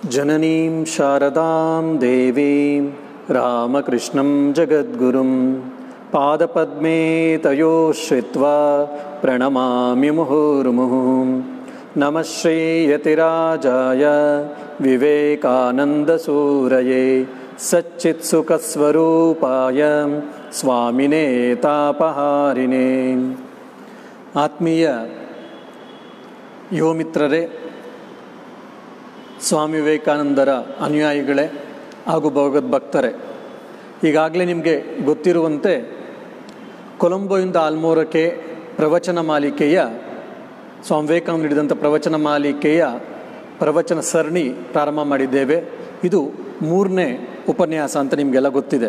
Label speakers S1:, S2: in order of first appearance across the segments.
S1: जननीं शारदां देवीं रामकृष्णं जगद्गुरुं पादपद्मे तयोः श्रित्वा प्रणमामि मुहुर्मुहुः नमः श्रीयतिराजाय विवेकानन्दसूरये सच्चित्सुखस्वरूपाय स्वामिने तापहारिणे ಆತ್ಮೀಯ ಯುವ ಮಿತ್ರರೇ ಸ್ವಾಮಿ ವಿವೇಕಾನಂದರ ಅನುಯಾಯಿಗಳೇ ಹಾಗೂ ಭಗವದ್ಭಕ್ತರೇ ಈಗಾಗಲೇ ನಿಮಗೆ ಗೊತ್ತಿರುವಂತೆ ಕೊಲಂಬೋಯಿಂದ ಆಲ್ಮೋರಕ್ಕೆ ಪ್ರವಚನ ಮಾಲಿಕೆಯ ಸ್ವಾಮಿ ವಿವೇಕಾನಂದ ನೀಡಿದಂಥ ಪ್ರವಚನ ಮಾಲಿಕೆಯ ಪ್ರವಚನ ಸರಣಿ ಪ್ರಾರಂಭ ಮಾಡಿದ್ದೇವೆ ಇದು ಮೂರನೇ ಉಪನ್ಯಾಸ ಅಂತ ನಿಮಗೆಲ್ಲ ಗೊತ್ತಿದೆ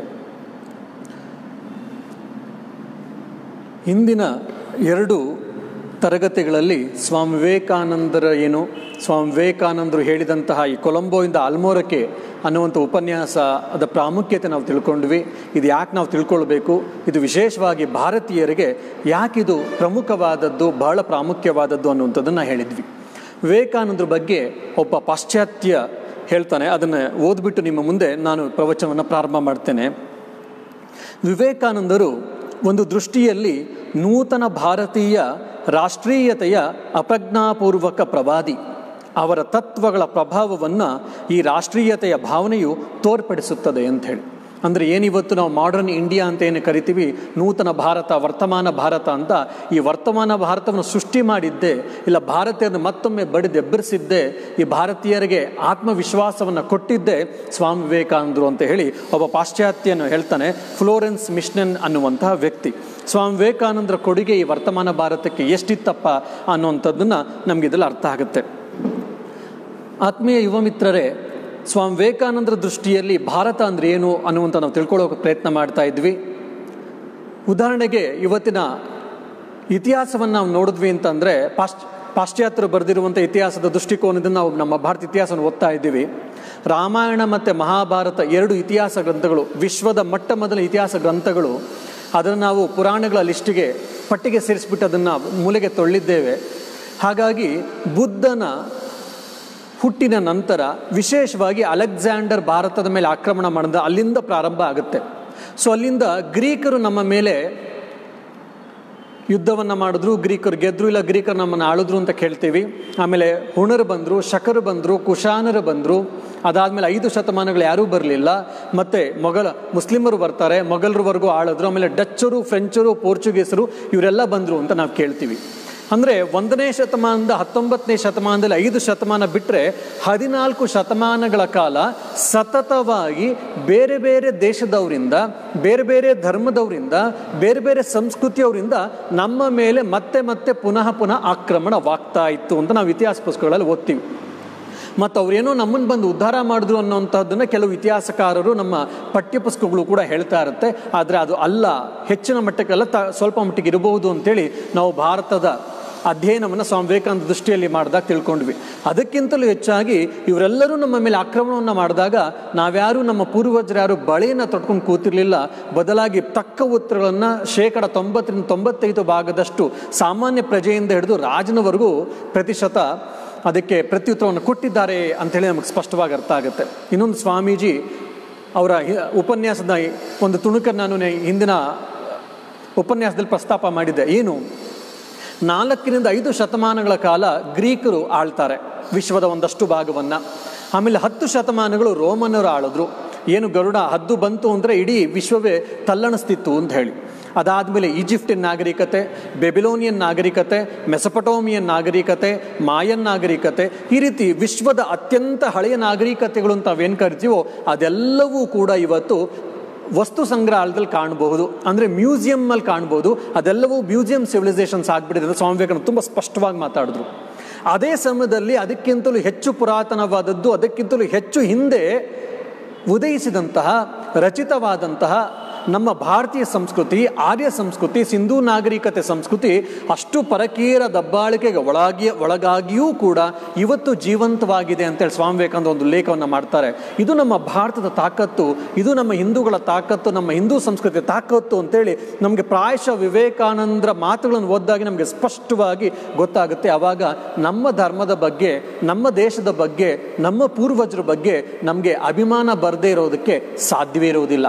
S1: ಹಿಂದಿನ ಎರಡು ತರಗತಿಗಳಲ್ಲಿ ಸ್ವಾಮಿ ವಿವೇಕಾನಂದರ ಏನು ಸ್ವಾಮಿ ವಿವೇಕಾನಂದರು ಹೇಳಿದಂತಹ ಈ ಕೊಲಂಬೋಯಿಂದ ಆಲ್ಮೋರಕ್ಕೆ ಅನ್ನುವಂಥ ಉಪನ್ಯಾಸದ ಪ್ರಾಮುಖ್ಯತೆ ನಾವು ತಿಳ್ಕೊಂಡ್ವಿ ಇದು ಯಾಕೆ ನಾವು ತಿಳ್ಕೊಳ್ಬೇಕು ಇದು ವಿಶೇಷವಾಗಿ ಭಾರತೀಯರಿಗೆ ಯಾಕಿದು ಪ್ರಮುಖವಾದದ್ದು ಬಹಳ ಪ್ರಾಮುಖ್ಯವಾದದ್ದು ಅನ್ನುವಂಥದ್ದನ್ನು ಹೇಳಿದ್ವಿ ವಿವೇಕಾನಂದರ ಬಗ್ಗೆ ಒಬ್ಬ ಪಾಶ್ಚಾತ್ಯ ಹೇಳ್ತಾನೆ ಅದನ್ನು ಓದ್ಬಿಟ್ಟು ನಿಮ್ಮ ಮುಂದೆ ನಾನು ಪ್ರವಚನವನ್ನು ಪ್ರಾರಂಭ ಮಾಡ್ತೇನೆ ವಿವೇಕಾನಂದರು ಒಂದು ದೃಷ್ಟಿಯಲ್ಲಿ ನೂತನ ಭಾರತೀಯ ರಾಷ್ಟ್ರೀಯತೆಯ ಅಪ್ರಜ್ಞಾಪೂರ್ವಕ ಪ್ರವಾದಿ ಅವರ ತತ್ವಗಳ ಪ್ರಭಾವವನ್ನು ಈ ರಾಷ್ಟ್ರೀಯತೆಯ ಭಾವನೆಯು ತೋರ್ಪಡಿಸುತ್ತದೆ ಅಂತ ಹೇಳಿ ಅಂದರೆ ಏನಿವತ್ತು ನಾವು ಮಾಡರ್ನ್ ಇಂಡಿಯಾ ಅಂತ ಏನು ಕರಿತೀವಿ ನೂತನ ಭಾರತ ವರ್ತಮಾನ ಭಾರತ ಅಂತ ಈ ವರ್ತಮಾನ ಭಾರತವನ್ನು ಸೃಷ್ಟಿ ಮಾಡಿದ್ದೆ ಇಲ್ಲ ಭಾರತೀಯರನ್ನು ಮತ್ತೊಮ್ಮೆ ಬಡಿದೆಬ್ಬರಿಸಿದ್ದೆ ಈ ಭಾರತೀಯರಿಗೆ ಆತ್ಮವಿಶ್ವಾಸವನ್ನು ಕೊಟ್ಟಿದ್ದೆ ಸ್ವಾಮಿ ವಿವೇಕಾನಂದರು ಅಂತ ಹೇಳಿ ಒಬ್ಬ ಪಾಶ್ಚಾತ್ಯನು ಹೇಳ್ತಾನೆ ಫ್ಲೋರೆನ್ಸ್ ಮಿಶ್ನನ್ ಅನ್ನುವಂತಹ ವ್ಯಕ್ತಿ ಸ್ವಾಮಿ ವಿವೇಕಾನಂದರ ಕೊಡುಗೆ ಈ ವರ್ತಮಾನ ಭಾರತಕ್ಕೆ ಎಷ್ಟಿತ್ತಪ್ಪ ಅನ್ನುವಂಥದ್ದನ್ನು ನಮಗಿದೆಲ್ಲ ಅರ್ಥ ಆಗುತ್ತೆ ಆತ್ಮೀಯ ಯುವ ಮಿತ್ರರೇ ಸ್ವಾಮಿ ವಿವೇಕಾನಂದರ ದೃಷ್ಟಿಯಲ್ಲಿ ಭಾರತ ಅಂದರೆ ಏನು ಅನ್ನುವಂಥ ನಾವು ತಿಳ್ಕೊಳ್ಳೋಕೆ ಪ್ರಯತ್ನ ಮಾಡ್ತಾ ಇದ್ವಿ ಉದಾಹರಣೆಗೆ ಇವತ್ತಿನ ಇತಿಹಾಸವನ್ನು ನಾವು ನೋಡಿದ್ವಿ ಅಂತಂದರೆ ಪಾಶ್ಚ ಪಾಶ್ಚಾತ್ಯರು ಬರೆದಿರುವಂಥ ಇತಿಹಾಸದ ದೃಷ್ಟಿಕೋನದಿಂದ ನಾವು ನಮ್ಮ ಭಾರತ ಇತಿಹಾಸವನ್ನು ಓದ್ತಾ ಇದ್ದೀವಿ ರಾಮಾಯಣ ಮತ್ತು ಮಹಾಭಾರತ ಎರಡು ಇತಿಹಾಸ ಗ್ರಂಥಗಳು ವಿಶ್ವದ ಮೊಟ್ಟ ಮೊದಲ ಇತಿಹಾಸ ಗ್ರಂಥಗಳು ಅದನ್ನು ನಾವು ಪುರಾಣಗಳ ಲಿಸ್ಟಿಗೆ ಪಟ್ಟಿಗೆ ಸೇರಿಸ್ಬಿಟ್ಟು ಅದನ್ನು ಮೂಲೆಗೆ ತೊಳ್ಳಿದ್ದೇವೆ ಹಾಗಾಗಿ ಬುದ್ಧನ ಹುಟ್ಟಿನ ನಂತರ ವಿಶೇಷವಾಗಿ ಅಲೆಕ್ಸಾಂಡರ್ ಭಾರತದ ಮೇಲೆ ಆಕ್ರಮಣ ಮಾಡಿದ ಅಲ್ಲಿಂದ ಪ್ರಾರಂಭ ಆಗುತ್ತೆ ಸೊ ಅಲ್ಲಿಂದ ಗ್ರೀಕರು ನಮ್ಮ ಮೇಲೆ ಯುದ್ಧವನ್ನು ಮಾಡಿದ್ರು ಗ್ರೀಕರು ಗೆದ್ರು ಇಲ್ಲ ಗ್ರೀಕರು ನಮ್ಮನ್ನು ಆಳಿದ್ರು ಅಂತ ಕೇಳ್ತೀವಿ ಆಮೇಲೆ ಹುಣರು ಬಂದರು ಶಕರು ಬಂದರು ಕುಶಾನರು ಬಂದರು ಅದಾದಮೇಲೆ ಐದು ಶತಮಾನಗಳು ಯಾರೂ ಬರಲಿಲ್ಲ ಮತ್ತು ಮೊಘಲ ಮುಸ್ಲಿಮರು ಬರ್ತಾರೆ ಮೊಘಲರವರೆಗೂ ಆಳಿದ್ರು ಆಮೇಲೆ ಡಚ್ಚರು ಫ್ರೆಂಚರು ಪೋರ್ಚುಗೀಸರು ಇವರೆಲ್ಲ ಬಂದರು ಅಂತ ನಾವು ಕೇಳ್ತೀವಿ ಅಂದರೆ ಒಂದನೇ ಶತಮಾನದ ಹತ್ತೊಂಬತ್ತನೇ ಶತಮಾನದಲ್ಲಿ ಐದು ಶತಮಾನ ಬಿಟ್ಟರೆ ಹದಿನಾಲ್ಕು ಶತಮಾನಗಳ ಕಾಲ ಸತತವಾಗಿ ಬೇರೆ ಬೇರೆ ದೇಶದವರಿಂದ ಬೇರೆ ಬೇರೆ ಧರ್ಮದವರಿಂದ ಬೇರೆ ಬೇರೆ ಸಂಸ್ಕೃತಿಯವರಿಂದ ನಮ್ಮ ಮೇಲೆ ಮತ್ತೆ ಮತ್ತೆ ಪುನಃ ಪುನಃ ಆಕ್ರಮಣವಾಗ್ತಾ ಇತ್ತು ಅಂತ ನಾವು ಇತಿಹಾಸ ಪುಸ್ತಕಗಳಲ್ಲಿ ಓದ್ತೀವಿ ಮತ್ತು ಅವರೇನೋ ನಮ್ಮನ್ನು ಬಂದು ಉದ್ಧಾರ ಮಾಡಿದ್ರು ಅನ್ನೋಂಥದ್ದನ್ನು ಕೆಲವು ಇತಿಹಾಸಕಾರರು ನಮ್ಮ ಪಠ್ಯಪುಸ್ತಕಗಳು ಕೂಡ ಹೇಳ್ತಾ ಇರುತ್ತೆ ಆದರೆ ಅದು ಅಲ್ಲ ಹೆಚ್ಚಿನ ಮಟ್ಟಕ್ಕೆಲ್ಲ ತ ಸ್ವಲ್ಪ ಮಟ್ಟಿಗೆ ಇರಬಹುದು ಅಂತೇಳಿ ನಾವು ಭಾರತದ ಅಧ್ಯಯನವನ್ನು ಸ್ವಾಮಿ ವಿವೇಕಾನಂದ ದೃಷ್ಟಿಯಲ್ಲಿ ಮಾಡಿದಾಗ ತಿಳ್ಕೊಂಡ್ವಿ ಅದಕ್ಕಿಂತಲೂ ಹೆಚ್ಚಾಗಿ ಇವರೆಲ್ಲರೂ ನಮ್ಮ ಮೇಲೆ ಆಕ್ರಮಣವನ್ನು ಮಾಡಿದಾಗ ನಾವ್ಯಾರು ನಮ್ಮ ಪೂರ್ವಜರು ಯಾರು ಬಳೆಯನ್ನು ತೊಟ್ಕೊಂಡು ಕೂತಿರ್ಲಿಲ್ಲ ಬದಲಾಗಿ ತಕ್ಕ ಉತ್ತರಗಳನ್ನು ಶೇಕಡ ತೊಂಬತ್ತರಿಂದ ತೊಂಬತ್ತೈದು ಭಾಗದಷ್ಟು ಸಾಮಾನ್ಯ ಪ್ರಜೆಯಿಂದ ಹಿಡಿದು ರಾಜನವರೆಗೂ ಪ್ರತಿಶತ ಅದಕ್ಕೆ ಪ್ರತ್ಯುತ್ತರವನ್ನು ಕೊಟ್ಟಿದ್ದಾರೆ ಅಂಥೇಳಿ ನಮಗೆ ಸ್ಪಷ್ಟವಾಗಿ ಅರ್ಥ ಆಗುತ್ತೆ ಇನ್ನೊಂದು ಸ್ವಾಮೀಜಿ ಅವರ ಉಪನ್ಯಾಸದ ಒಂದು ತುಣುಕನ್ನು ನಾನು ಹಿಂದಿನ ಉಪನ್ಯಾಸದಲ್ಲಿ ಪ್ರಸ್ತಾಪ ಮಾಡಿದ್ದೆ ಏನು ನಾಲ್ಕರಿಂದ ಐದು ಶತಮಾನಗಳ ಕಾಲ ಗ್ರೀಕರು ಆಳ್ತಾರೆ ವಿಶ್ವದ ಒಂದಷ್ಟು ಭಾಗವನ್ನು ಆಮೇಲೆ ಹತ್ತು ಶತಮಾನಗಳು ರೋಮನರು ಆಳಿದ್ರು ಏನು ಗರುಡ ಹದ್ದು ಬಂತು ಅಂದರೆ ಇಡೀ ವಿಶ್ವವೇ ತಲ್ಲಣಿಸ್ತಿತ್ತು ಅಂತ ಹೇಳಿ ಅದಾದಮೇಲೆ ಈಜಿಪ್ಟಿಯನ್ ನಾಗರಿಕತೆ ಬೆಬಿಲೋನಿಯನ್ ನಾಗರಿಕತೆ ಮೆಸಪಟೋಮಿಯನ್ ನಾಗರಿಕತೆ ಮಾಯನ್ ನಾಗರಿಕತೆ ಈ ರೀತಿ ವಿಶ್ವದ ಅತ್ಯಂತ ಹಳೆಯ ನಾಗರಿಕತೆಗಳು ಅಂತ ನಾವೇನು ಕರಿತೀವೋ ಅದೆಲ್ಲವೂ ಕೂಡ ಇವತ್ತು ವಸ್ತು ಸಂಗ್ರಹಾಲಯದಲ್ಲಿ ಕಾಣಬಹುದು ಅಂದರೆ ಮ್ಯೂಸಿಯಮ್ಮಲ್ಲಿ ಕಾಣ್ಬೋದು ಅದೆಲ್ಲವೂ ಮ್ಯೂಸಿಯಂ ಸಿವಿಲೈಸೇಷನ್ಸ್ ಆಗಿಬಿಟ್ಟಿದೆ ಸ್ವಾಮಿ ವಿವೇಕಾನಂದ ತುಂಬ ಸ್ಪಷ್ಟವಾಗಿ ಮಾತಾಡಿದ್ರು ಅದೇ ಸಮಯದಲ್ಲಿ ಅದಕ್ಕಿಂತಲೂ ಹೆಚ್ಚು ಪುರಾತನವಾದದ್ದು ಅದಕ್ಕಿಂತಲೂ ಹೆಚ್ಚು ಹಿಂದೆ ಉದಯಿಸಿದಂತಹ ರಚಿತವಾದಂತಹ ನಮ್ಮ ಭಾರತೀಯ ಸಂಸ್ಕೃತಿ ಆರ್ಯ ಸಂಸ್ಕೃತಿ ಸಿಂಧೂ ನಾಗರಿಕತೆ ಸಂಸ್ಕೃತಿ ಅಷ್ಟು ಪರಕೀಯರ ದಬ್ಬಾಳಿಕೆಗೆ ಒಳಗಿ ಒಳಗಾಗಿಯೂ ಕೂಡ ಇವತ್ತು ಜೀವಂತವಾಗಿದೆ ಅಂತೇಳಿ ಸ್ವಾಮಿ ವಿವೇಕಾನಂದ ಒಂದು ಉಲ್ಲೇಖವನ್ನು ಮಾಡ್ತಾರೆ ಇದು ನಮ್ಮ ಭಾರತದ ತಾಕತ್ತು ಇದು ನಮ್ಮ ಹಿಂದೂಗಳ ತಾಕತ್ತು ನಮ್ಮ ಹಿಂದೂ ಸಂಸ್ಕೃತಿಯ ತಾಕತ್ತು ಅಂತೇಳಿ ನಮಗೆ ಪ್ರಾಯಶಃ ವಿವೇಕಾನಂದರ ಮಾತುಗಳನ್ನು ಓದಿದಾಗ ನಮಗೆ ಸ್ಪಷ್ಟವಾಗಿ ಗೊತ್ತಾಗುತ್ತೆ ಆವಾಗ ನಮ್ಮ ಧರ್ಮದ ಬಗ್ಗೆ ನಮ್ಮ ದೇಶದ ಬಗ್ಗೆ ನಮ್ಮ ಪೂರ್ವಜರ ಬಗ್ಗೆ ನಮಗೆ ಅಭಿಮಾನ ಬರದೇ ಇರೋದಕ್ಕೆ ಸಾಧ್ಯವೇ ಇರೋದಿಲ್ಲ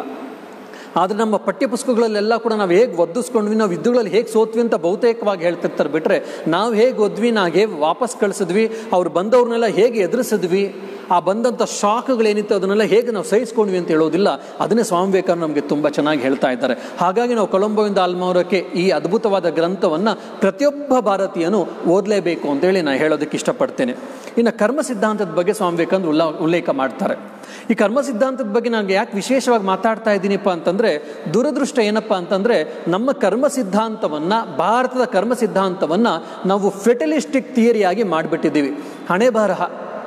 S1: ಆದರೆ ನಮ್ಮ ಪಠ್ಯಪುಸ್ತಕಗಳಲ್ಲೆಲ್ಲ ಕೂಡ ನಾವು ಹೇಗೆ ಒದ್ದಿಸ್ಕೊಂಡ್ವಿ ನಾವು ಯುದ್ಧಗಳಲ್ಲಿ ಹೇಗೆ ಸೋತ್ವಿ ಅಂತ ಬಹುತೇಕವಾಗಿ ಹೇಳ್ತಿರ್ತಾರೆ ಬಿಟ್ಟರೆ ನಾವು ಹೇಗೆ ಒದ್ವಿ ನಾವು ಹೇಗೆ ವಾಪಸ್ ಕಳಿಸಿದ್ವಿ ಅವ್ರು ಬಂದವ್ರನ್ನೆಲ್ಲ ಹೇಗೆ ಎದುರಿಸಿದ್ವಿ ಆ ಬಂದಂಥ ಶಾಕ್ಗಳೇನಿತ್ತು ಅದನ್ನೆಲ್ಲ ಹೇಗೆ ನಾವು ಸಹಿಸ್ಕೊಂಡ್ವಿ ಅಂತ ಹೇಳೋದಿಲ್ಲ ಅದನ್ನೇ ಸ್ವಾಮಿ ವಿವೇಕಾನಂದ ನಮಗೆ ತುಂಬ ಚೆನ್ನಾಗಿ ಹೇಳ್ತಾ ಇದ್ದಾರೆ ಹಾಗಾಗಿ ನಾವು ಕೊಲಂಬೋಯಿಂದ ಆಲ್ಮೋರಕ್ಕೆ ಈ ಅದ್ಭುತವಾದ ಗ್ರಂಥವನ್ನು ಪ್ರತಿಯೊಬ್ಬ ಭಾರತೀಯನು ಓದಲೇಬೇಕು ಅಂತೇಳಿ ನಾನು ಹೇಳೋದಕ್ಕೆ ಇಷ್ಟಪಡ್ತೇನೆ ಇನ್ನು ಕರ್ಮ ಸಿದ್ಧಾಂತದ ಬಗ್ಗೆ ಸ್ವಾಮಿ ವಿವೇಕಾನಂದ ಉಲ್ಲಾ ಉಲ್ಲೇಖ ಮಾಡ್ತಾರೆ ಈ ಕರ್ಮ ಸಿದ್ಧಾಂತದ ಬಗ್ಗೆ ನಾನು ಯಾಕೆ ವಿಶೇಷವಾಗಿ ಮಾತಾಡ್ತಾ ಇದ್ದೀನಿಪ್ಪ ಅಂತಂದರೆ ದುರದೃಷ್ಟ ಏನಪ್ಪ ಅಂತಂದರೆ ನಮ್ಮ ಕರ್ಮ ಸಿದ್ಧಾಂತವನ್ನು ಭಾರತದ ಕರ್ಮ ಸಿದ್ಧಾಂತವನ್ನು ನಾವು ಫೆಟಲಿಸ್ಟಿಕ್ ಥಿಯರಿಯಾಗಿ ಮಾಡಿಬಿಟ್ಟಿದ್ದೀವಿ ಹಣೆ ಬರಹ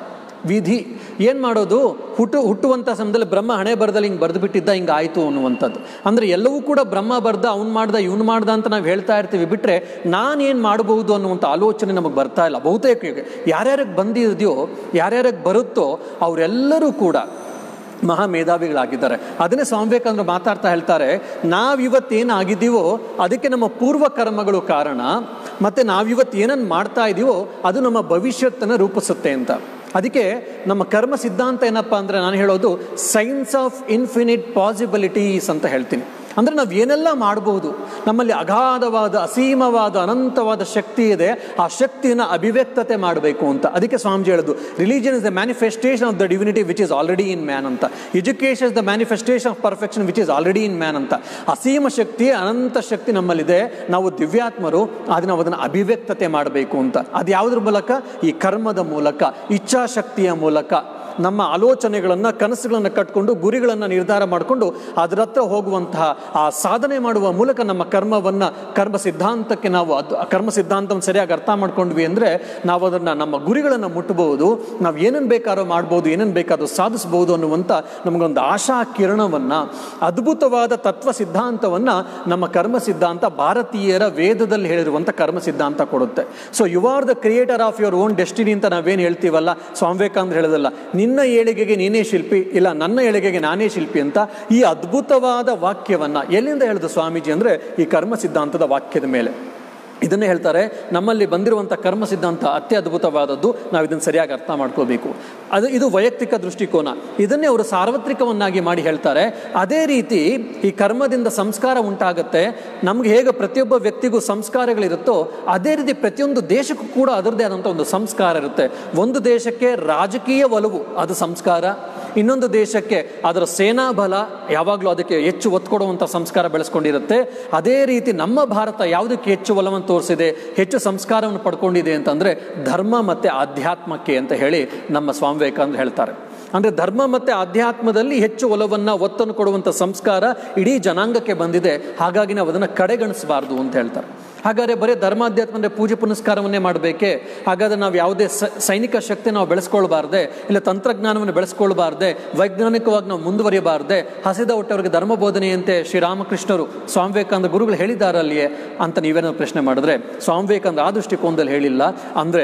S1: ವಿಧಿ ಏನು ಮಾಡೋದು ಹುಟ್ಟು ಹುಟ್ಟುವಂಥ ಸಮಯದಲ್ಲಿ ಬ್ರಹ್ಮ ಹಣೆ ಬರದಲ್ಲಿ ಹಿಂಗೆ ಬರೆದು ಬಿಟ್ಟಿದ್ದ ಹಿಂಗೆ ಆಯಿತು ಅನ್ನುವಂಥದ್ದು ಅಂದರೆ ಎಲ್ಲವೂ ಕೂಡ ಬ್ರಹ್ಮ ಬರ್ದ ಅವ್ನು ಮಾಡ್ದ ಇವ್ನು ಮಾಡ್ದ ಅಂತ ನಾವು ಹೇಳ್ತಾ ಇರ್ತೀವಿ ಬಿಟ್ಟರೆ ನಾನೇನು ಮಾಡಬಹುದು ಅನ್ನುವಂಥ ಆಲೋಚನೆ ನಮಗೆ ಬರ್ತಾ ಇಲ್ಲ ಬಹುತೇಕ ಯಾರ್ಯಾರಿಗೆ ಬಂದಿದೆಯೋ ಯಾರ್ಯಾರಿಗೆ ಬರುತ್ತೋ ಅವರೆಲ್ಲರೂ ಕೂಡ ಮಹಾ ಮೇಧಾವಿಗಳಾಗಿದ್ದಾರೆ ಅದನ್ನೇ ಸ್ವಾಮಿ ವಿವೇಕಾನಂದರು ಮಾತಾಡ್ತಾ ಹೇಳ್ತಾರೆ ನಾವಿವತ್ತೇನಾಗಿದ್ದೀವೋ ಅದಕ್ಕೆ ನಮ್ಮ ಪೂರ್ವ ಕರ್ಮಗಳು ಕಾರಣ ಮತ್ತು ನಾವಿವತ್ತು ಏನನ್ನು ಮಾಡ್ತಾ ಇದ್ದೀವೋ ಅದು ನಮ್ಮ ಭವಿಷ್ಯತ್ತನ್ನು ರೂಪಿಸುತ್ತೆ ಅಂತ ಅದಕ್ಕೆ ನಮ್ಮ ಕರ್ಮ ಸಿದ್ಧಾಂತ ಏನಪ್ಪ ಅಂದರೆ ನಾನು ಹೇಳೋದು ಸೈನ್ಸ್ ಆಫ್ ಇನ್ಫಿನಿಟ್ ಪಾಸಿಬಿಲಿಟೀಸ್ ಅಂತ ಹೇಳ್ತೀನಿ ಅಂದರೆ ನಾವು ಏನೆಲ್ಲ ಮಾಡಬಹುದು ನಮ್ಮಲ್ಲಿ ಅಗಾಧವಾದ ಅಸೀಮವಾದ ಅನಂತವಾದ ಶಕ್ತಿ ಇದೆ ಆ ಶಕ್ತಿಯನ್ನು ಅಭಿವ್ಯಕ್ತತೆ ಮಾಡಬೇಕು ಅಂತ ಅದಕ್ಕೆ ಸ್ವಾಮೀಜಿ ಹೇಳೋದು religion is the manifestation of the divinity which is already in man ಅಂತ education is the manifestation of perfection which is already in man ಅಂತ ಅಸೀಮ ಶಕ್ತಿ ಅನಂತ ಶಕ್ತಿ ನಮ್ಮಲ್ಲಿದೆ ನಾವು ದಿವ್ಯಾತ್ಮರು ಆದರೆ ನಾವು ಅದನ್ನು ಅಭಿವ್ಯಕ್ತತೆ ಮಾಡಬೇಕು ಅಂತ ಅದು ಯಾವುದ್ರ ಮೂಲಕ ಈ ಕರ್ಮದ ಮೂಲಕ ಇಚ್ಛಾಶಕ್ತಿಯ ಮೂಲಕ ನಮ್ಮ ಆಲೋಚನೆಗಳನ್ನು ಕನಸುಗಳನ್ನು ಕಟ್ಕೊಂಡು ಗುರಿಗಳನ್ನು ನಿರ್ಧಾರ ಮಾಡಿಕೊಂಡು ಅದರ ಹತ್ರ ಹೋಗುವಂತಹ ಆ ಸಾಧನೆ ಮಾಡುವ ಮೂಲಕ ನಮ್ಮ ಕರ್ಮವನ್ನು ಕರ್ಮ ಸಿದ್ಧಾಂತಕ್ಕೆ ನಾವು ಅದು ಕರ್ಮ ಸಿದ್ಧಾಂತವನ್ನು ಸರಿಯಾಗಿ ಅರ್ಥ ಮಾಡ್ಕೊಂಡ್ವಿ ಅಂದರೆ ನಾವು ಅದನ್ನು ನಮ್ಮ ಗುರಿಗಳನ್ನು ಮುಟ್ಟಬಹುದು ನಾವು ಏನನ್ನು ಬೇಕಾದ್ರೂ ಮಾಡ್ಬೋದು ಏನನ್ನು ಬೇಕಾದ್ರೂ ಸಾಧಿಸ್ಬೋದು ಅನ್ನುವಂಥ ನಮಗೊಂದು ಆಶಾ ಕಿರಣವನ್ನು ಅದ್ಭುತವಾದ ತತ್ವ ಸಿದ್ಧಾಂತವನ್ನು ನಮ್ಮ ಕರ್ಮ ಸಿದ್ಧಾಂತ ಭಾರತೀಯರ ವೇದದಲ್ಲಿ ಹೇಳಿರುವಂಥ ಕರ್ಮ ಸಿದ್ಧಾಂತ ಕೊಡುತ್ತೆ so you are the creator of your own destiny ಅಂತ ನಾವೇನು ಹೇಳ್ತೀವಲ್ಲ ಸ್ವಾಮಿ ವಿವೇಕಾನಂದ ಹೇಳೋದಲ್ಲ ನಿನ್ನ ಏಳಿಗೆಗೆ ನೀನೇ ಶಿಲ್ಪಿ ಇಲ್ಲ ನನ್ನ ಏಳಿಗೆಗೆ ನಾನೇ ಶಿಲ್ಪಿ ಅಂತ ಈ ಅದ್ಭುತವಾದ ವಾಕ್ಯವನ್ನ ಎಲ್ಲಿಂದ ಹೇಳಿದ ಸ್ವಾಮೀಜಿ ಅಂದರೆ ಈ ಕರ್ಮ ಸಿದ್ಧಾಂತದ ವಾಕ್ಯದ ಮೇಲೆ ಇದನ್ನೇ ಹೇಳ್ತಾರೆ ನಮ್ಮಲ್ಲಿ ಬಂದಿರುವಂಥ ಕರ್ಮ ಸಿದ್ಧಾಂತ ಅತ್ಯದ್ಭುತವಾದದ್ದು ನಾವು ಇದನ್ನು ಸರಿಯಾಗಿ ಅರ್ಥ ಮಾಡ್ಕೋಬೇಕು ಅದು ಇದು ವೈಯಕ್ತಿಕ ದೃಷ್ಟಿಕೋನ ಇದನ್ನೇ ಅವರು ಸಾರ್ವತ್ರಿಕವನ್ನಾಗಿ ಮಾಡಿ ಹೇಳ್ತಾರೆ ಅದೇ ರೀತಿ ಈ ಕರ್ಮದಿಂದ ಸಂಸ್ಕಾರ ಉಂಟಾಗುತ್ತೆ ನಮ್ಗೆ ಹೇಗೆ ಪ್ರತಿಯೊಬ್ಬ ವ್ಯಕ್ತಿಗೂ ಸಂಸ್ಕಾರಗಳಿರುತ್ತೋ ಅದೇ ರೀತಿ ಪ್ರತಿಯೊಂದು ದೇಶಕ್ಕೂ ಕೂಡ ಅದರದ್ದೇ ಆದಂಥ ಒಂದು ಸಂಸ್ಕಾರ ಇರುತ್ತೆ ಒಂದು ದೇಶಕ್ಕೆ ರಾಜಕೀಯ ಒಲವು ಅದು ಸಂಸ್ಕಾರ ಇನ್ನೊಂದು ದೇಶಕ್ಕೆ ಅದರ ಸೇನಾ ಬಲ ಯಾವಾಗಲೂ ಅದಕ್ಕೆ ಹೆಚ್ಚು ಒತ್ತು ಕೊಡುವಂಥ ಸಂಸ್ಕಾರ ಬೆಳೆಸ್ಕೊಂಡಿರುತ್ತೆ ಅದೇ ರೀತಿ ನಮ್ಮ ಭಾರತ ಯಾವುದಕ್ಕೆ ಹೆಚ್ಚು ಒಲವನ್ನು ತೋರಿಸಿದೆ ಹೆಚ್ಚು ಸಂಸ್ಕಾರವನ್ನು ಪಡ್ಕೊಂಡಿದೆ ಅಂತಂದರೆ ಧರ್ಮ ಮತ್ತು ಆಧ್ಯಾತ್ಮಕ್ಕೆ ಅಂತ ಹೇಳಿ ನಮ್ಮ ಸ್ವಾಮಿ ವಿವೇಕಾನಂದ ಹೇಳ್ತಾರೆ ಅಂದರೆ ಧರ್ಮ ಮತ್ತು ಆಧ್ಯಾತ್ಮದಲ್ಲಿ ಹೆಚ್ಚು ಒಲವನ್ನು ಒತ್ತನ್ನು ಕೊಡುವಂಥ ಸಂಸ್ಕಾರ ಇಡೀ ಜನಾಂಗಕ್ಕೆ ಬಂದಿದೆ ಹಾಗಾಗಿ ನಾವು ಅದನ್ನು ಕಡೆಗಣಿಸಬಾರ್ದು ಅಂತ ಹೇಳ್ತಾರೆ ಹಾಗಾದರೆ ಬರೀ ಧರ್ಮಾಧ್ಯಾತ್ಮ ಅಂದರೆ ಪೂಜೆ ಪುನಸ್ಕಾರವನ್ನೇ ಮಾಡಬೇಕೆ ಹಾಗಾದರೆ ನಾವು ಯಾವುದೇ ಸೈನಿಕ ಶಕ್ತಿ ನಾವು ಬೆಳೆಸ್ಕೊಳ್ಬಾರ್ದೆ ಇಲ್ಲ ತಂತ್ರಜ್ಞಾನವನ್ನು ಬೆಳೆಸ್ಕೊಳ್ಬಾರ್ದೆ ವೈಜ್ಞಾನಿಕವಾಗಿ ನಾವು ಮುಂದುವರಿಯಬಾರ್ದೆ ಹಸಿದ ಹೊಟ್ಟೆವರಿಗೆ ಧರ್ಮ ಬೋಧನೆಯಂತೆ ಶ್ರೀರಾಮಕೃಷ್ಣರು ಸ್ವಾಮಿ ವಿವೇಕಾನಂದ ಗುರುಗಳು ಹೇಳಿದಾರಲ್ಲಿಯೇ ಅಂತ ನೀವೇನಾದ್ರು ಪ್ರಶ್ನೆ ಮಾಡಿದ್ರೆ ಸ್ವಾಮಿ ವಿವೇಕಾನಂದ ಆ ದೃಷ್ಟಿಕೋನದಲ್ಲಿ ಹೇಳಿಲ್ಲ ಅಂದರೆ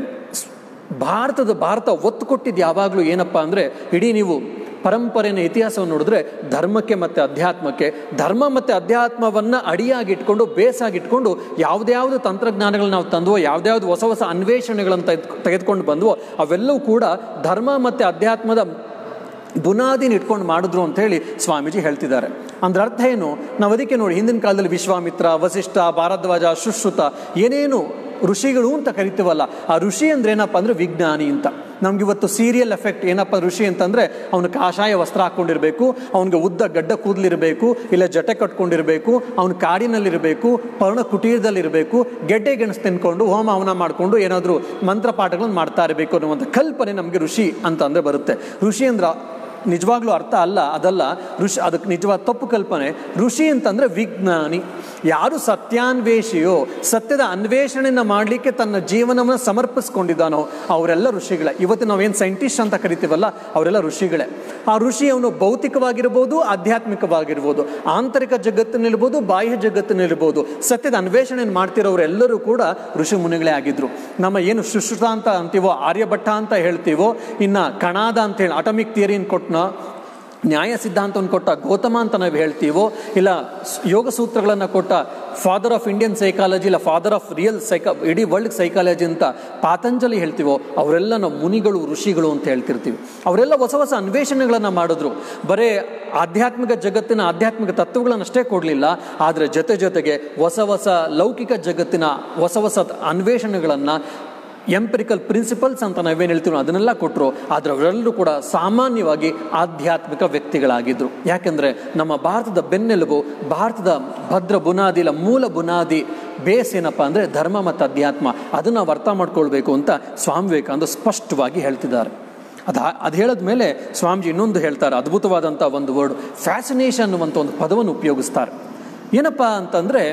S1: ಭಾರತದ ಭಾರತ ಒತ್ತು ಕೊಟ್ಟಿದ್ದು ಯಾವಾಗಲೂ ಏನಪ್ಪ ಅಂದರೆ ಇಡೀ ನೀವು ಪರಂಪರೆಯ ಇತಿಹಾಸವನ್ನು ನೋಡಿದ್ರೆ ಧರ್ಮಕ್ಕೆ ಮತ್ತು ಅಧ್ಯಾತ್ಮಕ್ಕೆ ಧರ್ಮ ಮತ್ತು ಅಧ್ಯಾತ್ಮವನ್ನು ಅಡಿಯಾಗಿಟ್ಕೊಂಡು ಬೇಸಾಗಿಟ್ಕೊಂಡು ಯಾವುದ್ಯಾವುದು ತಂತ್ರಜ್ಞಾನಗಳನ್ನ ನಾವು ತಂದುವೋ ಯಾವುದ್ಯಾವುದು ಹೊಸ ಹೊಸ ಅನ್ವೇಷಣೆಗಳನ್ನು ತೆಗೆದುಕೊಂಡು ಬಂದುವೋ ಅವೆಲ್ಲವೂ ಕೂಡ ಧರ್ಮ ಮತ್ತು ಅಧ್ಯಾತ್ಮದ ಬುನಾದಿನ ಇಟ್ಕೊಂಡು ಮಾಡಿದ್ರು ಅಂತ ಹೇಳಿ ಸ್ವಾಮೀಜಿ ಹೇಳ್ತಿದ್ದಾರೆ ಅಂದ್ರೆ ಅರ್ಥ ಏನು ನಾವು ಅದಕ್ಕೆ ನೋಡಿ ಹಿಂದಿನ ಕಾಲದಲ್ಲಿ ವಿಶ್ವಾಮಿತ್ರ ವಸಿಷ್ಠ ಭಾರದ್ವಾಜ ಸುಶ್ರುತ ಏನೇನು ಋಷಿಗಳು ಅಂತ ಕರಿತೀವಲ್ಲ ಆ ಋಷಿ ಅಂದ್ರೆ ಏನಪ್ಪ ಅಂದ್ರೆ ವಿಜ್ಞಾನಿ ಅಂತ ನಮ್ಗೆ ಇವತ್ತು ಸೀರಿಯಲ್ ಎಫೆಕ್ಟ್ ಏನಪ್ಪ ಋಷಿ ಅಂತಂದ್ರೆ ಅವನು ಕಾಷಾಯ ವಸ್ತ್ರ ಹಾಕೊಂಡಿರ್ಬೇಕು ಅವನಿಗೆ ಉದ್ದ ಗಡ್ಡ ಕೂದಲಿರಬೇಕು ಇಲ್ಲ ಜಟೆ ಕಟ್ಕೊಂಡಿರಬೇಕು ಅವನು ಕಾಡಿನಲ್ಲಿರಬೇಕು ಪರ್ಣ ಕುಟೀರದಲ್ಲಿರಬೇಕು ಗೆಡ್ಡೆ ಗೆಣಸು ತಿನ್ಕೊಂಡು ಹೋಮ ಹವನ ಮಾಡಿಕೊಂಡು ಏನಾದರೂ ಮಂತ್ರ ಪಾಠಗಳನ್ನು ಮಾಡ್ತಾ ಇರಬೇಕು ಅನ್ನುವಂಥ ಕಲ್ಪನೆ ನಮಗೆ ಋಷಿ ಅಂತ ಅಂದ್ರೆ ಬರುತ್ತೆ ಋಷಿ ಅಂದ್ರ ನಿಜವಾಗ್ಲೂ ಅರ್ಥ ಅಲ್ಲ ಅದಲ್ಲ ಋಷಿ ಅದಕ್ಕೆ ನಿಜವಾದ ತಪ್ಪು ಕಲ್ಪನೆ ಋಷಿ ಅಂತಂದ್ರೆ ವಿಜ್ಞಾನಿ ಯಾರು ಸತ್ಯಾನ್ವೇಷಿಯೋ ಸತ್ಯದ ಅನ್ವೇಷಣೆನ ಮಾಡಲಿಕ್ಕೆ ತನ್ನ ಜೀವನವನ್ನು ಸಮರ್ಪಿಸ್ಕೊಂಡಿದ್ದಾನೋ ಅವರೆಲ್ಲ ಋಷಿಗಳೇ ಇವತ್ತು ನಾವೇನು ಸೈಂಟಿಸ್ಟ್ ಅಂತ ಕರಿತೀವಲ್ಲ ಅವರೆಲ್ಲ ಋಷಿಗಳೇ ಆ ಋಷಿ ಅವನು ಭೌತಿಕವಾಗಿರ್ಬೋದು ಆಧ್ಯಾತ್ಮಿಕವಾಗಿರ್ಬೋದು ಆಂತರಿಕ ಜಗತ್ತಿನಲ್ಲಿರ್ಬೋದು ಬಾಹ್ಯ ಜಗತ್ತಿನಲ್ಲಿರ್ಬೋದು ಸತ್ಯದ ಅನ್ವೇಷಣೆಯನ್ನು ಮಾಡ್ತಿರೋರೆಲ್ಲರೂ ಕೂಡ ಋಷಿ ಮುನಿಗಳೇ ಆಗಿದ್ರು ನಮ್ಮ ಏನು ಸುಶ್ರುತ ಅಂತ ಅಂತೀವೋ ಆರ್ಯಭಟ್ಟ ಅಂತ ಹೇಳ್ತೀವೋ ಇನ್ನು ಕಣಾದ ಅಂತ ಹೇಳಿ ಅಟಮಿಕ್ ಥಿಯರಿನ ಕೊಟ್ಟನ ನ್ಯಾಯ ಸಿದ್ಧಾಂತವನ್ನು ಕೊಟ್ಟ ಗೌತಮ ಅಂತ ನಾವು ಹೇಳ್ತೀವೋ ಇಲ್ಲ ಸ್- ಯೋಗ ಸೂತ್ರಗಳನ್ನು ಕೊಟ್ಟ ಫಾದರ್ ಆಫ್ ಇಂಡಿಯನ್ ಸೈಕಾಲಜಿ ಇಲ್ಲ ಫಾದರ್ ಆಫ್ ರಿಯಲ್ ಸೈಕಾ ಇಡೀ ವರ್ಲ್ಡ್ ಸೈಕಾಲಜಿ ಅಂತ ಪಾತಂಜಲಿ ಹೇಳ್ತೀವೋ ಅವರೆಲ್ಲ ನಾವು ಮುನಿಗಳು ಋಷಿಗಳು ಅಂತ ಹೇಳ್ತಿರ್ತೀವಿ ಅವರೆಲ್ಲ ಹೊಸ ಹೊಸ ಅನ್ವೇಷಣೆಗಳನ್ನು ಮಾಡಿದ್ರು ಬರೇ ಆಧ್ಯಾತ್ಮಿಕ ಜಗತ್ತಿನ ಆಧ್ಯಾತ್ಮಿಕ ತತ್ವಗಳನ್ನಷ್ಟೇ ಕೊಡಲಿಲ್ಲ ಆದರೆ ಜೊತೆ ಜೊತೆಗೆ ಹೊಸ ಹೊಸ ಲೌಕಿಕ ಜಗತ್ತಿನ ಹೊಸ ಹೊಸ ಅನ್ವೇಷಣೆಗಳನ್ನು ಎಂಪಿರಿಕಲ್ ಪ್ರಿನ್ಸಿಪಲ್ಸ್ ಅಂತ ನಾವೇನು ಹೇಳ್ತೀವಿ ಅದನ್ನೆಲ್ಲ ಕೊಟ್ಟರು ಆದರೆ ಅವರೆಲ್ಲರೂ ಕೂಡ ಸಾಮಾನ್ಯವಾಗಿ ಆಧ್ಯಾತ್ಮಿಕ ವ್ಯಕ್ತಿಗಳಾಗಿದ್ದರು ಯಾಕೆಂದರೆ ನಮ್ಮ ಭಾರತದ ಬೆನ್ನೆಲುಬು ಭಾರತದ ಭದ್ರ ಬುನಾದಿ ಇಲ್ಲ ಮೂಲ ಬುನಾದಿ ಬೇಸ್ ಏನಪ್ಪ ಅಂದರೆ ಧರ್ಮ ಮತ್ತು ಅಧ್ಯಾತ್ಮ ಅದನ್ನು ನಾವು ಅರ್ಥ ಮಾಡ್ಕೊಳ್ಬೇಕು ಅಂತ ಸ್ವಾಮಿ ವಿವೇಕಾನಂದ ಸ್ಪಷ್ಟವಾಗಿ ಹೇಳ್ತಿದ್ದಾರೆ ಅದು ಅದು ಹೇಳಿದ ಮೇಲೆ ಸ್ವಾಮೀಜಿ ಇನ್ನೊಂದು ಹೇಳ್ತಾರೆ ಅದ್ಭುತವಾದಂಥ ಒಂದು ವರ್ಡ್ ಫ್ಯಾಸಿನೇಷನ್ ಅನ್ನುವಂಥ ಒಂದು ಪದವನ್ನು ಉಪಯೋಗಿಸ್ತಾರೆ ಏನಪ್ಪ ಅಂತಂದರೆ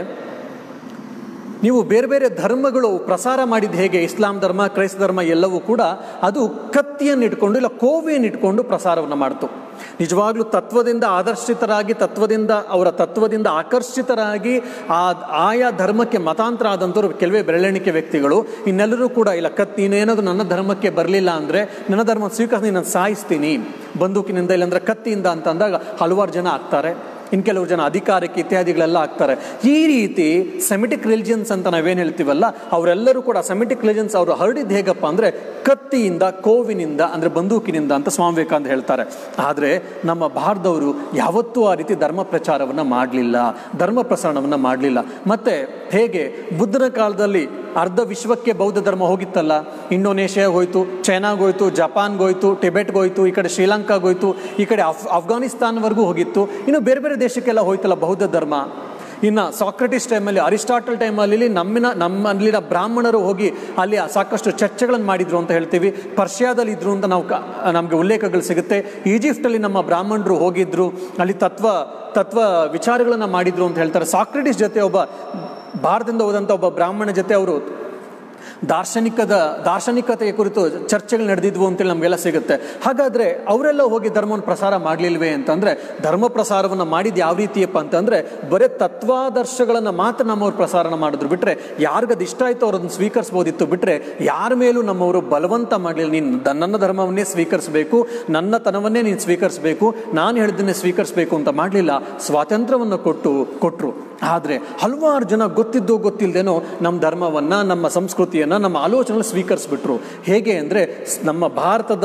S1: ನೀವು ಬೇರೆ ಬೇರೆ ಧರ್ಮಗಳು ಪ್ರಸಾರ ಮಾಡಿದ ಹೇಗೆ ಇಸ್ಲಾಂ ಧರ್ಮ ಕ್ರೈಸ್ತ ಧರ್ಮ ಎಲ್ಲವೂ ಕೂಡ ಅದು ಕತ್ತಿಯನ್ನು ಇಟ್ಕೊಂಡು ಇಲ್ಲ ಕೋವೆಯನ್ನು ಇಟ್ಕೊಂಡು ಪ್ರಸಾರವನ್ನು ಮಾಡ್ತು ನಿಜವಾಗ್ಲೂ ತತ್ವದಿಂದ ಆದರ್ಶಿತರಾಗಿ ತತ್ವದಿಂದ ಅವರ ತತ್ವದಿಂದ ಆಕರ್ಷಿತರಾಗಿ ಆ ಆಯಾ ಧರ್ಮಕ್ಕೆ ಮತಾಂತರ ಆದಂಥವ್ರು ಕೆಲವೇ ಬೆರಳೆಣಿಕೆ ವ್ಯಕ್ತಿಗಳು ಇನ್ನೆಲ್ಲರೂ ಕೂಡ ಇಲ್ಲ ಕತ್ ನೀನೇನಾದ್ರು ನನ್ನ ಧರ್ಮಕ್ಕೆ ಬರಲಿಲ್ಲ ಅಂದರೆ ನನ್ನ ಧರ್ಮ ಸ್ವೀಕರಿಸಿ ನಾನು ಸಾಯಿಸ್ತೀನಿ ಬಂದೂಕಿನಿಂದ ಇಲ್ಲಾಂದ್ರೆ ಕತ್ತಿಯಿಂದ ಅಂತ ಅಂದಾಗ ಹಲವಾರು ಜನ ಆಗ್ತಾರೆ ಇನ್ನು ಕೆಲವು ಜನ ಅಧಿಕಾರಕ್ಕೆ ಇತ್ಯಾದಿಗಳೆಲ್ಲ ಆಗ್ತಾರೆ ಈ ರೀತಿ ಸೆಮಿಟಿಕ್ ರಿಲಿಜನ್ಸ್ ಅಂತ ನಾವೇನು ಹೇಳ್ತೀವಲ್ಲ ಅವರೆಲ್ಲರೂ ಕೂಡ ಸೆಮಿಟಿಕ್ ರಿಲಿಜನ್ಸ್ ಅವರು ಹರಡಿದ್ದು ಹೇಗಪ್ಪ ಅಂದರೆ ಕತ್ತಿಯಿಂದ ಕೋವಿನಿಂದ ಅಂದರೆ ಬಂದೂಕಿನಿಂದ ಅಂತ ಸ್ವಾಮಿ ವಿವೇಕಾನಂದ ಹೇಳ್ತಾರೆ ಆದರೆ ನಮ್ಮ ಭಾರತದವರು ಯಾವತ್ತೂ ಆ ರೀತಿ ಧರ್ಮ ಪ್ರಚಾರವನ್ನು ಮಾಡಲಿಲ್ಲ ಧರ್ಮ ಪ್ರಸರಣವನ್ನು ಮಾಡಲಿಲ್ಲ ಮತ್ತು ಹೇಗೆ ಬುದ್ಧನ ಕಾಲದಲ್ಲಿ ಅರ್ಧ ವಿಶ್ವಕ್ಕೆ ಬೌದ್ಧ ಧರ್ಮ ಹೋಗಿತ್ತಲ್ಲ ಇಂಡೋನೇಷ್ಯಾಗೆ ಹೋಯ್ತು ಚೈನಾಗೆ ಹೋಯ್ತು ಜಪಾನ್ಗೆ ಹೋಯ್ತು ಟಿಬೆಟ್ಗೆ ಹೋಯ್ತು ಈ ಕಡೆ ಶ್ರೀಲಂಕಾಗೆ ಹೋಯ್ತು ಈ ಕಡೆ ಅಫ್ ಅಫ್ಘಾನಿಸ್ತಾನ್ವರೆಗೂ ಹೋಗಿತ್ತು ಇನ್ನು ಬೇರೆ ಬೇರೆ ದೇಶಕ್ಕೆಲ್ಲ ಹೋಯ್ತಲ್ಲ ಬೌದ್ಧ ಧರ್ಮ ಇನ್ನು ಸಾಕ್ರೆಟಿಸ್ ಟೈಮಲ್ಲಿ ಅರಿಸ್ಟಾಟಲ್ ಟೈಮಲ್ಲಿ ನಮ್ಮಿನ ನಮ್ಮಲ್ಲಿನ ಬ್ರಾಹ್ಮಣರು ಹೋಗಿ ಅಲ್ಲಿ ಸಾಕಷ್ಟು ಚರ್ಚೆಗಳನ್ನು ಮಾಡಿದ್ರು ಅಂತ ಹೇಳ್ತೀವಿ ಪರ್ಷಿಯಾದಲ್ಲಿ ಇದ್ರು ಅಂತ ನಾವು ಕ ನಮಗೆ ಉಲ್ಲೇಖಗಳು ಸಿಗುತ್ತೆ ಈಜಿಪ್ಟಲ್ಲಿ ನಮ್ಮ ಬ್ರಾಹ್ಮಣರು ಹೋಗಿದ್ರು ಅಲ್ಲಿ ತತ್ವ ತತ್ವ ವಿಚಾರಗಳನ್ನು ಮಾಡಿದ್ರು ಅಂತ ಹೇಳ್ತಾರೆ ಸಾಕ್ರೆಟಿಸ್ ಜೊತೆ ಒಬ್ಬ ಭಾರತದಿಂದ ಹೋದಂಥ ಒಬ್ಬ ಬ್ರಾಹ್ಮಣ ಜೊತೆ ಅವರು ದಾರ್ಶನಿಕದ ದಾರ್ಶನಿಕತೆಯ ಕುರಿತು ಚರ್ಚೆಗಳು ನಡೆದಿದ್ವು ಅಂತೇಳಿ ನಮಗೆಲ್ಲ ಸಿಗುತ್ತೆ ಹಾಗಾದರೆ ಅವರೆಲ್ಲ ಹೋಗಿ ಧರ್ಮವನ್ನು ಪ್ರಸಾರ ಮಾಡಲಿಲ್ವೇ ಅಂತಂದರೆ ಧರ್ಮ ಪ್ರಸಾರವನ್ನು ಮಾಡಿದ್ದು ಯಾವ ರೀತಿಯಪ್ಪ ಅಂತಂದರೆ ಬರೀ ತತ್ವಾದರ್ಶಗಳನ್ನು ಮಾತ್ರ ನಮ್ಮವ್ರು ಪ್ರಸಾರ ಮಾಡಿದ್ರು ಬಿಟ್ಟರೆ ಯಾರಿಗದು ಇಷ್ಟ ಆಯಿತು ಅವ್ರನ್ನ ಸ್ವೀಕರಿಸ್ಬೋದಿತ್ತು ಬಿಟ್ಟರೆ ಯಾರ ಮೇಲೂ ನಮ್ಮವರು ಬಲವಂತ ಮಾಡಲಿಲ್ಲ ನೀನು ದ- ನನ್ನ ಧರ್ಮವನ್ನೇ ಸ್ವೀಕರಿಸಬೇಕು ನನ್ನ ತನವನ್ನೇ ನೀನು ಸ್ವೀಕರಿಸಬೇಕು ನಾನು ಹೇಳಿದ್ದನ್ನೇ ಸ್ವೀಕರಿಸಬೇಕು ಅಂತ ಮಾಡಲಿಲ್ಲ ಸ್ವಾತಂತ್ರ್ಯವನ್ನು ಕೊಟ್ಟು ಕೊಟ್ಟರು ಆದರೆ ಹಲವಾರು ಜನ ಗೊತ್ತಿದ್ದೋ ಗೊತ್ತಿಲ್ಲದೇನೋ ನಮ್ಮ ಧರ್ಮವನ್ನು ನಮ್ಮ ಸಂಸ್ಕೃತಿಯನ್ನು ನಮ್ಮ ಆಲೋಚನೆಗಳು ಸ್ವೀಕರಿಸ್ಬಿಟ್ರು ಹೇಗೆ ಅಂದರೆ ನಮ್ಮ ಭಾರತದ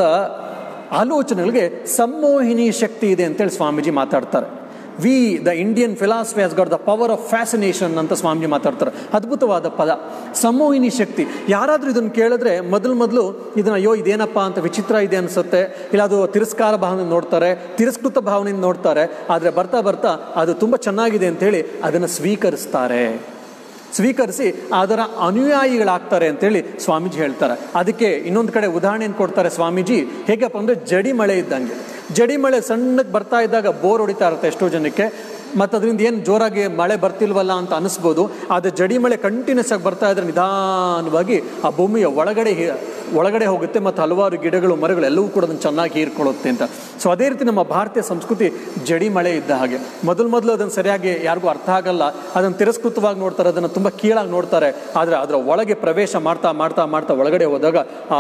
S1: ಆಲೋಚನೆಗಳಿಗೆ ಸಂಮೋಹಿನಿ ಶಕ್ತಿ ಇದೆ ಅಂತೇಳಿ ಸ್ವಾಮೀಜಿ ಮಾತಾಡ್ತಾರೆ we the Indian philosophy has got the power of fascination ಅಂತ ಸ್ವಾಮೀಜಿ ಮಾತಾಡ್ತಾರೆ ಅದ್ಭುತವಾದ ಪದ ಸಂಮೋಹಿನಿ ಶಕ್ತಿ ಯಾರಾದರೂ ಇದನ್ನು ಕೇಳಿದ್ರೆ ಮೊದಲು ಮೊದಲು ಇದನ್ನ ಅಯ್ಯೋ ಇದೇನಪ್ಪ ಅಂತ ವಿಚಿತ್ರ ಇದೆ ಅನಿಸುತ್ತೆ ಇಲ್ಲ ಅದು ತಿರಸ್ಕಾರ ಭಾವನೆ ನೋಡ್ತಾರೆ ತಿರಸ್ಕೃತ ಭಾವನೆಯಿಂದ ನೋಡ್ತಾರೆ ಆದರೆ ಬರ್ತಾ ಬರ್ತಾ ಅದು ತುಂಬ ಚೆನ್ನಾಗಿದೆ ಅಂತೇಳಿ ಅದನ್ನು ಸ್ವೀಕರಿಸ್ತಾರೆ ಸ್ವೀಕರಿಸಿ ಅದರ ಅನುಯಾಯಿಗಳಾಗ್ತಾರೆ ಅಂತೇಳಿ ಸ್ವಾಮೀಜಿ ಹೇಳ್ತಾರೆ ಅದಕ್ಕೆ ಇನ್ನೊಂದು ಕಡೆ ಉದಾಹರಣೆಯನ್ನು ಕೊಡ್ತಾರೆ ಸ್ವಾಮೀಜಿ ಹೇಗಪ್ಪ ಅಂದರೆ ಜಡಿ ಮಳೆ ಇದ್ದಂಗೆ ಜಡಿ ಮಳೆ ಸಣ್ಣಕ್ಕೆ ಬರ್ತಾ ಇದ್ದಾಗ ಬೋರ್ ಹೊಡಿತಾ ಇರುತ್ತೆ ಎಷ್ಟೋ ಜನಕ್ಕೆ ಮತ್ತು ಅದರಿಂದ ಏನು ಜೋರಾಗಿ ಮಳೆ ಬರ್ತಿಲ್ವಲ್ಲ ಅಂತ ಅನಿಸ್ಬೋದು ಆದರೆ ಜಡಿ ಮಳೆ ಕಂಟಿನ್ಯೂಸ್ ಆಗಿ ಬರ್ತಾ ಇದ್ರೆ ನಿಧಾನವಾಗಿ ಆ ಭೂಮಿಯ ಒಳಗಡೆ ಹಿ- ಒಳಗಡೆ ಹೋಗುತ್ತೆ ಮತ್ತು ಹಲವಾರು ಗಿಡಗಳು ಮರಗಳು ಎಲ್ಲವೂ ಕೂಡ ಅದನ್ನು ಚೆನ್ನಾಗಿ ಹೀರ್ಕೊಳ್ಳುತ್ತೆ ಅಂತ ಸೊ ಅದೇ ರೀತಿ ನಮ್ಮ ಭಾರತೀಯ ಸಂಸ್ಕೃತಿ ಜಡಿ ಮಳೆ ಇದ್ದ ಹಾಗೆ ಮೊದಲು ಮೊದಲು ಅದನ್ನು ಸರಿಯಾಗಿ ಯಾರಿಗೂ ಅರ್ಥ ಆಗಲ್ಲ ಅದನ್ನು ತಿರಸ್ಕೃತವಾಗಿ ನೋಡ್ತಾರೆ ಅದನ್ನು ತುಂಬ ಕೀಳಾಗಿ ನೋಡ್ತಾರೆ ಆದರೆ ಅದರ ಒಳಗೆ ಪ್ರವೇಶ ಮಾಡ್ತಾ ಮಾಡ್ತಾ ಮಾಡ್ತಾ ಒಳಗಡೆ ಹೋದಾಗ ಆ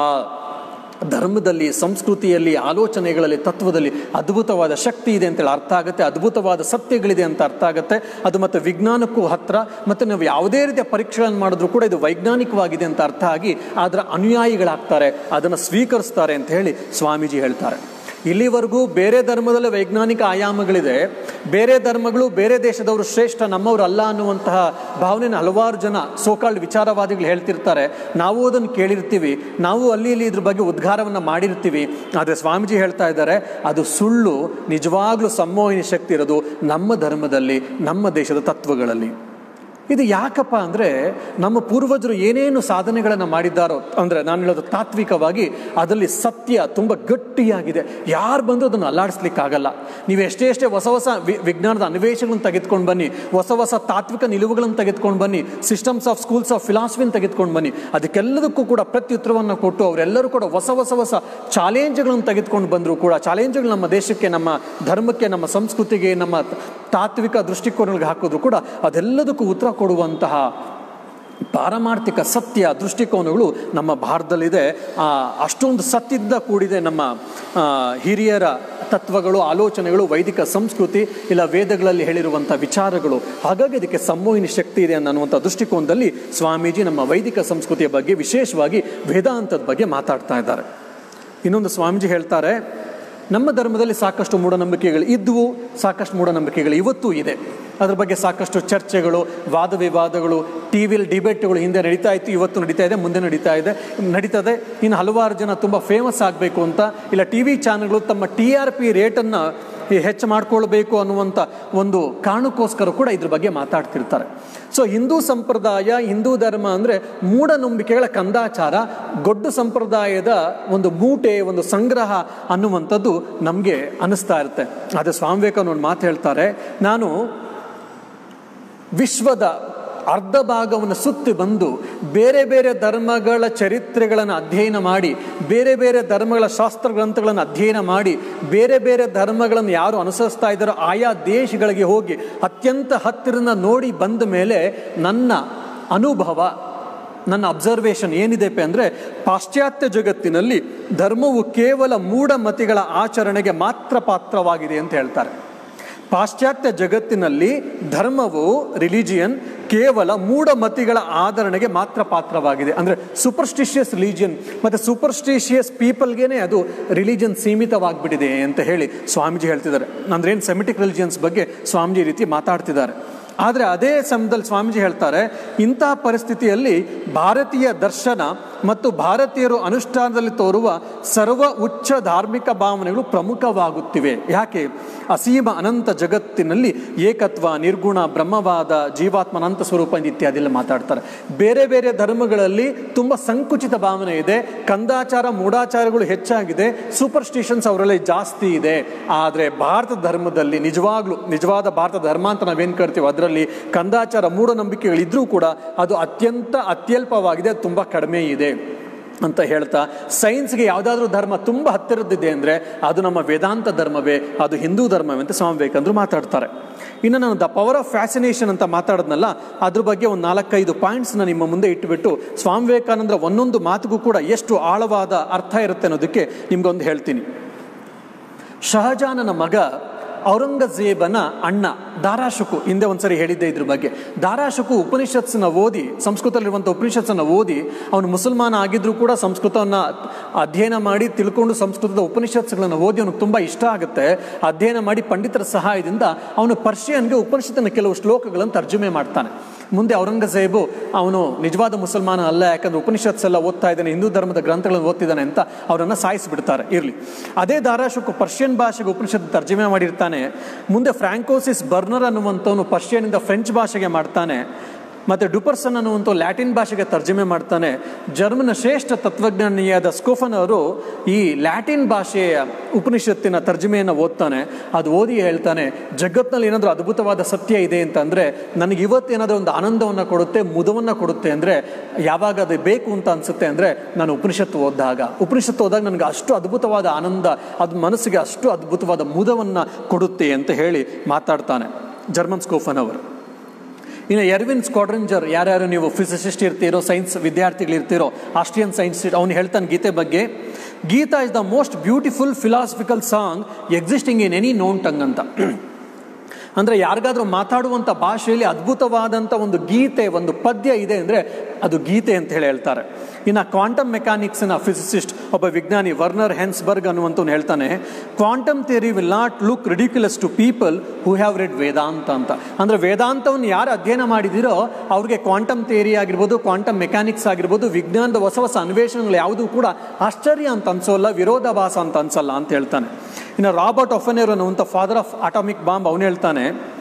S1: ಧರ್ಮದಲ್ಲಿ ಸಂಸ್ಕೃತಿಯಲ್ಲಿ ಆಲೋಚನೆಗಳಲ್ಲಿ ತತ್ವದಲ್ಲಿ ಅದ್ಭುತವಾದ ಶಕ್ತಿ ಇದೆ ಅಂತೇಳಿ ಅರ್ಥ ಆಗುತ್ತೆ ಅದ್ಭುತವಾದ ಸತ್ಯಗಳಿದೆ ಅಂತ ಅರ್ಥ ಆಗುತ್ತೆ ಅದು ಮತ್ತು ವಿಜ್ಞಾನಕ್ಕೂ ಹತ್ರ ಮತ್ತು ನಾವು ಯಾವುದೇ ರೀತಿಯ ಪರೀಕ್ಷೆಗಳನ್ನು ಮಾಡಿದ್ರೂ ಕೂಡ ಇದು ವೈಜ್ಞಾನಿಕವಾಗಿದೆ ಅಂತ ಅರ್ಥ ಆಗಿ ಅದರ ಅನುಯಾಯಿಗಳಾಗ್ತಾರೆ ಅದನ್ನು ಸ್ವೀಕರಿಸ್ತಾರೆ ಅಂತ ಹೇಳಿ ಸ್ವಾಮೀಜಿ ಹೇಳ್ತಾರೆ ಇಲ್ಲಿವರೆಗೂ ಬೇರೆ ಧರ್ಮದಲ್ಲಿ ವೈಜ್ಞಾನಿಕ ಆಯಾಮಗಳಿದೆ ಬೇರೆ ಧರ್ಮಗಳು ಬೇರೆ ದೇಶದವರು ಶ್ರೇಷ್ಠ ನಮ್ಮವರು ಅಲ್ಲ ಅನ್ನುವಂತಹ ಭಾವನೆನ ಹಲವಾರು ಜನ ಸೋಕಾಲ್ಡ್ ವಿಚಾರವಾದಿಗಳು ಹೇಳ್ತಿರ್ತಾರೆ ನಾವು ಅದನ್ನು ಕೇಳಿರ್ತೀವಿ ನಾವು ಅಲ್ಲಿ ಇಲ್ಲಿ ಇದ್ರ ಬಗ್ಗೆ ಉದ್ಘಾರವನ್ನು ಮಾಡಿರ್ತೀವಿ ಆದರೆ ಸ್ವಾಮೀಜಿ ಹೇಳ್ತಾ ಇದ್ದಾರೆ ಅದು ಸುಳ್ಳು ನಿಜವಾಗ್ಲೂ ಸಂಮೋಹಿನಿ ಶಕ್ತಿ ಇರೋದು ನಮ್ಮ ಧರ್ಮದಲ್ಲಿ ನಮ್ಮ ದೇಶದ ತತ್ವಗಳಲ್ಲಿ ಇದು ಯಾಕಪ್ಪ ಅಂದರೆ ನಮ್ಮ ಪೂರ್ವಜರು ಏನೇನು ಸಾಧನೆಗಳನ್ನು ಮಾಡಿದ್ದಾರೋ ಅಂದರೆ ನಾನು ಹೇಳೋದು ತಾತ್ವಿಕವಾಗಿ ಅದರಲ್ಲಿ ಸತ್ಯ ತುಂಬ ಗಟ್ಟಿಯಾಗಿದೆ ಯಾರು ಬಂದರೂ ಅದನ್ನು ಅಲ್ಲಾಡಿಸ್ಲಿಕ್ಕಾಗಲ್ಲ ನೀವು ಎಷ್ಟೇ ಎಷ್ಟೇ ಹೊಸ ಹೊಸ ವಿ ವಿಜ್ಞಾನದ ಅನ್ವೇಷಣೆಗಳನ್ನು ತೆಗೆದುಕೊಂಡು ಬನ್ನಿ ಹೊಸ ಹೊಸ ತಾತ್ವಿಕ ನಿಲುವುಗಳನ್ನು ತೆಗೆದುಕೊಂಡು ಬನ್ನಿ ಸಿಸ್ಟಮ್ಸ್ ಆಫ್ ಸ್ಕೂಲ್ಸ್ ಆಫ್ ಫಿಲಾಸಫಿನ ತೆಗೆದುಕೊಂಡು ಬನ್ನಿ ಅದಕ್ಕೆಲ್ಲದಕ್ಕೂ ಕೂಡ ಪ್ರತ್ಯುತ್ತರವನ್ನು ಕೊಟ್ಟು ಅವರೆಲ್ಲರೂ ಕೂಡ ಹೊಸ ಹೊಸ ಹೊಸ ಚಾಲೆಂಜ್ಗಳನ್ನು ತೆಗೆದುಕೊಂಡು ಬಂದರೂ ಕೂಡ ಚಾಲೆಂಜ್ಗಳು ನಮ್ಮ ದೇಶಕ್ಕೆ ನಮ್ಮ ಧರ್ಮಕ್ಕೆ ನಮ್ಮ ಸಂಸ್ಕೃತಿಗೆ ನಮ್ಮ ತಾತ್ವಿಕ ದೃಷ್ಟಿಕೋನಗಳಿಗೆ ಹಾಕಿದ್ರು ಕೂಡ ಅದೆಲ್ಲದಕ್ಕೂ ಉತ್ತರ ಕೊಡುವಂತಹ ಪಾರಮಾರ್ಥಿಕ ಸತ್ಯ ದೃಷ್ಟಿಕೋನಗಳು ನಮ್ಮ ಭಾರತದಲ್ಲಿದೆ ಆ, ಅಷ್ಟೊಂದು ಸತ್ಯದಿಂದ ಕೂಡಿದೆ ನಮ್ಮ ಆ, ಹಿರಿಯರ ತತ್ವಗಳು ಆಲೋಚನೆಗಳು ವೈದಿಕ ಸಂಸ್ಕೃತಿ ಇಲ್ಲ ವೇದಗಳಲ್ಲಿ ಹೇಳಿರುವಂಥ ವಿಚಾರಗಳು ಹಾಗಾಗಿ ಇದಕ್ಕೆ ಸಂಮೋಹಿನಿ ಶಕ್ತಿ ಇದೆ ಅನ್ನುವಂಥ ದೃಷ್ಟಿಕೋನದಲ್ಲಿ ಸ್ವಾಮೀಜಿ ನಮ್ಮ ವೈದಿಕ ಸಂಸ್ಕೃತಿಯ ಬಗ್ಗೆ ವಿಶೇಷವಾಗಿ ವೇದಾಂತದ ಬಗ್ಗೆ ಮಾತಾಡ್ತಾ ಇದ್ದಾರೆ ಇನ್ನೊಂದು ಸ್ವಾಮೀಜಿ ಹೇಳ್ತಾರೆ ನಮ್ಮ ಧರ್ಮದಲ್ಲಿ ಸಾಕಷ್ಟು ಮೂಢನಂಬಿಕೆಗಳು ಇದ್ವು ಸಾಕಷ್ಟು ಮೂಢನಂಬಿಕೆಗಳು ಇವತ್ತೂ ಇದೆ ಅದ್ರ ಬಗ್ಗೆ ಸಾಕಷ್ಟು ಚರ್ಚೆಗಳು ವಾದ ವಿವಾದಗಳು ಟಿ ವಿಲಿ ಡಿಬೇಟ್ಗಳು ಹಿಂದೆ ನಡೀತಾ ಇತ್ತು ಇವತ್ತು ನಡೀತಾ ಇದೆ ಮುಂದೆ ನಡೀತಾ ಇದೆ ನಡೀತದೆ ಇನ್ನು ಹಲವಾರು ಜನ ತುಂಬ ಫೇಮಸ್ ಆಗಬೇಕು ಅಂತ ಇಲ್ಲ ಟಿ ವಿ ಚಾನಲ್ಗಳು ತಮ್ಮ ಟಿ ಆರ್ ಪಿ ರೇಟನ್ನು ಹೆಚ್ಚು ಮಾಡ್ಕೊಳ್ಬೇಕು ಅನ್ನುವಂಥ ಒಂದು ಕಾರಣಕ್ಕೋಸ್ಕರ ಕೂಡ ಇದ್ರ ಬಗ್ಗೆ ಮಾತಾಡ್ತಿರ್ತಾರೆ ಸೊ ಹಿಂದೂ ಸಂಪ್ರದಾಯ ಹಿಂದೂ ಧರ್ಮ ಅಂದರೆ ಮೂಢನಂಬಿಕೆಗಳ ಕಂದಾಚಾರ ಗೊಡ್ಡು ಸಂಪ್ರದಾಯದ ಒಂದು ಮೂಟೆ ಒಂದು ಸಂಗ್ರಹ ಅನ್ನುವಂಥದ್ದು ನಮಗೆ ಅನ್ನಿಸ್ತಾ ಇರುತ್ತೆ ಆದರೆ ಸ್ವಾಮಿ ವಿವೇಕಾನಂದ ಒಂದು ಮಾತು ಹೇಳ್ತಾರೆ ನಾನು ವಿಶ್ವದ ಅರ್ಧ ಭಾಗವನ್ನು ಸುತ್ತಿ ಬಂದು ಬೇರೆ ಬೇರೆ ಧರ್ಮಗಳ ಚರಿತ್ರೆಗಳನ್ನು ಅಧ್ಯಯನ ಮಾಡಿ ಬೇರೆ ಬೇರೆ ಧರ್ಮಗಳ ಶಾಸ್ತ್ರ ಗ್ರಂಥಗಳನ್ನು ಅಧ್ಯಯನ ಮಾಡಿ ಬೇರೆ ಬೇರೆ ಧರ್ಮಗಳನ್ನು ಯಾರು ಅನುಸರಿಸ್ತಾ ಇದ್ದಾರೋ ಆಯಾ ದೇಶಗಳಿಗೆ ಹೋಗಿ ಅತ್ಯಂತ ಹತ್ತಿರನ ನೋಡಿ ಬಂದ ಮೇಲೆ ನನ್ನ ಅನುಭವ ನನ್ನ ಅಬ್ಸರ್ವೇಷನ್ ಏನಿದೆ ಅಂದರೆ ಪಾಶ್ಚಾತ್ಯ ಜಗತ್ತಿನಲ್ಲಿ ಧರ್ಮವು ಕೇವಲ ಮೂಢಮತಿಗಳ ಆಚರಣೆಗೆ ಮಾತ್ರ ಪಾತ್ರವಾಗಿದೆ ಅಂತ ಹೇಳ್ತಾರೆ ಪಾಶ್ಚಾತ್ಯ ಜಗತ್ತಿನಲ್ಲಿ ಧರ್ಮವು ರಿಲಿಜಿಯನ್ ಕೇವಲ ಮೂಢಮತಿಗಳ ಆಧರಣೆಗೆ ಮಾತ್ರ ಪಾತ್ರವಾಗಿದೆ ಅಂದರೆ ಸೂಪರ್ಸ್ಟಿಷಿಯಸ್ ರಿಲಿಜಿಯನ್ ಮತ್ತು ಸೂಪರ್ಸ್ಟಿಷಿಯಸ್ ಪೀಪಲ್ಗೇನೆ ಅದು ರಿಲಿಜಿಯನ್ ಸೀಮಿತವಾಗಿಬಿಟ್ಟಿದೆ ಅಂತ ಹೇಳಿ ಸ್ವಾಮೀಜಿ ಹೇಳ್ತಿದ್ದಾರೆ ಅಂದ್ರೆ ಏನು ಸೆಮಿಟಿಕ್ ರಿಲಿಜಿಯನ್ಸ್ ಬಗ್ಗೆ ಸ್ವಾಮೀಜಿ ಈ ರೀತಿ ಮಾತಾಡ್ತಿದ್ದಾರೆ ಆದರೆ ಅದೇ ಸಮಯದಲ್ಲಿ ಸ್ವಾಮೀಜಿ ಹೇಳ್ತಾರೆ ಇಂತಹ ಪರಿಸ್ಥಿತಿಯಲ್ಲಿ ಭಾರತೀಯ ದರ್ಶನ ಮತ್ತು ಭಾರತೀಯರು ಅನುಷ್ಠಾನದಲ್ಲಿ ತೋರುವ ಸರ್ವ ಉಚ್ಚ ಧಾರ್ಮಿಕ ಭಾವನೆಗಳು ಪ್ರಮುಖವಾಗುತ್ತಿವೆ ಯಾಕೆ ಅಸೀಮ ಅನಂತ ಜಗತ್ತಿನಲ್ಲಿ ಏಕತ್ವ ನಿರ್ಗುಣ ಬ್ರಹ್ಮವಾದ ಜೀವಾತ್ಮ ಅನಂತ ಸ್ವರೂಪ ಇತ್ಯಾದಿ ಎಲ್ಲ ಮಾತಾಡ್ತಾರೆ ಬೇರೆ ಬೇರೆ ಧರ್ಮಗಳಲ್ಲಿ ತುಂಬ ಸಂಕುಚಿತ ಭಾವನೆ ಇದೆ ಕಂದಾಚಾರ ಮೂಢಾಚಾರಗಳು ಹೆಚ್ಚಾಗಿದೆ ಸೂಪರ್ಸ್ಟಿಷನ್ಸ್ ಅವರಲ್ಲಿ ಜಾಸ್ತಿ ಇದೆ ಆದರೆ ಭಾರತ ಧರ್ಮದಲ್ಲಿ ನಿಜವಾಗ್ಲೂ ನಿಜವಾದ ಭಾರತ ಧರ್ಮ ಅಂತ ನಾವೇನು ಕರಿತೀವಿ ಅದರಲ್ಲಿ ಕಂದಾಚಾರ ಮೂಢನಂಬಿಕೆಗಳಿದ್ರೂ ಕೂಡ ಅದು ಅತ್ಯಂತ ಅತ್ಯಲ್ಪವಾಗಿದೆ ಅದು ತುಂಬ ಕಡಿಮೆ ಇದೆ ಅಂತ ಹೇಳ್ತಾ ಸೈನ್ಸ್ಗೆ ಯಾವುದಾದ್ರೂ ಧರ್ಮ ತುಂಬ ಹತ್ತಿರದಿದೆ ಅಂದರೆ ಅದು ನಮ್ಮ ವೇದಾಂತ ಧರ್ಮವೇ ಅದು ಹಿಂದೂ ಧರ್ಮವೇ ಅಂತ ಸ್ವಾಮಿ ವಿವೇಕಾನಂದರು ಮಾತಾಡ್ತಾರೆ ಇನ್ನು ನಾನು ದ ಪವರ್ ಆಫ್ ಫ್ಯಾಸಿನೇಷನ್ ಅಂತ ಮಾತಾಡಿದ್ನಲ್ಲ ಅದ್ರ ಬಗ್ಗೆ ಒಂದು ನಾಲ್ಕೈದು ಪಾಯಿಂಟ್ಸ್ನ ನಿಮ್ಮ ಮುಂದೆ ಇಟ್ಟುಬಿಟ್ಟು ಸ್ವಾಮಿ ವಿವೇಕಾನಂದರ ಒಂದೊಂದು ಮಾತಿಗೂ ಕೂಡ ಎಷ್ಟು ಆಳವಾದ ಅರ್ಥ ಇರುತ್ತೆ ಅನ್ನೋದಕ್ಕೆ ನಿಮ್ಗೊಂದು ಹೇಳ್ತೀನಿ ಶಹಜಾನನ ಮಗ ಔರಂಗಜೇಬನ ಅಣ್ಣ ದಾರಾಶುಕು ಹಿಂದೆ ಒಂದ್ಸರಿ ಹೇಳಿದ್ದೆ ಇದ್ರ ಬಗ್ಗೆ ದಾರಾಶುಕು ಉಪನಿಷತ್ಸನ್ನ ಓದಿ ಸಂಸ್ಕೃತದಲ್ಲಿರುವಂಥ ಉಪನಿಷತ್ಸನ್ನ ಓದಿ ಅವನು ಮುಸಲ್ಮಾನ ಆಗಿದ್ರೂ ಕೂಡ ಸಂಸ್ಕೃತವನ್ನು ಅಧ್ಯಯನ ಮಾಡಿ ತಿಳ್ಕೊಂಡು ಸಂಸ್ಕೃತದ ಉಪನಿಷತ್ಸ್ಗಳನ್ನು ಓದಿ ಅವನಿಗೆ ತುಂಬ ಇಷ್ಟ ಆಗುತ್ತೆ ಅಧ್ಯಯನ ಮಾಡಿ ಪಂಡಿತರ ಸಹಾಯದಿಂದ ಅವನು ಪರ್ಷಿಯನ್ಗೆ ಉಪನಿಷತ್ತಿನ ಕೆಲವು ಶ್ಲೋಕಗಳನ್ನು ತರ್ಜುಮೆ ಮಾಡ್ತಾನೆ ಮುಂದೆ ಔರಂಗಜೇಬು ಅವನು ನಿಜವಾದ ಮುಸಲ್ಮಾನ ಅಲ್ಲ ಯಾಕಂದ್ರೆ ಉಪನಿಷತ್ಸ್ ಎಲ್ಲ ಓದ್ತಾ ಇದ್ದಾನೆ ಹಿಂದೂ ಧರ್ಮದ ಗ್ರಂಥಗಳನ್ನು ಓದ್ತಿದ್ದಾನೆ ಅಂತ ಅವರನ್ನು ಸಾಯಿಸಿಬಿಡ್ತಾರೆ ಇರಲಿ ಅದೇ ದಾರಾಶುಕು ಪರ್ಷಿಯನ್ ಭಾಷೆಗೆ ಉಪನಿಷತ್ ತರ್ಜುಮೆ ಮಾಡಿರ್ತಾನೆ ಮುಂದೆ ಫ್ರಾಂಕೋಸಿಸ್ ಬರ್ನರ್ ಅನ್ನುವಂಥವನು ಪರ್ಷಿಯನಿಂದ ಫ್ರೆಂಚ್ ಭಾಷೆಗೆ ಮಾಡ್ತಾನೆ ಮತ್ತು ಡುಪರ್ಸನ್ ಅನ್ನುವಂಥ ಲ್ಯಾಟಿನ್ ಭಾಷೆಗೆ ತರ್ಜುಮೆ ಮಾಡ್ತಾನೆ ಜರ್ಮನ್ ಶ್ರೇಷ್ಠ ತತ್ವಜ್ಞಾನಿಯಾದ ಸ್ಕೋಫನ್ ಅವರು ಈ ಲ್ಯಾಟಿನ್ ಭಾಷೆಯ ಉಪನಿಷತ್ತಿನ ತರ್ಜುಮೆಯನ್ನು ಓದ್ತಾನೆ ಅದು ಓದಿ ಹೇಳ್ತಾನೆ ಜಗತ್ತಿನಲ್ಲಿ ಏನಾದರೂ ಅದ್ಭುತವಾದ ಸತ್ಯ ಇದೆ ಅಂತಂದರೆ ನನಗೆ ಇವತ್ತೇನಾದರೂ ಒಂದು ಆನಂದವನ್ನು ಕೊಡುತ್ತೆ ಮುದವನ್ನು ಕೊಡುತ್ತೆ ಅಂದರೆ ಯಾವಾಗ ಅದು ಬೇಕು ಅಂತ ಅನಿಸುತ್ತೆ ಅಂದರೆ ನಾನು ಉಪನಿಷತ್ತು ಓದಿದಾಗ ಉಪನಿಷತ್ತು ಓದಾಗ ನನಗೆ ಅಷ್ಟು ಅದ್ಭುತವಾದ ಆನಂದ ಅದು ಮನಸ್ಸಿಗೆ ಅಷ್ಟು ಅದ್ಭುತವಾದ ಮುದವನ್ನು ಕೊಡುತ್ತೆ ಅಂತ ಹೇಳಿ ಮಾತಾಡ್ತಾನೆ ಜರ್ಮನ್ ಸ್ಕೋಫನ್ ಅವರು ಇನ್ನು ಎರ್ವಿನ್ ಸ್ಕ್ವಾಡ್ರಂಜರ್ ಯಾರ್ಯಾರು ನೀವು ಫಿಸಿಸಿಸ್ಟ್ ಇರ್ತೀರೋ ಸೈನ್ಸ್ ವಿದ್ಯಾರ್ಥಿಗಳಿರ್ತೀರೋ ಆಸ್ಟ್ರಿಯನ್ ಸೈನ್ಸ್ ಅವನು ಹೇಳ್ತಾನೆ ಗೀತೆ ಬಗ್ಗೆ Gita is the most beautiful philosophical song existing in any known tongue ಅಂತ ಅಂದರೆ ಯಾರಿಗಾದ್ರೂ ಮಾತಾಡುವಂಥ ಭಾಷೆಯಲ್ಲಿ ಅದ್ಭುತವಾದಂಥ ಒಂದು ಗೀತೆ ಒಂದು ಪದ್ಯ ಇದೆ ಅಂದರೆ ಅದು ಗೀತೆ ಅಂತ ಹೇಳಿ ಹೇಳ್ತಾರೆ ಇನ್ನು ಕ್ವಾಂಟಮ್ ಮೆಕ್ಯಾನಿಕ್ಸ್ನ ಫಿಸಿಸಿಸ್ಟ್ ಒಬ್ಬ ವಿಜ್ಞಾನಿ ವರ್ನರ್ ಹೆನ್ಸ್ಬರ್ಗ್ ಅನ್ನುವಂಥವ್ನು ಹೇಳ್ತಾನೆ quantum theory will not look ridiculous to people who have read Vedanta ಅಂತ ಅಂದರೆ ವೇದಾಂತವನ್ನು ಯಾರು ಅಧ್ಯಯನ ಮಾಡಿದಿರೋ ಅವ್ರಿಗೆ ಕ್ವಾಂಟಮ್ ಥಿಯರಿ ಆಗಿರ್ಬೋದು ಕ್ವಾಂಟಮ್ ಮೆಕ್ಯಾನಿಕ್ಸ್ ಆಗಿರ್ಬೋದು ವಿಜ್ಞಾನದ ಹೊಸ ಹೊಸ ಅನ್ವೇಷಣೆಗಳು ಯಾವುದೂ ಕೂಡ ಆಶ್ಚರ್ಯ ಅಂತ ಅನ್ಸೋಲ್ಲ ವಿರೋಧಾಭಾಸ ಅಂತ ಅನ್ಸಲ್ಲ ಅಂತ ಹೇಳ್ತಾನೆ ಇನ್ನು ರಾಬರ್ಟ್ ಒಫನೆರ್ ಅನ್ನುವಂಥ ಫಾದರ್ ಆಫ್ ಅಟಾಮಿಕ್ ಬಾಂಬ್ ಅವನು ಹೇಳ್ತಾನೆ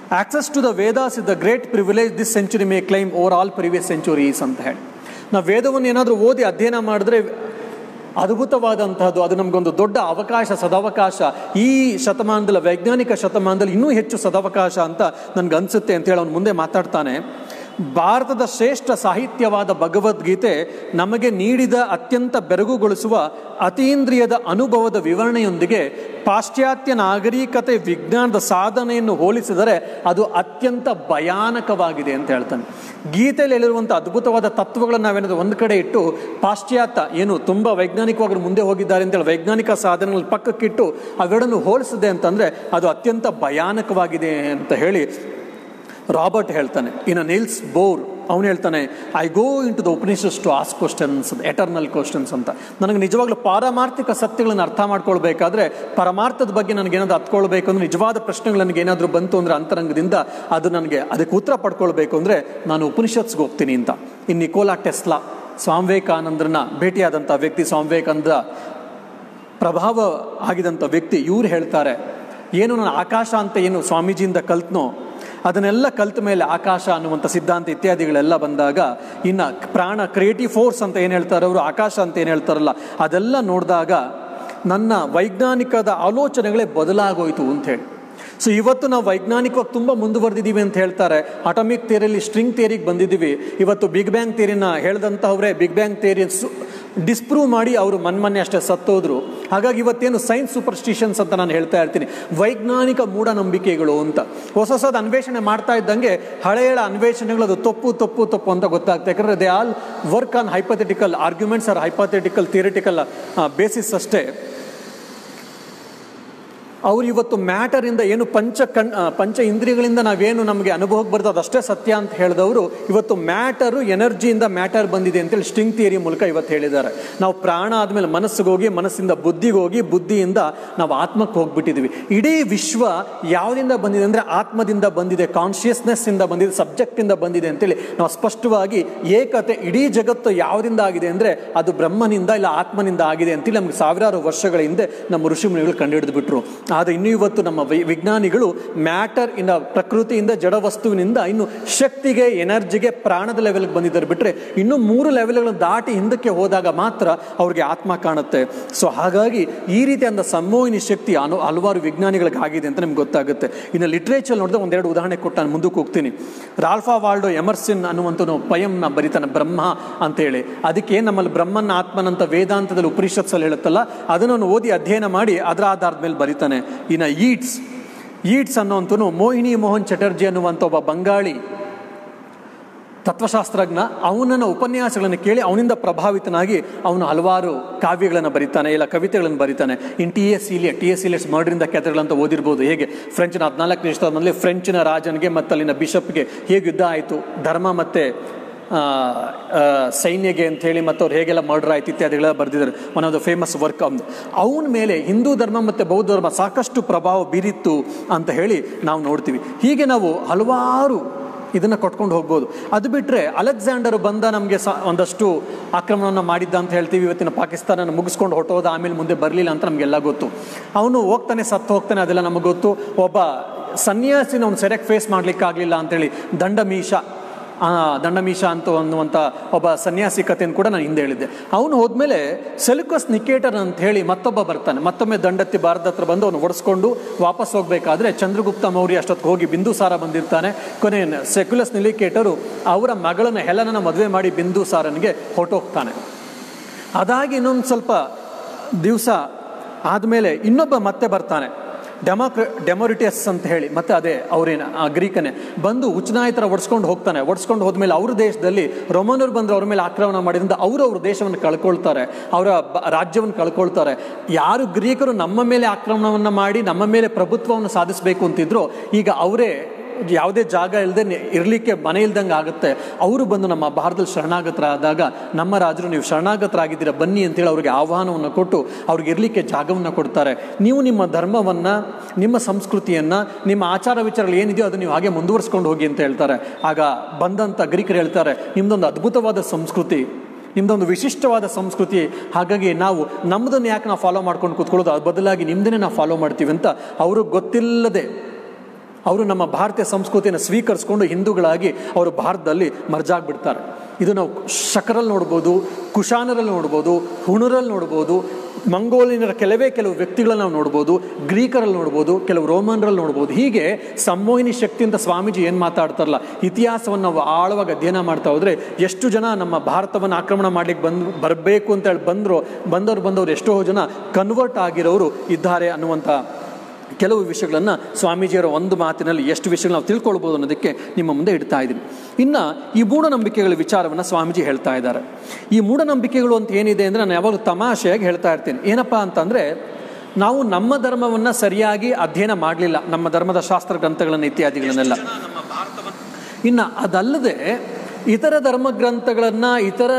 S1: access to the Vedas is the great privilege this century may claim over all previous centuries ಅಂತ ಹೇಳಿ ನಾವು ವೇದವನ್ನು ಏನಾದರೂ ಓದಿ ಅಧ್ಯಯನ ಮಾಡಿದ್ರೆ ಅದ್ಭುತವಾದಂತಹದ್ದು ಅದು ನಮಗೊಂದು ದೊಡ್ಡ ಅವಕಾಶ ಸದಾವಕಾಶ ಈ ಶತಮಾನದಲ್ಲಿ ವೈಜ್ಞಾನಿಕ ಶತಮಾನದಲ್ಲಿ ಇನ್ನೂ ಹೆಚ್ಚು ಸದಾವಕಾಶ ಅಂತ ನನಗೆ ಅನಿಸುತ್ತೆ ಅಂತೇಳಿ ಅವನು ಮುಂದೆ ಮಾತಾಡ್ತಾನೆ ಭಾರತದ ಶ್ರೇಷ್ಠ ಸಾಹಿತ್ಯವಾದ ಭಗವದ್ಗೀತೆ ನಮಗೆ ನೀಡಿದ ಅತ್ಯಂತ ಬೆರಗುಗೊಳಿಸುವ ಅತೀಂದ್ರಿಯದ ಅನುಭವದ ವಿವರಣೆಯೊಂದಿಗೆ ಪಾಶ್ಚಾತ್ಯ ನಾಗರಿಕತೆ ವಿಜ್ಞಾನದ ಸಾಧನೆಯನ್ನು ಹೋಲಿಸಿದರೆ ಅದು ಅತ್ಯಂತ ಭಯಾನಕವಾಗಿದೆ ಅಂತ ಹೇಳ್ತಾನೆ ಗೀತೆಯಲ್ಲಿ ಹೇಳಿರುವಂಥ ಅದ್ಭುತವಾದ ತತ್ವಗಳನ್ನು ನಾವೇನಾದ್ರು ಒಂದು ಕಡೆ ಇಟ್ಟು ಪಾಶ್ಚಾತ್ಯ ಏನು ತುಂಬ ವೈಜ್ಞಾನಿಕವಾಗಿ ಮುಂದೆ ಹೋಗಿದ್ದಾರೆ ಅಂತೇಳಿ ವೈಜ್ಞಾನಿಕ ಸಾಧನೆಗಳ ಪಕ್ಕಕ್ಕಿಟ್ಟು ಅವೆರಡನ್ನು ಹೋಲಿಸಿದೆ ಅಂತಂದರೆ ಅದು ಅತ್ಯಂತ ಭಯಾನಕವಾಗಿದೆ ಅಂತ ಹೇಳಿ ರಾಬರ್ಟ್ ಹೇಳ್ತಾನೆ ಇನ್ ನೀಲ್ಸ್ ಬೋರ್ ಅವನು ಹೇಳ್ತಾನೆ I go into the Upanishads to ask questions eternal questions ಅಂತ ನನಗೆ ನಿಜವಾಗ್ಲೂ ಪಾರಮಾರ್ಥಿಕ ಸತ್ಯಗಳನ್ನು ಅರ್ಥ ಮಾಡ್ಕೊಳ್ಬೇಕಾದ್ರೆ ಪರಮಾರ್ಥದ ಬಗ್ಗೆ ನನಗೇನಾದ್ರು ಹತ್ಕೊಳ್ಬೇಕು ಅಂದ್ರೆ ನಿಜವಾದ ಪ್ರಶ್ನೆಗಳು ನನಗೆ ಏನಾದರೂ ಬಂತು ಅಂದರೆ ಅಂತರಂಗದಿಂದ ಅದು ನನಗೆ ಅದಕ್ಕೆ ಉತ್ತರ ಪಡ್ಕೊಳ್ಬೇಕು ಅಂದರೆ ನಾನು ಉಪನಿಷತ್ಸ್ಗೆ ಹೋಗ್ತೀನಿ ಅಂತ ಇನ್ನು ನಿಕೋಲಾ ಟೆಸ್ಲಾ ಸ್ವಾಮಿ ವಿವೇಕಾನಂದರನ್ನ ಭೇಟಿಯಾದಂಥ ವ್ಯಕ್ತಿ ಸ್ವಾಮಿ ವಿವೇಕಾನಂದ ಪ್ರಭಾವ ಆಗಿದಂಥ ವ್ಯಕ್ತಿ ಇವ್ರು ಹೇಳ್ತಾರೆ ಏನು ನಾನು ಆಕಾಶ ಅಂತ ಏನು ಸ್ವಾಮೀಜಿಯಿಂದ ಕಲ್ತ್ನೋ ಅದನ್ನೆಲ್ಲ ಕಲ್ತ ಮೇಲೆ ಆಕಾಶ ಅನ್ನುವಂಥ ಸಿದ್ಧಾಂತ ಇತ್ಯಾದಿಗಳೆಲ್ಲ ಬಂದಾಗ ಇನ್ನು ಪ್ರಾಣ ಕ್ರಿಯೇಟಿವ್ ಫೋರ್ಸ್ ಅಂತ ಏನು ಹೇಳ್ತಾರೆ ಅವರು ಆಕಾಶ ಅಂತ ಏನು ಹೇಳ್ತಾರಲ್ಲ ಅದೆಲ್ಲ ನೋಡಿದಾಗ ನನ್ನ ವೈಜ್ಞಾನಿಕದ ಆಲೋಚನೆಗಳೇ ಬದಲಾಗೋಯ್ತು ಅಂತ ಹೇಳಿ ಸೊ ಇವತ್ತು ನಾವು ವೈಜ್ಞಾನಿಕವಾಗಿ ತುಂಬ ಮುಂದುವರೆದಿದ್ದೀವಿ ಅಂತ ಹೇಳ್ತಾರೆ ಅಟಾಮಿಕ್ ಥಿಯರಿಯಲ್ಲಿ ಸ್ಟ್ರಿಂಗ್ ಥಿಯರಿಗೆ ಬಂದಿದ್ದೀವಿ ಇವತ್ತು ಬಿಗ್ ಬ್ಯಾಂಗ್ ಥಿಯರಿನ ಹೇಳ್ದಂಥವ್ರೆ ಬಿಗ್ ಬ್ಯಾಂಗ್ ಥಿಯರಿ ಡಿಸ್ಪ್ರೂವ್ ಮಾಡಿ ಅವರು ಮನ್ಮನ್ನೆ ಅಷ್ಟೇ ಸತ್ತೋದ್ರು ಹಾಗಾಗಿ ಇವತ್ತೇನು ಸೈನ್ಸ್ ಸೂಪರ್ಸ್ಟಿಷನ್ಸ್ ಅಂತ ನಾನು ಹೇಳ್ತಾ ಇರ್ತೀನಿ ವೈಜ್ಞಾನಿಕ ಮೂಢನಂಬಿಕೆಗಳು ಅಂತ ಹೊಸ ಹೊಸದು ಅನ್ವೇಷಣೆ ಮಾಡ್ತಾ ಇದ್ದಂಗೆ ಹಳೆಯ ಅನ್ವೇಷಣೆಗಳು ಅದು ತಪ್ಪು ತಪ್ಪು ತಪ್ಪು ಅಂತ ಗೊತ್ತಾಗ್ತದೆ ಯಾಕಂದರೆ they all work on hypothetical arguments or hypothetical theoretical basis ಅಷ್ಟೇ ಅವ್ರು ಇವತ್ತು ಮ್ಯಾಟರಿಂದ ಏನು ಪಂಚ ಕಣ್ ಪಂಚ ಇಂದ್ರಿಯಗಳಿಂದ ನಾವೇನು ನಮಗೆ ಅನುಭವಕ್ಕೆ ಬರ್ತದೆ ಅದಷ್ಟೇ ಸತ್ಯ ಅಂತ ಹೇಳಿದವರು ಇವತ್ತು ಮ್ಯಾಟರು ಎನರ್ಜಿಯಿಂದ ಮ್ಯಾಟರ್ ಬಂದಿದೆ ಅಂತೇಳಿ ಸ್ಟಿಂಗ್ ಥಿಯರಿ ಮೂಲಕ ಇವತ್ತು ಹೇಳಿದ್ದಾರೆ ನಾವು ಪ್ರಾಣ ಆದಮೇಲೆ ಮನಸ್ಸಿಗೆ ಹೋಗಿ ಮನಸ್ಸಿಂದ ಬುದ್ಧಿಗೆ ಹೋಗಿ ಬುದ್ಧಿಯಿಂದ ನಾವು ಆತ್ಮಕ್ಕೆ ಹೋಗ್ಬಿಟ್ಟಿದ್ವಿ ಇಡೀ ವಿಶ್ವ ಯಾವುದಿಂದ ಬಂದಿದೆ ಅಂದರೆ ಆತ್ಮದಿಂದ ಬಂದಿದೆ ಕಾನ್ಷಿಯಸ್ನೆಸ್ಸಿಂದ ಬಂದಿದೆ ಸಬ್ಜೆಕ್ಟಿಂದ ಬಂದಿದೆ ಅಂತೇಳಿ ನಾವು ಸ್ಪಷ್ಟವಾಗಿ ಏಕತೆ ಇಡೀ ಜಗತ್ತು ಯಾವುದಿಂದ ಆಗಿದೆ ಅಂದರೆ ಅದು ಬ್ರಹ್ಮನಿಂದ ಇಲ್ಲ ಆತ್ಮನಿಂದ ಆಗಿದೆ ಅಂತೇಳಿ ನಮ್ಗೆ ಸಾವಿರಾರು ವರ್ಷಗಳ ಹಿಂದೆ ನಮ್ಮ ಋಷಿಮುನಿಗಳು ಕಂಡುಹಿಡಿದು ಬಿಟ್ರು ಆದರೆ ಇನ್ನೂ ಇವತ್ತು ನಮ್ಮ ವೈ ವಿಜ್ಞಾನಿಗಳು ಮ್ಯಾಟರ್ ಇನ್ನ ಪ್ರಕೃತಿಯಿಂದ ಜಡ ವಸ್ತುವಿನಿಂದ ಇನ್ನು ಶಕ್ತಿಗೆ ಎನರ್ಜಿಗೆ ಪ್ರಾಣದ ಲೆವೆಲ್ಗೆ ಬಂದಿದ್ದಾರೆ ಬಿಟ್ಟರೆ ಇನ್ನೂ ಮೂರು ಲೆವೆಲ್ಗಳನ್ನು ದಾಟಿ ಹಿಂದಕ್ಕೆ ಹೋದಾಗ ಮಾತ್ರ ಅವ್ರಿಗೆ ಆತ್ಮ ಕಾಣುತ್ತೆ ಸೊ ಹಾಗಾಗಿ ಈ ರೀತಿಯಾದ ಸಂಮೋಹಿನಿ ಶಕ್ತಿ ಅನು ಹಲವಾರು ವಿಜ್ಞಾನಿಗಳಿಗೆ ಆಗಿದೆ ಅಂತ ನಿಮ್ಗೆ ಗೊತ್ತಾಗುತ್ತೆ ಇನ್ನು ಲಿಟ್ರೇಚರ್ ನೋಡಿದ್ರೆ ಒಂದೆರಡು ಉದಾಹರಣೆ ಕೊಟ್ಟು ನಾನು ಮುಂದಕ್ಕೆ ಹೋಗ್ತೀನಿ ರಾಲ್ಫಾ ವಾಲ್ಡೋ ಎಮರ್ಸಿನ್ ಅನ್ನುವಂಥ ಪಯಂನ ಬರಿತಾನೆ ಬ್ರಹ್ಮ ಅಂತೇಳಿ ಅದಕ್ಕೆ ನಮ್ಮಲ್ಲಿ ಬ್ರಹ್ಮನ ಆತ್ಮನಂತ ವೇದಾಂತದಲ್ಲಿ ಉಪನಿಷತ್ಸಲ್ಲಿ ಹೇಳುತ್ತಲ್ಲ ಅದನ್ನು ಓದಿ ಅಧ್ಯಯನ ಮಾಡಿ ಅದರ ಆಧಾರದ ಮೇಲೆ ಬರಿತಾನೆ ಇನ್ನು ಈಟ್ಸ್ ಈಟ್ಸ್ ಅನ್ನುವಂಥನು ಮೋಹಿನಿ ಮೋಹನ್ ಚಟರ್ಜಿ ಅನ್ನುವಂಥ ಒಬ್ಬ ಬಂಗಾಳಿ ತತ್ವಶಾಸ್ತ್ರಜ್ಞ ಅವನನ್ನ ಉಪನ್ಯಾಸಗಳನ್ನು ಕೇಳಿ ಅವನಿಂದ ಪ್ರಭಾವಿತನಾಗಿ ಅವನು ಹಲವಾರು ಕಾವ್ಯಗಳನ್ನು ಬರೀತಾನೆ ಇಲ್ಲ ಕವಿತೆಗಳನ್ನು ಬರೀತಾನೆ ಇನ್ ಟಿ ಎಸ್ ಇಲಿಯ ಟಿ ಎಸ್ ಇಲಿಯಸ್ ಮರ್ಡ್ರಿಂದ ಕ್ಯಾಥೆಗಳಂತ ಓದಿರ್ಬೋದು ಹೇಗೆ ಫ್ರೆಂಚಿನ ಹದಿನಾಲ್ಕನೇ ಶತಮಾನದಲ್ಲಿ ಫ್ರೆಂಚಿನ ರಾಜನಿಗೆ ಮತ್ತು ಅಲ್ಲಿನ ಬಿಷಪ್ಗೆ ಹೇಗೆ ಯುದ್ಧ ಆಯಿತು ಧರ್ಮ ಮತ್ತು ಸೈನ್ಯಗೆ ಅಂತ ಹೇಳಿ ಮತ್ತು ಅವ್ರು ಹೇಗೆಲ್ಲ ಮರ್ಡರ್ ಆಯ್ತು ಇತ್ಯಾದಿಗಳೆಲ್ಲ ಬರೆದಿದ್ದಾರೆ one of the famous work ಅವ್ನು ಅವನ ಮೇಲೆ ಹಿಂದೂ ಧರ್ಮ ಮತ್ತು ಬೌದ್ಧ ಧರ್ಮ ಸಾಕಷ್ಟು ಪ್ರಭಾವ ಬೀರಿತ್ತು ಅಂತ ಹೇಳಿ ನಾವು ನೋಡ್ತೀವಿ ಹೀಗೆ ನಾವು ಹಲವಾರು ಇದನ್ನು ಕೊಟ್ಕೊಂಡು ಹೋಗ್ಬೋದು ಅದು ಬಿಟ್ಟರೆ ಅಲೆಕ್ಸಾಂಡರ್ ಬಂದ ನಮಗೆ ಸ ಒಂದಷ್ಟು ಆಕ್ರಮಣವನ್ನು ಮಾಡಿದ್ದ ಅಂತ ಹೇಳ್ತೀವಿ ಇವತ್ತಿನ ಪಾಕಿಸ್ತಾನ ಮುಗಿಸ್ಕೊಂಡು ಹೊಟ್ಟೋದ ಆಮೇಲೆ ಮುಂದೆ ಬರಲಿಲ್ಲ ಅಂತ ನಮಗೆಲ್ಲ ಗೊತ್ತು ಅವನು ಹೋಗ್ತಾನೆ ಸತ್ತು ಹೋಗ್ತಾನೆ ಅದೆಲ್ಲ ನಮಗೆ ಗೊತ್ತು ಒಬ್ಬ ಸನ್ಯಾಸಿನ ಅವ್ನು ಸರಿಯಾಗಿ ಫೇಸ್ ಮಾಡಲಿಕ್ಕಾಗಲಿಲ್ಲ ಅಂತೇಳಿ ದಂಡಮೀಶ ದಂಡಮೀಶ ಅಂತ ಅನ್ನುವಂಥ ಒಬ್ಬ ಸನ್ಯಾಸಿ ಕಥೆಯನ್ನು ಕೂಡ ನಾನು ಹಿಂದೆ ಹೇಳಿದ್ದೆ ಅವನು ಹೋದ್ಮೇಲೆ ಸೆಲ್ಕಸ್ ನಿಕೇಟರ್ ಅಂತ ಹೇಳಿ ಮತ್ತೊಬ್ಬ ಬರ್ತಾನೆ ಮತ್ತೊಮ್ಮೆ ದಂಡತ್ತಿ ಭಾರತ ಹತ್ರ ಬಂದು ಅವನು ಒಡಿಸ್ಕೊಂಡು ವಾಪಸ್ ಹೋಗಬೇಕಾದ್ರೆ ಚಂದ್ರಗುಪ್ತ ಮೌರ್ಯ ಅಷ್ಟೊತ್ತು ಹೋಗಿ ಬಿಂದುಸಾರ ಬಂದಿರ್ತಾನೆ ಕೊನೆ ಸೆಕ್ಯುಲಸ್ ನಿಲಿಕೇಟರು ಅವರ ಮಗಳನ್ನ ಹೆಲನನ್ನ ಮದುವೆ ಮಾಡಿ ಬಿಂದುಸಾರನಿಗೆ ಹೊರಟೋಗ್ತಾನೆ ಅದಾಗಿ ಇನ್ನೊಂದು ಸ್ವಲ್ಪ ದಿವಸ ಆದಮೇಲೆ ಇನ್ನೊಬ್ಬ ಮತ್ತೆ ಬರ್ತಾನೆ ಡೆಮೋಕ್ರ ಡೆಮೋರಿಟಿಯಸ್ ಅಂತ ಹೇಳಿ ಮತ್ತೆ ಅದೇ ಅವರೇನು ಆ ಗ್ರೀಕನೇ ಬಂದು ಉಚ್ಚನಾಯತರ ಒಡ್ಸ್ಕೊಂಡು ಹೋಗ್ತಾನೆ ಒಡ್ಸ್ಕೊಂಡು ಹೋದ್ಮೇಲೆ ಅವ್ರ ದೇಶದಲ್ಲಿ ರೊಮನರು ಬಂದು ಅವ್ರ ಮೇಲೆ ಆಕ್ರಮಣ ಮಾಡಿದ್ರಿಂದ ಅವರು ಅವ್ರ ದೇಶವನ್ನು ಕಳ್ಕೊಳ್ತಾರೆ ಅವರ ರಾಜ್ಯವನ್ನು ಕಳ್ಕೊಳ್ತಾರೆ ಯಾರು ಗ್ರೀಕರು ನಮ್ಮ ಮೇಲೆ ಆಕ್ರಮಣವನ್ನು ಮಾಡಿ ನಮ್ಮ ಮೇಲೆ ಪ್ರಭುತ್ವವನ್ನು ಸಾಧಿಸಬೇಕು ಅಂತಿದ್ರು ಈಗ ಅವರೇ ಯಾವುದೇ ಜಾಗ ಇಲ್ಲದೆ ಇರಲಿಕ್ಕೆ ಮನೆ ಇಲ್ದಂಗೆ ಆಗುತ್ತೆ ಅವರು ಬಂದು ನಮ್ಮ ಭಾರತದಲ್ಲಿ ಶರಣಾಗತರಾದಾಗ ನಮ್ಮ ರಾಜರು ನೀವು ಶರಣಾಗತರಾಗಿದ್ದೀರಾ ಬನ್ನಿ ಅಂತೇಳಿ ಅವ್ರಿಗೆ ಆಹ್ವಾನವನ್ನು ಕೊಟ್ಟು ಅವ್ರಿಗೆ ಇರಲಿಕ್ಕೆ ಜಾಗವನ್ನು ಕೊಡ್ತಾರೆ ನೀವು ನಿಮ್ಮ ಧರ್ಮವನ್ನು ನಿಮ್ಮ ಸಂಸ್ಕೃತಿಯನ್ನು ನಿಮ್ಮ ಆಚಾರ ವಿಚಾರಗಳು ಏನಿದೆಯೋ ಅದನ್ನು ನೀವು ಹಾಗೆ ಮುಂದುವರಿಸ್ಕೊಂಡು ಹೋಗಿ ಅಂತ ಹೇಳ್ತಾರೆ ಆಗ ಬಂದಂಥ ಗ್ರೀಕರು ಹೇಳ್ತಾರೆ ನಿಮ್ಮದೊಂದು ಅದ್ಭುತವಾದ ಸಂಸ್ಕೃತಿ ನಿಮ್ದೊಂದು ವಿಶಿಷ್ಟವಾದ ಸಂಸ್ಕೃತಿ ಹಾಗಾಗಿ ನಾವು ನಮ್ಮದನ್ನು ಯಾಕೆ ನಾವು ಫಾಲೋ ಮಾಡ್ಕೊಂಡು ಕೂತ್ಕೊಳ್ಳೋದು ಅದ್ರ ಬದಲಾಗಿ ನಿಮ್ಮದನ್ನೇ ನಾವು ಫಾಲೋ ಮಾಡ್ತೀವಿ ಅಂತ ಅವ್ರಿಗೆ ಗೊತ್ತಿಲ್ಲದೆ ಅವರು ನಮ್ಮ ಭಾರತೀಯ ಸಂಸ್ಕೃತಿಯನ್ನು ಸ್ವೀಕರಿಸ್ಕೊಂಡು ಹಿಂದೂಗಳಾಗಿ ಅವರು ಭಾರತದಲ್ಲಿ ಮರ್ಜಾಗ್ಬಿಡ್ತಾರೆ ಇದು ನಾವು ಶಕರಲ್ಲಿ ನೋಡ್ಬೋದು ಕುಶಾನರಲ್ಲಿ ನೋಡ್ಬೋದು ಹುಣರಲ್ಲಿ ನೋಡ್ಬೋದು ಮಂಗೋಲಿಯರ ಕೆಲವೇ ಕೆಲವು ವ್ಯಕ್ತಿಗಳನ್ನ ನಾವು ನೋಡ್ಬೋದು ಗ್ರೀಕರಲ್ಲಿ ನೋಡ್ಬೋದು ಕೆಲವು ರೋಮನ್ರಲ್ಲಿ ನೋಡ್ಬೋದು ಹೀಗೆ ಸಂಮೋಹಿನಿ ಶಕ್ತಿಯಿಂದ ಸ್ವಾಮೀಜಿ ಏನು ಮಾತಾಡ್ತಾರಲ್ಲ ಇತಿಹಾಸವನ್ನು ನಾವು ಆಳವಾಗಿ ಅಧ್ಯಯನ ಮಾಡ್ತಾ ಹೋದರೆ ಎಷ್ಟು ಜನ ನಮ್ಮ ಭಾರತವನ್ನು ಆಕ್ರಮಣ ಮಾಡ್ಲಿಕ್ಕೆ ಬಂದು ಬರಬೇಕು ಅಂತ ಹೇಳಿ ಬಂದರು ಬಂದವರು ಬಂದವರು ಎಷ್ಟೋ ಜನ ಕನ್ವರ್ಟ್ ಆಗಿರೋರು ಇದ್ದಾರೆ ಅನ್ನುವಂಥ ಕೆಲವು ವಿಷಯಗಳನ್ನು ಸ್ವಾಮೀಜಿಯವರ ಒಂದು ಮಾತಿನಲ್ಲಿ ಎಷ್ಟು ವಿಷಯಗಳು ನಾವು ತಿಳ್ಕೊಳ್ಬೋದು ಅನ್ನೋದಕ್ಕೆ ನಿಮ್ಮ ಮುಂದೆ ಇಡ್ತಾ ಇದ್ದೀನಿ ಇನ್ನು ಈ ಮೂಢನಂಬಿಕೆಗಳ ವಿಚಾರವನ್ನು ಸ್ವಾಮೀಜಿ ಹೇಳ್ತಾ ಇದ್ದಾರೆ ಈ ಮೂಢನಂಬಿಕೆಗಳು ಅಂತ ಏನಿದೆ ಅಂದರೆ ನಾನು ಯಾವಾಗಲೂ ತಮಾಷೆಯಾಗಿ ಹೇಳ್ತಾ ಇರ್ತೀನಿ ಏನಪ್ಪ ಅಂತಂದರೆ ನಾವು ನಮ್ಮ ಧರ್ಮವನ್ನು ಸರಿಯಾಗಿ ಅಧ್ಯಯನ ಮಾಡಲಿಲ್ಲ ನಮ್ಮ ಧರ್ಮದ ಶಾಸ್ತ್ರ ಗ್ರಂಥಗಳನ್ನು ಇತ್ಯಾದಿಗಳನ್ನೆಲ್ಲ ಇನ್ನು ಅದಲ್ಲದೆ ಇತರ ಧರ್ಮ ಗ್ರಂಥಗಳನ್ನು ಇತರ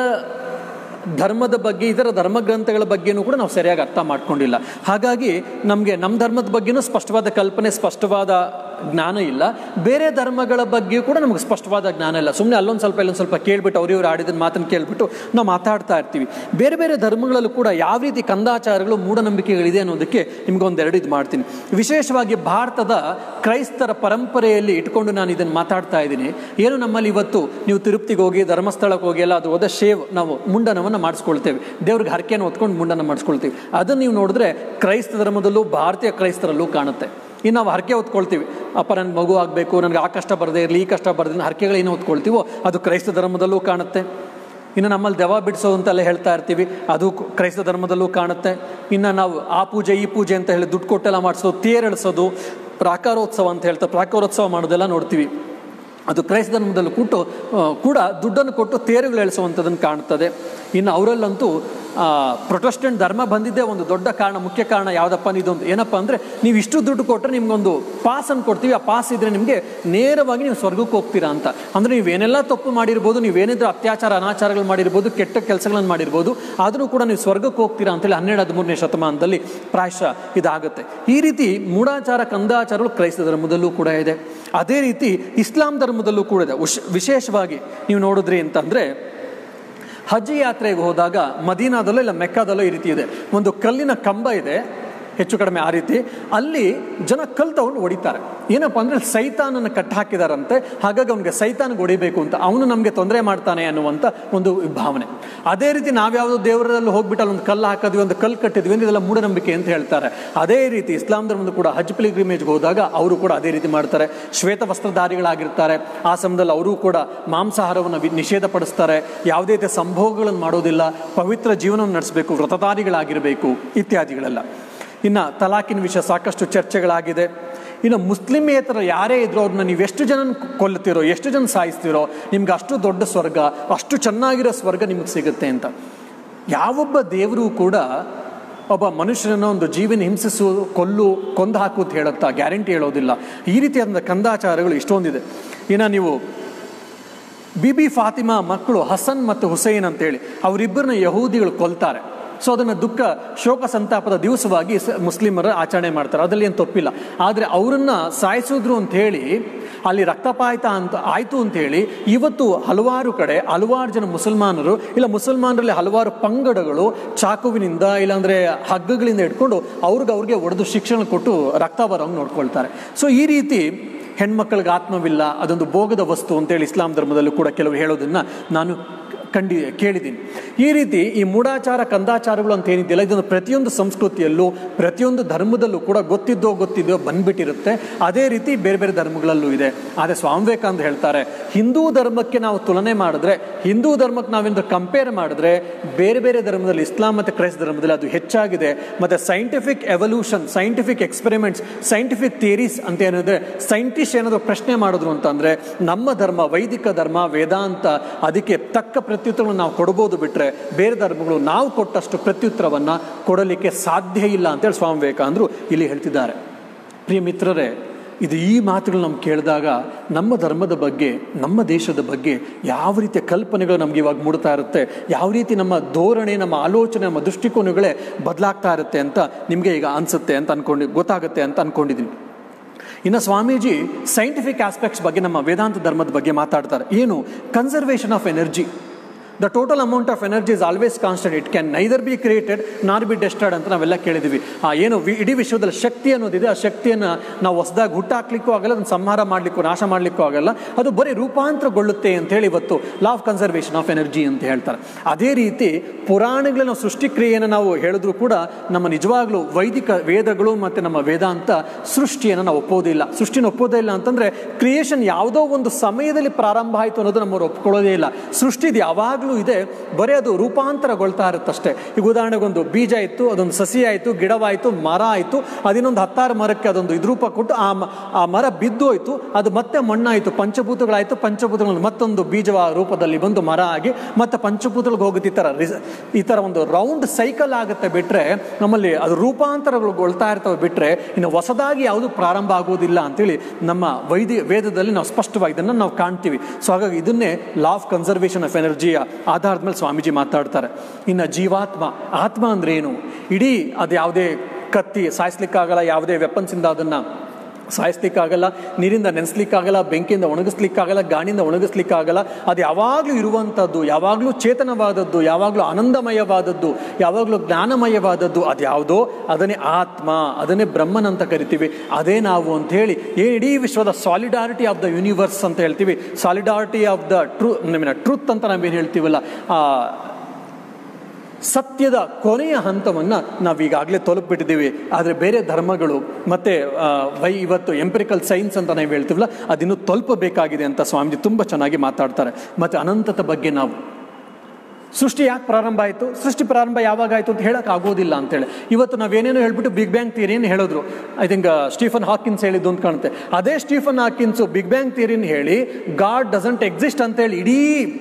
S1: ಧರ್ಮದ ಬಗ್ಗೆ ಇತರ ಧರ್ಮ ಗ್ರಂಥಗಳ ಬಗ್ಗೆನೂ ಕೂಡ ನಾವು ಸರಿಯಾಗಿ ಅರ್ಥ ಮಾಡ್ಕೊಂಡಿಲ್ಲ ಹಾಗಾಗಿ ನಮಗೆ ನಮ್ಮ ಧರ್ಮದ ಬಗ್ಗೆನೂ ಸ್ಪಷ್ಟವಾದ ಕಲ್ಪನೆ ಸ್ಪಷ್ಟವಾದ ಜ್ಞಾನ ಇಲ್ಲ ಬೇರೆ ಧರ್ಮಗಳ ಬಗ್ಗೆಯೂ ಕೂಡ ನಮಗೆ ಸ್ಪಷ್ಟವಾದ ಜ್ಞಾನ ಇಲ್ಲ ಸುಮ್ಮನೆ ಅಲ್ಲೊಂದು ಸ್ವಲ್ಪ ಇಲ್ಲೊಂದು ಸ್ವಲ್ಪ ಕೇಳ್ಬಿಟ್ಟು ಅವ್ರು ಇವ್ರು ಆಡಿದ ಮಾತನ್ನು ಕೇಳ್ಬಿಟ್ಟು ನಾವು ಮಾತಾಡ್ತಾ ಇರ್ತೀವಿ ಬೇರೆ ಬೇರೆ ಧರ್ಮಗಳಲ್ಲೂ ಕೂಡ ಯಾವ ರೀತಿ ಕಂದಾಚಾರಗಳು ಮೂಢನಂಬಿಕೆಗಳಿದೆ ಅನ್ನೋದಕ್ಕೆ ನಿಮ್ಗೆ ಒಂದೆರಡು ಇದು ಮಾಡ್ತೀನಿ ವಿಶೇಷವಾಗಿ ಭಾರತದ ಕ್ರೈಸ್ತರ ಪರಂಪರೆಯಲ್ಲಿ ಇಟ್ಕೊಂಡು ನಾನು ಇದನ್ನು ಮಾತಾಡ್ತಾ ಇದ್ದೀನಿ ಏನು ನಮ್ಮಲ್ಲಿ ಇವತ್ತು ನೀವು ತಿರುಪತಿಗೆ ಹೋಗಿ ಧರ್ಮಸ್ಥಳಕ್ಕೆ ಹೋಗಿ ಎಲ್ಲ ಅದು ಹೋದ ಶೇವ್ ನಾವು ಮುಂಡನವನ್ನು ಮಾಡಿಸ್ಕೊಳ್ತೇವೆ ದೇವ್ರಿಗೆ ಹರಕೆಯನ್ನು ಹೊತ್ಕೊಂಡು ಮುಂಡನ ಮಾಡಿಸ್ಕೊಳ್ತೀವಿ ಅದನ್ನು ನೀವು ನೋಡಿದ್ರೆ ಕ್ರೈಸ್ತ ಧರ್ಮದಲ್ಲೂ ಭಾರತೀಯ ಕ್ರೈಸ್ತರಲ್ಲೂ ಕಾಣುತ್ತೆ ಇನ್ನು ನಾವು ಹರಕೆ ಹೊತ್ಕೊಳ್ತೀವಿ ಅಪ್ಪ ನನ್ನ ಮಗು ಆಗಬೇಕು ನನಗೆ ಆ ಕಷ್ಟ ಬರದೇ ಇರಲಿ ಈ ಕಷ್ಟ ಬರದೇ ಹರಕೆಗಳೇನು ಹೊತ್ಕೊಳ್ತೀವೋ ಅದು ಕ್ರೈಸ್ತ ಧರ್ಮದಲ್ಲೂ ಕಾಣುತ್ತೆ ಇನ್ನು ನಮ್ಮಲ್ಲಿ ದೆವ ಬಿಡಿಸೋ ಅಂತೆಲ್ಲ ಹೇಳ್ತಾ ಇರ್ತೀವಿ ಅದು ಕ್ರೈಸ್ತ ಧರ್ಮದಲ್ಲೂ ಕಾಣುತ್ತೆ ಇನ್ನು ನಾವು ಆ ಪೂಜೆ ಈ ಪೂಜೆ ಅಂತ ಹೇಳಿ ದುಡ್ಡು ಕೊಟ್ಟೆಲ್ಲ ಮಾಡಿಸೋದು ತೇರೆಳಿಸೋದು ಪ್ರಾಕಾರೋತ್ಸವ ಅಂತ ಹೇಳ್ತಾರೆ ಪ್ರಾಕಾರೋತ್ಸವ ಮಾಡೋದೆಲ್ಲ ನೋಡ್ತೀವಿ ಅದು ಕ್ರೈಸ್ತ ಧರ್ಮದಲ್ಲೂ ಕೊಟ್ಟು ಕೂಡ ದುಡ್ಡನ್ನು ಕೊಟ್ಟು ತೇರುಗಳು ಎಳಿಸುವಂಥದ್ದನ್ನು ಕಾಣ್ತದೆ ಇನ್ನು ಅವರಲ್ಲಂತೂ ಪ್ರೊಟೆಸ್ಟೆಂಟ್ ಧರ್ಮ ಬಂದಿದ್ದೇ ಒಂದು ದೊಡ್ಡ ಕಾರಣ ಮುಖ್ಯ ಕಾರಣ ಯಾವುದಪ್ಪ ಇದೊಂದು ಏನಪ್ಪ ಅಂದರೆ ನೀವು ಇಷ್ಟು ದುಡ್ಡು ಕೊಟ್ಟರೆ ನಿಮ್ಗೊಂದು ಪಾಸನ್ನು ಕೊಡ್ತೀವಿ ಆ ಪಾಸ್ ಇದ್ದರೆ ನಿಮಗೆ ನೇರವಾಗಿ ನೀವು ಸ್ವರ್ಗಕ್ಕೆ ಹೋಗ್ತೀರಾ ಅಂತ ಅಂದರೆ ನೀವೇನೆಲ್ಲ ತಪ್ಪು ಮಾಡಿರ್ಬೋದು ನೀವೇನಿದ್ರೆ ಅತ್ಯಾಚಾರ ಅನಾಚಾರಗಳು ಮಾಡಿರ್ಬೋದು ಕೆಟ್ಟ ಕೆಲಸಗಳನ್ನು ಮಾಡಿರ್ಬೋದು ಆದರೂ ಕೂಡ ನೀವು ಸ್ವರ್ಗಕ್ಕೆ ಹೋಗ್ತೀರಾ ಅಂತೇಳಿ ಹನ್ನೆರಡು ಹದಿಮೂರನೇ ಶತಮಾನದಲ್ಲಿ ಪ್ರಾಯಶಃ ಇದಾಗುತ್ತೆ ಈ ರೀತಿ ಮೂಢಾಚಾರ ಕಂದಾಚಾರಗಳು ಕ್ರೈಸ್ತ ಧರ್ಮದಲ್ಲೂ ಕೂಡ ಇದೆ ಅದೇ ರೀತಿ ಇಸ್ಲಾಂ ಧರ್ಮದಲ್ಲೂ ಕೂಡ ಇದೆ ವಿಶೇಷವಾಗಿ ನೀವು ನೋಡಿದ್ರಿ ಅಂತಂದರೆ ಹಜ್ ಯಾತ್ರೆಗೆ ಹೋದಾಗ ಮದೀನಾದಲ್ಲೋ ಇಲ್ಲ ಮೆಕ್ಕಾದಲ್ಲೋ ಈ ರೀತಿ ಇದೆ ಒಂದು ಕಲ್ಲಿನ ಕಂಬ ಇದೆ ಹೆಚ್ಚು ಕಡಿಮೆ ಆ ರೀತಿ ಅಲ್ಲಿ ಜನ ಕಲ್ ತಗೊಂಡು ಹೊಡಿತಾರೆ ಏನಪ್ಪ ಅಂದರೆ ಸೈತಾನನ್ನು ಕಟ್ಟಿ ಹಾಕಿದಾರಂತೆ ಹಾಗಾಗಿ ಅವನಿಗೆ ಸೈತಾನ್ಗೆ ಹೊಡಿಬೇಕು ಅಂತ ಅವನು ನಮಗೆ ತೊಂದರೆ ಮಾಡ್ತಾನೆ ಅನ್ನುವಂಥ ಒಂದು ಭಾವನೆ ಅದೇ ರೀತಿ ನಾವ್ಯಾವುದೋ ದೇವರಲ್ಲಿ ಹೋಗ್ಬಿಟ್ಟು ಅಲ್ಲಿ ಒಂದು ಕಲ್ಲು ಹಾಕಿದ್ವಿ ಒಂದು ಕಲ್ಲು ಕಟ್ಟಿದ್ವಿ ಅಂದ್ರೆ ಇದೆಲ್ಲ ಮೂಢನಂಬಿಕೆ ಅಂತ ಹೇಳ್ತಾರೆ ಅದೇ ರೀತಿ ಇಸ್ಲಾಂ ಧರ್ಮದ ಕೂಡ ಹಜ್ ಪಿಲಿಗ್ರಿಮೇಜ್ಗೆ ಹೋದಾಗ ಅವರು ಕೂಡ ಅದೇ ರೀತಿ ಮಾಡ್ತಾರೆ ಶ್ವೇತ ವಸ್ತ್ರಧಾರಿಗಳಾಗಿರ್ತಾರೆ ಆ ಸಮಯದಲ್ಲಿ ಅವರು ಕೂಡ ಮಾಂಸಾಹಾರವನ್ನು ನಿಷೇಧ ಪಡಿಸ್ತಾರೆ ಯಾವುದೇ ರೀತಿಯ ಸಂಭೋಗಗಳನ್ನು ಮಾಡೋದಿಲ್ಲ ಪವಿತ್ರ ಜೀವನವನ್ನು ನಡೆಸಬೇಕು ವ್ರತಧಾರಿಗಳಾಗಿರಬೇಕು ಇತ್ಯಾದಿಗಳೆಲ್ಲ ಇನ್ನು ತಲಾಕಿನ ವಿಷಯ ಸಾಕಷ್ಟು ಚರ್ಚೆಗಳಾಗಿದೆ ಇನ್ನು ಮುಸ್ಲಿಮೇತರ ಯಾರೇ ಇದ್ರು ಅವ್ರನ್ನ ನೀವು ಎಷ್ಟು ಜನ ಕೊಲ್ಲುತ್ತೀರೋ ಎಷ್ಟು ಜನ ಸಾಯಿಸ್ತೀರೋ ನಿಮ್ಗೆ ಅಷ್ಟು ದೊಡ್ಡ ಸ್ವರ್ಗ ಅಷ್ಟು ಚೆನ್ನಾಗಿರೋ ಸ್ವರ್ಗ ನಿಮಗೆ ಸಿಗುತ್ತೆ ಅಂತ ಯಾವೊಬ್ಬ ದೇವರು ಕೂಡ ಒಬ್ಬ ಮನುಷ್ಯನನ್ನು ಒಂದು ಜೀವನ ಹಿಂಸಿಸು ಕೊಲ್ಲು ಕೊಂದು ಹಾಕು ಅಂತ ಹೇಳುತ್ತಾ ಗ್ಯಾರಂಟಿ ಹೇಳೋದಿಲ್ಲ ಈ ರೀತಿಯಾದ ಕಂದಾಚಾರಗಳು ಇಷ್ಟೊಂದಿದೆ ಇನ್ನು ನೀವು ಬಿಬಿ ಫಾತಿಮಾ ಮಕ್ಕಳು ಹಸನ್ ಮತ್ತು ಹುಸೈನ್ ಅಂತೇಳಿ ಅವರಿಬ್ಬರನ್ನ ಯಹೂದಿಗಳು ಕೊಲ್ತಾರೆ ಸೊ ಅದನ್ನು ದುಃಖ ಶೋಕ ಸಂತಾಪದ ದಿವಸವಾಗಿ ಮುಸ್ಲಿಮರ ಆಚರಣೆ ಮಾಡ್ತಾರೆ ಅದರಲ್ಲಿ ಏನು ತಪ್ಪಿಲ್ಲ ಆದರೆ ಅವರನ್ನು ಸಾಯಿಸಿದ್ರು ಅಂತ ಹೇಳಿ ಅಲ್ಲಿ ರಕ್ತಪಾಯಿತ ಅಂತ ಆಯಿತು ಅಂತ ಹೇಳಿ ಇವತ್ತು ಹಲವಾರು ಕಡೆ ಹಲವಾರು ಜನ ಮುಸಲ್ಮಾನರು ಇಲ್ಲ ಮುಸಲ್ಮಾನರಲ್ಲಿ ಹಲವಾರು ಪಂಗಡಗಳು ಚಾಕುವಿನಿಂದ ಇಲ್ಲಾಂದರೆ ಹಗ್ಗಗಳಿಂದ ಇಟ್ಕೊಂಡು ಅವ್ರಿಗೆ ಅವ್ರಿಗೆ ಒಡೆದು ಶಿಕ್ಷಣ ಕೊಟ್ಟು ರಕ್ತ ಬರೋಂಗೆ ನೋಡ್ಕೊಳ್ತಾರೆ ಸೊ ಈ ರೀತಿ ಹೆಣ್ಮಕ್ಳಿಗೆ ಆತ್ಮವಿಲ್ಲ ಅದೊಂದು ಭೋಗದ ವಸ್ತು ಅಂತೇಳಿ ಇಸ್ಲಾಂ ಧರ್ಮದಲ್ಲೂ ಕೂಡ ಕೆಲವರು ಹೇಳೋದನ್ನು ನಾನು ಕಂಡಿ ಕೇಳಿದ್ದೀನಿ ಈ ರೀತಿ ಈ ಮೂಢಾಚಾರ ಕಂದಾಚಾರಗಳು ಅಂತ ಏನಿದೆಯಲ್ಲ ಇದನ್ನು ಪ್ರತಿಯೊಂದು ಸಂಸ್ಕೃತಿಯಲ್ಲೂ ಪ್ರತಿಯೊಂದು ಧರ್ಮದಲ್ಲೂ ಕೂಡ ಗೊತ್ತಿದ್ದೋ ಗೊತ್ತಿದ್ದೋ ಬಂದ್ಬಿಟ್ಟಿರುತ್ತೆ ಅದೇ ರೀತಿ ಬೇರೆ ಬೇರೆ ಧರ್ಮಗಳಲ್ಲೂ ಇದೆ ಆದರೆ ಸ್ವಾಮಿ ವಿವೇಕಾನಂದ ಹೇಳ್ತಾರೆ ಹಿಂದೂ ಧರ್ಮಕ್ಕೆ ನಾವು ತುಲನೆ ಮಾಡಿದ್ರೆ ಹಿಂದೂ ಧರ್ಮಕ್ಕೆ ನಾವೇನಾದ್ರು ಕಂಪೇರ್ ಮಾಡಿದ್ರೆ ಬೇರೆ ಬೇರೆ ಧರ್ಮದಲ್ಲಿ ಇಸ್ಲಾಂ ಮತ್ತು ಕ್ರೈಸ್ತ ಧರ್ಮದಲ್ಲಿ ಅದು ಹೆಚ್ಚಾಗಿದೆ ಮತ್ತು scientific evolution scientific experiments scientific theories ಅಂತ ಏನಿದೆ ಸೈಂಟಿಸ್ಟ್ ಏನಾದರೂ ಪ್ರಶ್ನೆ ಮಾಡಿದ್ರು ಅಂತಂದರೆ ನಮ್ಮ ಧರ್ಮ ವೈದಿಕ ಧರ್ಮ ವೇದಾಂತ ಅದಕ್ಕೆ ತಕ್ಕ ಪ್ರತ್ಯುತ್ತರವನ್ನು ನಾವು ಕೊಡ್ಬೋದು ಬಿಟ್ಟರೆ ಬೇರೆ ಧರ್ಮಗಳು ನಾವು ಕೊಟ್ಟಷ್ಟು ಪ್ರತ್ಯುತ್ತರವನ್ನು ಕೊಡಲಿಕ್ಕೆ ಸಾಧ್ಯ ಇಲ್ಲ ಅಂತೇಳಿ ಸ್ವಾಮಿ ವಿವೇಕಾನಂದರು ಇಲ್ಲಿ ಹೇಳ್ತಿದ್ದಾರೆ ಪ್ರಿಯ ಮಿತ್ರರೇ ಇದು ಈ ಮಾತುಗಳು ನಮ್ಗೆ ಕೇಳಿದಾಗ ನಮ್ಮ ಧರ್ಮದ ಬಗ್ಗೆ ನಮ್ಮ ದೇಶದ ಬಗ್ಗೆ ಯಾವ ರೀತಿಯ ಕಲ್ಪನೆಗಳು ನಮ್ಗೆ ಇವಾಗ ಮೂಡ್ತಾ ಇರುತ್ತೆ ಯಾವ ರೀತಿ ನಮ್ಮ ಧೋರಣೆ ನಮ್ಮ ಆಲೋಚನೆ ನಮ್ಮ ದೃಷ್ಟಿಕೋನಗಳೇ ಬದಲಾಗ್ತಾ ಇರುತ್ತೆ ಅಂತ ನಿಮಗೆ ಈಗ ಅನಿಸುತ್ತೆ ಅಂತ ಅನ್ಕೊಂಡು ಗೊತ್ತಾಗುತ್ತೆ ಅಂತ ಅಂದ್ಕೊಂಡಿದ್ದೀನಿ ಇನ್ನು ಸ್ವಾಮೀಜಿ ಸೈಂಟಿಫಿಕ್ ಆಸ್ಪೆಕ್ಟ್ಸ್ ಬಗ್ಗೆ ನಮ್ಮ ವೇದಾಂತ ಧರ್ಮದ ಬಗ್ಗೆ ಮಾತಾಡ್ತಾರೆ ಏನು conservation of energy the total amount of energy is always constant it can neither be created nor be destroyed ಅಂತ ನಾವೆಲ್ಲ ಕೇಳಿದ್ದೀವಿ ಆ ಏನು ವಿ- ಇಡೀ ವಿಶ್ವದಲ್ಲಿ ಶಕ್ತಿ ಅನ್ನೋದಿದೆ ಆ ಶಕ್ತಿಯನ್ನು ನಾವು ಹೊಸದಾಗಿ ಹುಟ್ಟಾಕ್ಲಿಕ್ಕೂ ಆಗಲ್ಲ ಅದನ್ನು ಸಂಹಾರ ಮಾಡಲಿಕ್ಕೂ ನಾಶ ಮಾಡಲಿಕ್ಕೂ ಆಗಲ್ಲ ಅದು ಬರೀ ರೂಪಾಂತರಗೊಳ್ಳುತ್ತೆ ಅಂತ ಹೇಳಿ ಇವತ್ತು law of conservation of energy ಅಂತ ಹೇಳ್ತಾರೆ ಅದೇ ರೀತಿ ಪುರಾಣಗಳ ನಾವು ಸೃಷ್ಟಿಕ್ರಿಯೆಯನ್ನು ನಾವು ಹೇಳಿದ್ರು ಕೂಡ ನಮ್ಮ ನಿಜವಾಗ್ಲೂ ವೈದಿಕ ವೇದಗಳು ಮತ್ತು ನಮ್ಮ ವೇದಾಂತ ಸೃಷ್ಟಿಯನ್ನು ನಾವು ಒಪ್ಪೋದಿಲ್ಲ ಸೃಷ್ಟಿನ ಒಪ್ಪೋದೇ ಇಲ್ಲ ಅಂತಂದರೆ ಕ್ರಿಯೇಷನ್ ಯಾವುದೋ ಒಂದು ಸಮಯದಲ್ಲಿ ಪ್ರಾರಂಭ ಆಯಿತು ಅನ್ನೋದು ನಮ್ಮವ್ರು ಒಪ್ಕೊಳ್ಳೋದೇ ಇಲ್ಲ ಸೃಷ್ಟಿದು ಯಾವಾಗಲೂ ಇದೆ ಬರೀ ಅದು ರೂಪಾಂತರಗೊಳ್ತಾ ಇರುತ್ತಷ್ಟೇ ಈಗ ಉದಾಹರಣೆಗೊಂದು ಬೀಜ ಇತ್ತು ಅದೊಂದು ಸಸಿ ಆಯಿತು ಗಿಡವಾಯಿತು ಮರ ಆಯಿತು ಅದಿನ್ನೊಂದು ಹತ್ತಾರು ಮರಕ್ಕೆ ಅದೊಂದು ಇದು ರೂಪ ಕೊಟ್ಟು ಆ ಮ- ಆ ಮರ ಬಿದ್ದು ಹೋಯ್ತು ಅದು ಮತ್ತೆ ಮಣ್ಣಾಯಿತು ಪಂಚಭೂತಗಳಾಯಿತು ಪಂಚಭೂತಗಳು ಮತ್ತೊಂದು ಬೀಜವ ರೂಪದಲ್ಲಿ ಬಂದು ಮರ ಆಗಿ ಮತ್ತೆ ಪಂಚಭೂತಗಳಿಗೆ ಹೋಗುತ್ತೆ ಈ ಥರ ರಿಸ್ ಈ ಥರ ಒಂದು ರೌಂಡ್ ಸೈಕಲ್ ಆಗುತ್ತೆ ಬಿಟ್ಟರೆ ನಮ್ಮಲ್ಲಿ ಅದು ರೂಪಾಂತರಗೊಳ್ತಾ ಇರ್ತವೆ ಬಿಟ್ಟರೆ ಇನ್ನು ಹೊಸದಾಗಿ ಯಾವುದು ಪ್ರಾರಂಭ ಆಗೋದಿಲ್ಲ ಅಂತೇಳಿ ನಮ್ಮ ವೈದ್ಯ ವೇದದಲ್ಲಿ ನಾವು ಸ್ಪಷ್ಟವಾಗಿ ಇದನ್ನು ನಾವು ಕಾಣ್ತೀವಿ ಸೊ ಹಾಗಾಗಿ ಇದನ್ನೇ ಲಾ ಆಫ್ ಕನ್ಸರ್ವೇಷನ್ ಆಫ್ ಎನರ್ಜಿಯ ಆಧಾರದ ಮೇಲೆ ಸ್ವಾಮೀಜಿ ಮಾತಾಡ್ತಾರೆ ಇನ್ನು ಜೀವಾತ್ಮ ಆತ್ಮ ಅಂದ್ರೆ ಏನು ಇಡೀ ಅದು ಯಾವುದೇ ಕತ್ತಿ ಸಾಯಿಸ್ಲಿಕ್ಕಾಗಲ್ಲ ಯಾವುದೇ ವೆಪನ್ಸಿಂದ ಅದನ್ನು ಸಾಯಿಸ್ಲಿಕ್ಕಾಗಲ್ಲ ನೀರಿಂದ ನೆನೆಸ್ಲಿಕ್ಕಾಗಲ್ಲ ಬೆಂಕಿಯಿಂದ ಒಣಗಿಸ್ಲಿಕ್ಕಾಗಲ್ಲ ಗಾಳಿಯಿಂದ ಒಣಗಿಸ್ಲಿಕ್ಕಾಗಲ್ಲ ಅದು ಯಾವಾಗಲೂ ಇರುವಂಥದ್ದು ಯಾವಾಗಲೂ ಚೇತನವಾದದ್ದು ಯಾವಾಗಲೂ ಆನಂದಮಯವಾದದ್ದು ಯಾವಾಗಲೂ ಜ್ಞಾನಮಯವಾದದ್ದು ಅದು ಯಾವುದೋ ಅದನ್ನೇ ಆತ್ಮ ಅದನ್ನೇ ಬ್ರಹ್ಮನ್ ಅಂತ ಕರಿತೀವಿ ಅದೇ ನಾವು ಅಂತ ಹೇಳಿ ಏನು ಇಡೀ ವಿಶ್ವದ ಸಾಲಿಡಾರಿಟಿ ಆಫ್ ದ ಯೂನಿವರ್ಸ್ ಅಂತ ಹೇಳ್ತೀವಿ solidarity of the true truth ಅಂತ ನಾವೇನು ಹೇಳ್ತೀವಲ್ಲ ಆ ಸತ್ಯದ ಕೊನೆಯ ಹಂತವನ್ನು ನಾವು ಈಗಾಗಲೇ ತಲುಪಿಬಿಟ್ಟಿದ್ದೀವಿ ಆದರೆ ಬೇರೆ ಧರ್ಮಗಳು ಮತ್ತು ವೈ ಇವತ್ತು ಎಂಪಿರಿಕಲ್ ಸೈನ್ಸ್ ಅಂತ ನಾವು ಹೇಳ್ತೀವಲ್ಲ ಅದಿನ್ನೂ ತಲುಪಬೇಕಾಗಿದೆ ಅಂತ ಸ್ವಾಮೀಜಿ ತುಂಬ ಚೆನ್ನಾಗಿ ಮಾತಾಡ್ತಾರೆ ಮತ್ತು ಅನಂತದ ಬಗ್ಗೆ ನಾವು ಸೃಷ್ಟಿ ಯಾಕೆ ಪ್ರಾರಂಭ ಆಯಿತು ಸೃಷ್ಟಿ ಪ್ರಾರಂಭ ಯಾವಾಗ ಆಯಿತು ಅಂತ ಹೇಳಕ್ ಆಗೋದಿಲ್ಲ ಅಂತೇಳಿ ಇವತ್ತು ನಾವೇನೇನೋ ಹೇಳ್ಬಿಟ್ಟು ಬಿಗ್ ಬ್ಯಾಂಗ್ ಥಿಯರಿಯನ್ನು ಹೇಳಿದ್ರು ಐ ಥಿಂಕ್ ಸ್ಟೀಫನ್ ಹಾಕಿನ್ಸ್ ಹೇಳಿದ್ದು ಅಂತ ಕಾಣುತ್ತೆ ಅದೇ ಸ್ಟೀಫನ್ ಹಾಕಿನ್ಸು ಬಿಗ್ ಬ್ಯಾಂಗ್ ಥಿಯರಿನ ಹೇಳಿ ಗಾಡ್ ಡಸಂಟ್ ಎಕ್ಸಿಸ್ಟ್ ಅಂತೇಳಿ ಇಡೀ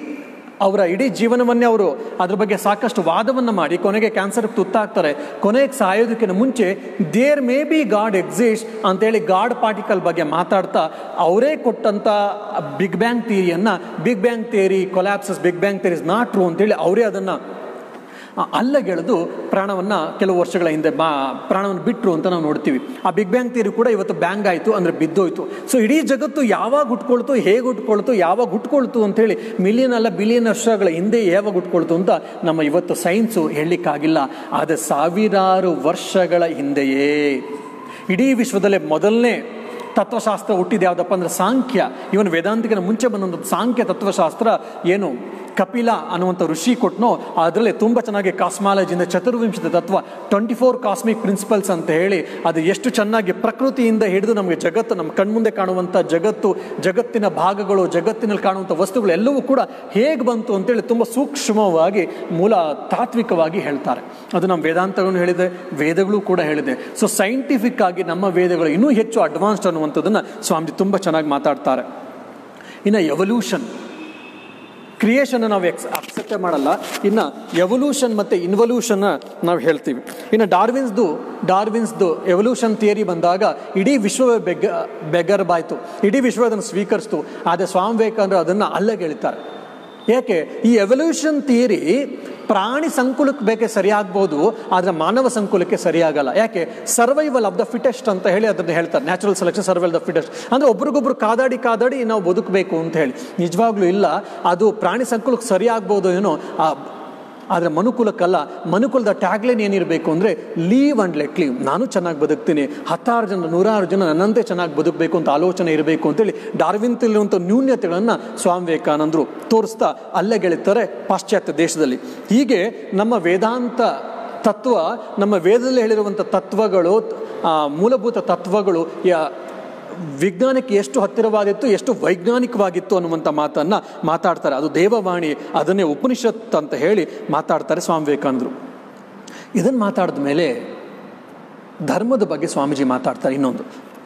S1: ಅವರ ಇಡೀ ಜೀವನವನ್ನೇ ಅವರು ಅದ್ರ ಬಗ್ಗೆ ಸಾಕಷ್ಟು ವಾದವನ್ನು ಮಾಡಿ ಕೊನೆಗೆ ಕ್ಯಾನ್ಸರ್ಗೆ ತುತ್ತಾಗ್ತಾರೆ ಕೊನೆಗೆ ಸಾಯೋದಕ್ಕಿಂತ ಮುಂಚೆ there may be God exist ಅಂತೇಳಿ ಗಾಡ್ ಪಾರ್ಟಿಕಲ್ ಬಗ್ಗೆ ಮಾತಾಡ್ತಾ ಅವರೇ ಕೊಟ್ಟಂಥ ಬಿಗ್ ಬ್ಯಾಂಗ್ ಥಿಯರಿಯನ್ನು big bang theory collapses big bang theory is not true ಅಂತೇಳಿ ಅವರೇ ಅದನ್ನು ಅಲ್ಲಗೆಳೆದು ಪ್ರಾಣವನ್ನು ಕೆಲವು ವರ್ಷಗಳ ಹಿಂದೆ ಬಾ ಪ್ರಾಣವನ್ನು ಬಿಟ್ಟರು ಅಂತ ನಾವು ನೋಡ್ತೀವಿ ಆ ಬಿಗ್ ಬ್ಯಾಂಗ್ ಥಿಯರಿ ಕೂಡ ಇವತ್ತು ಬ್ಯಾಂಗ್ ಆಯಿತು ಅಂದರೆ ಬಿದ್ದೋಯ್ತು ಸೊ ಇಡೀ ಜಗತ್ತು ಯಾವಾಗ ಹುಟ್ಕೊಳ್ತು ಹೇಗೆ ಹುಟ್ಕೊಳ್ತು ಯಾವಾಗ ಹುಟ್ಕೊಳ್ತು ಅಂತೇಳಿ ಮಿಲಿಯನ್ ಅಲ್ಲ ಬಿಲಿಯನ್ ವರ್ಷಗಳ ಹಿಂದೆ ಯಾವಾಗ ಹುಟ್ಕೊಳ್ತು ಅಂತ ನಮ್ಮ ಇವತ್ತು ಸೈನ್ಸು ಹೇಳಲಿಕ್ಕಾಗಿಲ್ಲ ಆದರೆ ಸಾವಿರಾರು ವರ್ಷಗಳ ಹಿಂದೆಯೇ ಇಡೀ ವಿಶ್ವದಲ್ಲೇ ಮೊದಲನೇ ತತ್ವಶಾಸ್ತ್ರ ಹುಟ್ಟಿದ ಯಾವುದಪ್ಪ ಅಂದ್ರೆ ಸಾಂಖ್ಯ ಇವನ್ ವೇದಾಂತಿಕನ ಮುಂಚೆ ಬಂದೊಂದು ಸಾಂಖ್ಯ ತತ್ವಶಾಸ್ತ್ರ ಏನು ಕಪಿಲ ಅನ್ನುವಂಥ ಋಷಿ ಕೊಟ್ಟನೋ ಅದರಲ್ಲೇ ತುಂಬ ಚೆನ್ನಾಗಿ ಕಾಸ್ಮಾಲಜಿಯಿಂದ ಚತುರ್ವಿಂಶದ ತತ್ವ ಟ್ವೆಂಟಿ ಫೋರ್ ಕಾಸ್ಮಿಕ್ ಪ್ರಿನ್ಸಿಪಲ್ಸ್ ಅಂತ ಹೇಳಿ ಅದು ಎಷ್ಟು ಚೆನ್ನಾಗಿ ಪ್ರಕೃತಿಯಿಂದ ಹಿಡಿದು ನಮಗೆ ಜಗತ್ತು ನಮ್ಮ ಕಣ್ಮುಂದೆ ಕಾಣುವಂಥ ಜಗತ್ತು ಜಗತ್ತಿನ ಭಾಗಗಳು ಜಗತ್ತಿನಲ್ಲಿ ಕಾಣುವಂಥ ವಸ್ತುಗಳು ಎಲ್ಲವೂ ಕೂಡ ಹೇಗೆ ಬಂತು ಅಂತೇಳಿ ತುಂಬ ಸೂಕ್ಷ್ಮವಾಗಿ ಮೂಲ ತಾತ್ವಿಕವಾಗಿ ಹೇಳ್ತಾರೆ ಅದು ನಮ್ಮ ವೇದಾಂತಗಳನ್ನು ಹೇಳಿದೆ ವೇದಗಳು ಕೂಡ ಹೇಳಿದೆ ಸೊ ಸೈಂಟಿಫಿಕ್ ಆಗಿ ನಮ್ಮ ವೇದಗಳು ಇನ್ನೂ ಹೆಚ್ಚು ಅಡ್ವಾನ್ಸ್ಡ್ ಅನ್ನುವಂಥದ್ದನ್ನು ಸ್ವಾಮೀಜಿ ತುಂಬ ಚೆನ್ನಾಗಿ ಮಾತಾಡ್ತಾರೆ ಇನ್ನು ಎವಲ್ಯೂಷನ್ ಕ್ರಿಯೇಷನ್ ನಾವು ಎಕ್ಸ್ ಅಕ್ಸೆಪ್ಟೇ ಮಾಡಲ್ಲ ಇನ್ನು ಎವಲ್ಯೂಷನ್ ಮತ್ತು ಇನ್ವಲ್ಯೂಷನ್ ನಾವು ಹೇಳ್ತೀವಿ ಇನ್ನು ಡಾರ್ವಿನ್ಸ್ದು ಡಾರ್ವಿನ್ಸ್ದು ಎವಲ್ಯೂಷನ್ ಥಿಯರಿ ಬಂದಾಗ ಇಡೀ ವಿಶ್ವವೇ ಬೆಗ್ಗ ಬೆಗರ್ಬಾಯ್ತು ಇಡೀ ವಿಶ್ವ ಅದನ್ನು ಸ್ವೀಕರಿಸ್ತು ಆದರೆ ಸ್ವಾಮಿ ವಿವೇಕಾನಂದರು ಅದನ್ನು ಅಲ್ಲಗೆಳಿತಾರೆ ಯಾಕೆ ಈ ಎವಲ್ಯೂಷನ್ ಥಿಯರಿ ಪ್ರಾಣಿ ಸಂಕುಲಕ್ಕೆ ಬೇಕೆ ಸರಿಯಾಗ್ಬೋದು ಆದರೆ ಮಾನವ ಸಂಕುಲಕ್ಕೆ ಸರಿಯಾಗಲ್ಲ ಯಾಕೆ ಸರ್ವೈವಲ್ ಆಫ್ ದ ಫಿಟೆಸ್ಟ್ ಅಂತ ಹೇಳಿ ಅದನ್ನು ಹೇಳ್ತಾರೆ natural selection survival the fittest ಅಂದರೆ ಒಬ್ರಿಗೊಬ್ರು ಕಾದಾಡಿ ಕಾದಾಡಿ ನಾವು ಬದುಕಬೇಕು ಅಂತ ಹೇಳಿ ನಿಜವಾಗ್ಲೂ ಇಲ್ಲ ಅದು ಪ್ರಾಣಿ ಸಂಕುಲಕ್ಕೆ ಸರಿಯಾಗ್ಬೋದು ಏನೋ ಆ ಆದರೆ ಮನುಕುಲಕ್ಕಲ್ಲ ಮನುಕುಲದ ಟ್ಯಾಗ್ಲೈನ್ ಏನಿರಬೇಕು ಅಂದರೆ ಲೀವ್ ಅಂಡ್ ಲೆಟ್ ಲೀವ್ ನಾನು ಚೆನ್ನಾಗಿ ಬದುಕ್ತೀನಿ ಹತ್ತಾರು ಜನ ನೂರಾರು ಜನ ನನ್ನಂತೆ ಚೆನ್ನಾಗಿ ಬದುಕಬೇಕು ಅಂತ ಆಲೋಚನೆ ಇರಬೇಕು ಅಂತೇಳಿ ಡಾರ್ವಿನ್ತಿರುವಂಥ ನ್ಯೂನ್ಯತೆಗಳನ್ನು ಸ್ವಾಮಿ ವಿವೇಕಾನಂದರು ತೋರಿಸ್ತಾ ಅಲ್ಲೆಗೆಳಿತಾರೆ ಪಾಶ್ಚಾತ್ಯ ದೇಶದಲ್ಲಿ ಹೀಗೆ ನಮ್ಮ ವೇದಾಂತ ತತ್ವ ನಮ್ಮ ವೇದದಲ್ಲಿ ಹೇಳಿರುವಂಥ ತತ್ವಗಳು ಆ, ಮೂಲಭೂತ ತತ್ವಗಳು ಯಾ ವಿಜ್ಞಾನಕ್ಕೆ ಎಷ್ಟು ಹತ್ತಿರವಾಗಿತ್ತು ಎಷ್ಟು ವೈಜ್ಞಾನಿಕವಾಗಿತ್ತು ಅನ್ನುವಂಥ ಮಾತನ್ನು ಮಾತಾಡ್ತಾರೆ ಅದು ದೇವವಾಣಿ ಅದನ್ನೇ ಉಪನಿಷತ್ ಅಂತ ಹೇಳಿ ಮಾತಾಡ್ತಾರೆ ಸ್ವಾಮಿ ವಿವೇಕಾನಂದರು ಇದನ್ನು ಮಾತಾಡಿದ ಮೇಲೆ ಧರ್ಮದ ಬಗ್ಗೆ ಸ್ವಾಮೀಜಿ ಮಾತಾಡ್ತಾರೆ ಇನ್ನೊಂದು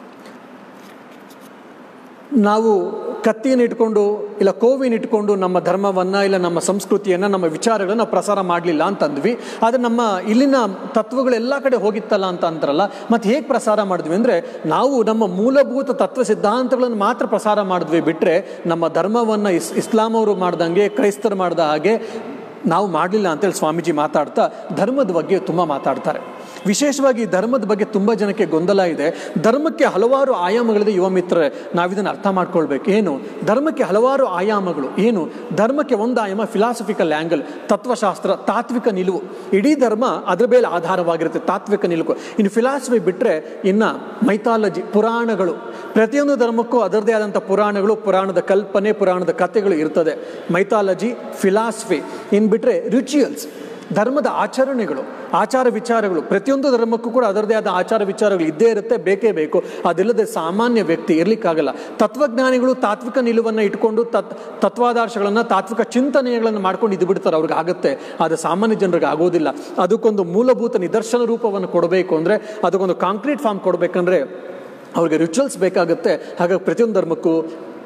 S1: ನಾವು ಕತ್ತಿಯನ್ನು ಇಟ್ಕೊಂಡು ಇಲ್ಲ ಕೋವಿನ ಇಟ್ಕೊಂಡು ನಮ್ಮ ಧರ್ಮವನ್ನು ಇಲ್ಲ ನಮ್ಮ ಸಂಸ್ಕೃತಿಯನ್ನು ನಮ್ಮ ವಿಚಾರಗಳನ್ನು ನಾವು ಪ್ರಸಾರ ಮಾಡಲಿಲ್ಲ ಅಂತಂದ್ವಿ ಆದರೆ ನಮ್ಮ ಇಲ್ಲಿನ ತತ್ವಗಳು ಎಲ್ಲ ಕಡೆ ಹೋಗಿತ್ತಲ್ಲ ಅಂತ ಅಂತಾರಲ್ಲ ಮತ್ತು ಹೇಗೆ ಪ್ರಸಾರ ಮಾಡಿದ್ವಿ ಅಂದರೆ ನಾವು ನಮ್ಮ ಮೂಲಭೂತ ತತ್ವ ಸಿದ್ಧಾಂತಗಳನ್ನು ಮಾತ್ರ ಪ್ರಸಾರ ಮಾಡಿದ್ವಿ ಬಿಟ್ಟರೆ ನಮ್ಮ ಧರ್ಮವನ್ನು ಇಸ್ ಇಸ್ಲಾಂ ಅವರು ಮಾಡ್ದಂಗೆ ಕ್ರೈಸ್ತರು ಮಾಡ್ದ ಹಾಗೆ ನಾವು ಮಾಡಲಿಲ್ಲ ಅಂತೇಳಿ ಸ್ವಾಮೀಜಿ ಮಾತಾಡ್ತಾ ಧರ್ಮದ ಬಗ್ಗೆ ತುಂಬ ಮಾತಾಡ್ತಾರೆ ವಿಶೇಷವಾಗಿ ಈ ಧರ್ಮದ ಬಗ್ಗೆ ತುಂಬ ಜನಕ್ಕೆ ಗೊಂದಲ ಇದೆ ಧರ್ಮಕ್ಕೆ ಹಲವಾರು ಆಯಾಮಗಳಿದೆ ಯುವ ಮಿತ್ರರೇ ನಾವಿದನ್ನು ಅರ್ಥ ಮಾಡ್ಕೊಳ್ಬೇಕು ಏನು ಧರ್ಮಕ್ಕೆ ಹಲವಾರು ಆಯಾಮಗಳು ಏನು ಧರ್ಮಕ್ಕೆ ಒಂದು ಆಯಾಮ ಫಿಲಾಸಫಿಕಲ್ ಆ್ಯಂಗಲ್ ತತ್ವಶಾಸ್ತ್ರ ತಾತ್ವಿಕ ನಿಲುವು ಇಡೀ ಧರ್ಮ ಅದ್ರ ಮೇಲೆ ಆಧಾರವಾಗಿರುತ್ತೆ ತಾತ್ವಿಕ ನಿಲುವು ಇನ್ನು ಫಿಲಾಸಫಿ ಬಿಟ್ಟರೆ ಇನ್ನು ಮೈಥಾಲಜಿ ಪುರಾಣಗಳು ಪ್ರತಿಯೊಂದು ಧರ್ಮಕ್ಕೂ ಅದರದೇ ಆದಂಥ ಪುರಾಣಗಳು ಪುರಾಣದ ಕಲ್ಪನೆ ಪುರಾಣದ ಕಥೆಗಳು ಇರ್ತದೆ ಮೈಥಾಲಜಿ ಫಿಲಾಸಫಿ ಇನ್ನು ಬಿಟ್ಟರೆ ರಿಚುಯಲ್ಸ್ ಧರ್ಮದ ಆಚರಣೆಗಳು ಆಚಾರ ವಿಚಾರಗಳು ಪ್ರತಿಯೊಂದು ಧರ್ಮಕ್ಕೂ ಕೂಡ ಅದರದೇ ಆದ ಆಚಾರ ವಿಚಾರಗಳು ಇದ್ದೇ ಇರುತ್ತೆ ಬೇಕೇ ಬೇಕು ಅದಿಲ್ಲದೆ ಸಾಮಾನ್ಯ ವ್ಯಕ್ತಿ ಇರಲಿಕ್ಕಾಗಲ್ಲ ತತ್ವಜ್ಞಾನಿಗಳು ತಾತ್ವಿಕ ನಿಲುವನ್ನು ಇಟ್ಕೊಂಡು ತತ್ ತತ್ವಾದರ್ಶಗಳನ್ನು ತಾತ್ವಿಕ ಚಿಂತನೆಗಳನ್ನು ಮಾಡ್ಕೊಂಡು ಇದು ಬಿಡ್ತಾರೆ ಅವ್ರಿಗೆ ಆಗುತ್ತೆ ಆದರೆ ಸಾಮಾನ್ಯ ಜನರಿಗೆ ಆಗೋದಿಲ್ಲ ಅದಕ್ಕೊಂದು ಮೂಲಭೂತ ನಿದರ್ಶನ ರೂಪವನ್ನು ಕೊಡಬೇಕು ಅಂದರೆ ಅದಕ್ಕೊಂದು ಕಾಂಕ್ರೀಟ್ ಫಾರ್ಮ್ ಕೊಡಬೇಕಂದ್ರೆ ಅವ್ರಿಗೆ ರಿಚುವಲ್ಸ್ ಬೇಕಾಗುತ್ತೆ ಹಾಗಾಗಿ ಪ್ರತಿಯೊಂದು ಧರ್ಮಕ್ಕೂ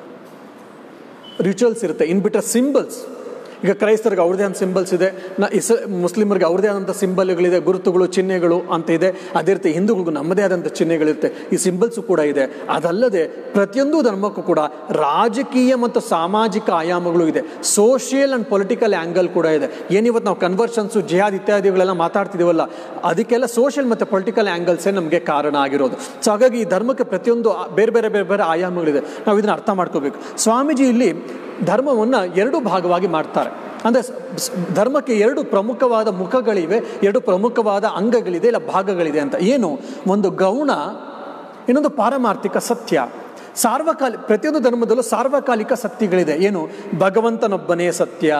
S1: ರಿಚುವಲ್ಸ್ ಇರುತ್ತೆ ಇನ್ ಬಿಟ್ಟರೆ ಸಿಂಬಲ್ಸ್ ಈಗ ಕ್ರೈಸ್ತರಿಗೆ ಅವ್ರದೇ ಆದ ಸಿಂಬಲ್ಸ್ ಇದೆ ನ ಇಸ್ ಮುಸ್ಲಿಮರಿಗೆ ಅವ್ರದೇ ಆದಂಥ ಸಿಂಬಲ್ಗಳಿದೆ ಗುರುತುಗಳು ಚಿಹ್ನೆಗಳು ಅಂತ ಇದೆ ಅದೇ ರೀತಿ ಹಿಂದೂಗಳಿಗೂ ನಮ್ಮದೇ ಆದಂಥ ಚಿಹ್ನೆಗಳಿರುತ್ತೆ ಈ ಸಿಂಬಲ್ಸು ಕೂಡ ಇದೆ ಅದಲ್ಲದೆ ಪ್ರತಿಯೊಂದು ಧರ್ಮಕ್ಕೂ ಕೂಡ ರಾಜಕೀಯ ಮತ್ತು ಸಾಮಾಜಿಕ ಆಯಾಮಗಳು ಇದೆ ಸೋಷಿಯಲ್ ಆ್ಯಂಡ್ ಪೊಲಿಟಿಕಲ್ ಆ್ಯಂಗಲ್ ಕೂಡ ಇದೆ ಏನಿವತ್ತು ನಾವು ಕನ್ವರ್ಷನ್ಸು ಜಿಹಾದ್ ಇತ್ಯಾದಿಗಳೆಲ್ಲ ಮಾತಾಡ್ತಿದ್ದೀವಲ್ಲ ಅದಕ್ಕೆಲ್ಲ ಸೋಷಿಯಲ್ ಮತ್ತು ಪೊಲಿಟಿಕಲ್ ಆ್ಯಂಗಲ್ಸೇ ನಮಗೆ ಕಾರಣ ಆಗಿರೋದು ಸೊ ಹಾಗಾಗಿ ಈ ಧರ್ಮಕ್ಕೆ ಪ್ರತಿಯೊಂದು ಬೇರೆ ಬೇರೆ ಬೇರೆ ಬೇರೆ ಆಯಾಮಗಳಿದೆ ನಾವು ಇದನ್ನು ಅರ್ಥ ಮಾಡ್ಕೋಬೇಕು ಸ್ವಾಮೀಜಿ ಇಲ್ಲಿ ಧರ್ಮವನ್ನು ಎರಡು ಭಾಗವಾಗಿ ಮಾಡ್ತಾರೆ ಅಂದರೆ ಧರ್ಮಕ್ಕೆ ಎರಡು ಪ್ರಮುಖವಾದ ಮುಖಗಳಿವೆ ಎರಡು ಪ್ರಮುಖವಾದ ಅಂಗಗಳಿದೆ ಇಲ್ಲ ಭಾಗಗಳಿದೆ ಅಂತ ಏನು ಒಂದು ಗೌಣ ಇನ್ನೊಂದು ಪಾರಮಾರ್ಥಿಕ ಸತ್ಯ ಸಾರ್ವಕಾಲಿಕ ಪ್ರತಿಯೊಂದು ಧರ್ಮದಲ್ಲೂ ಸಾರ್ವಕಾಲಿಕ ಸತ್ಯಗಳಿದೆ ಏನು ಭಗವಂತನೊಬ್ಬನೇ ಸತ್ಯ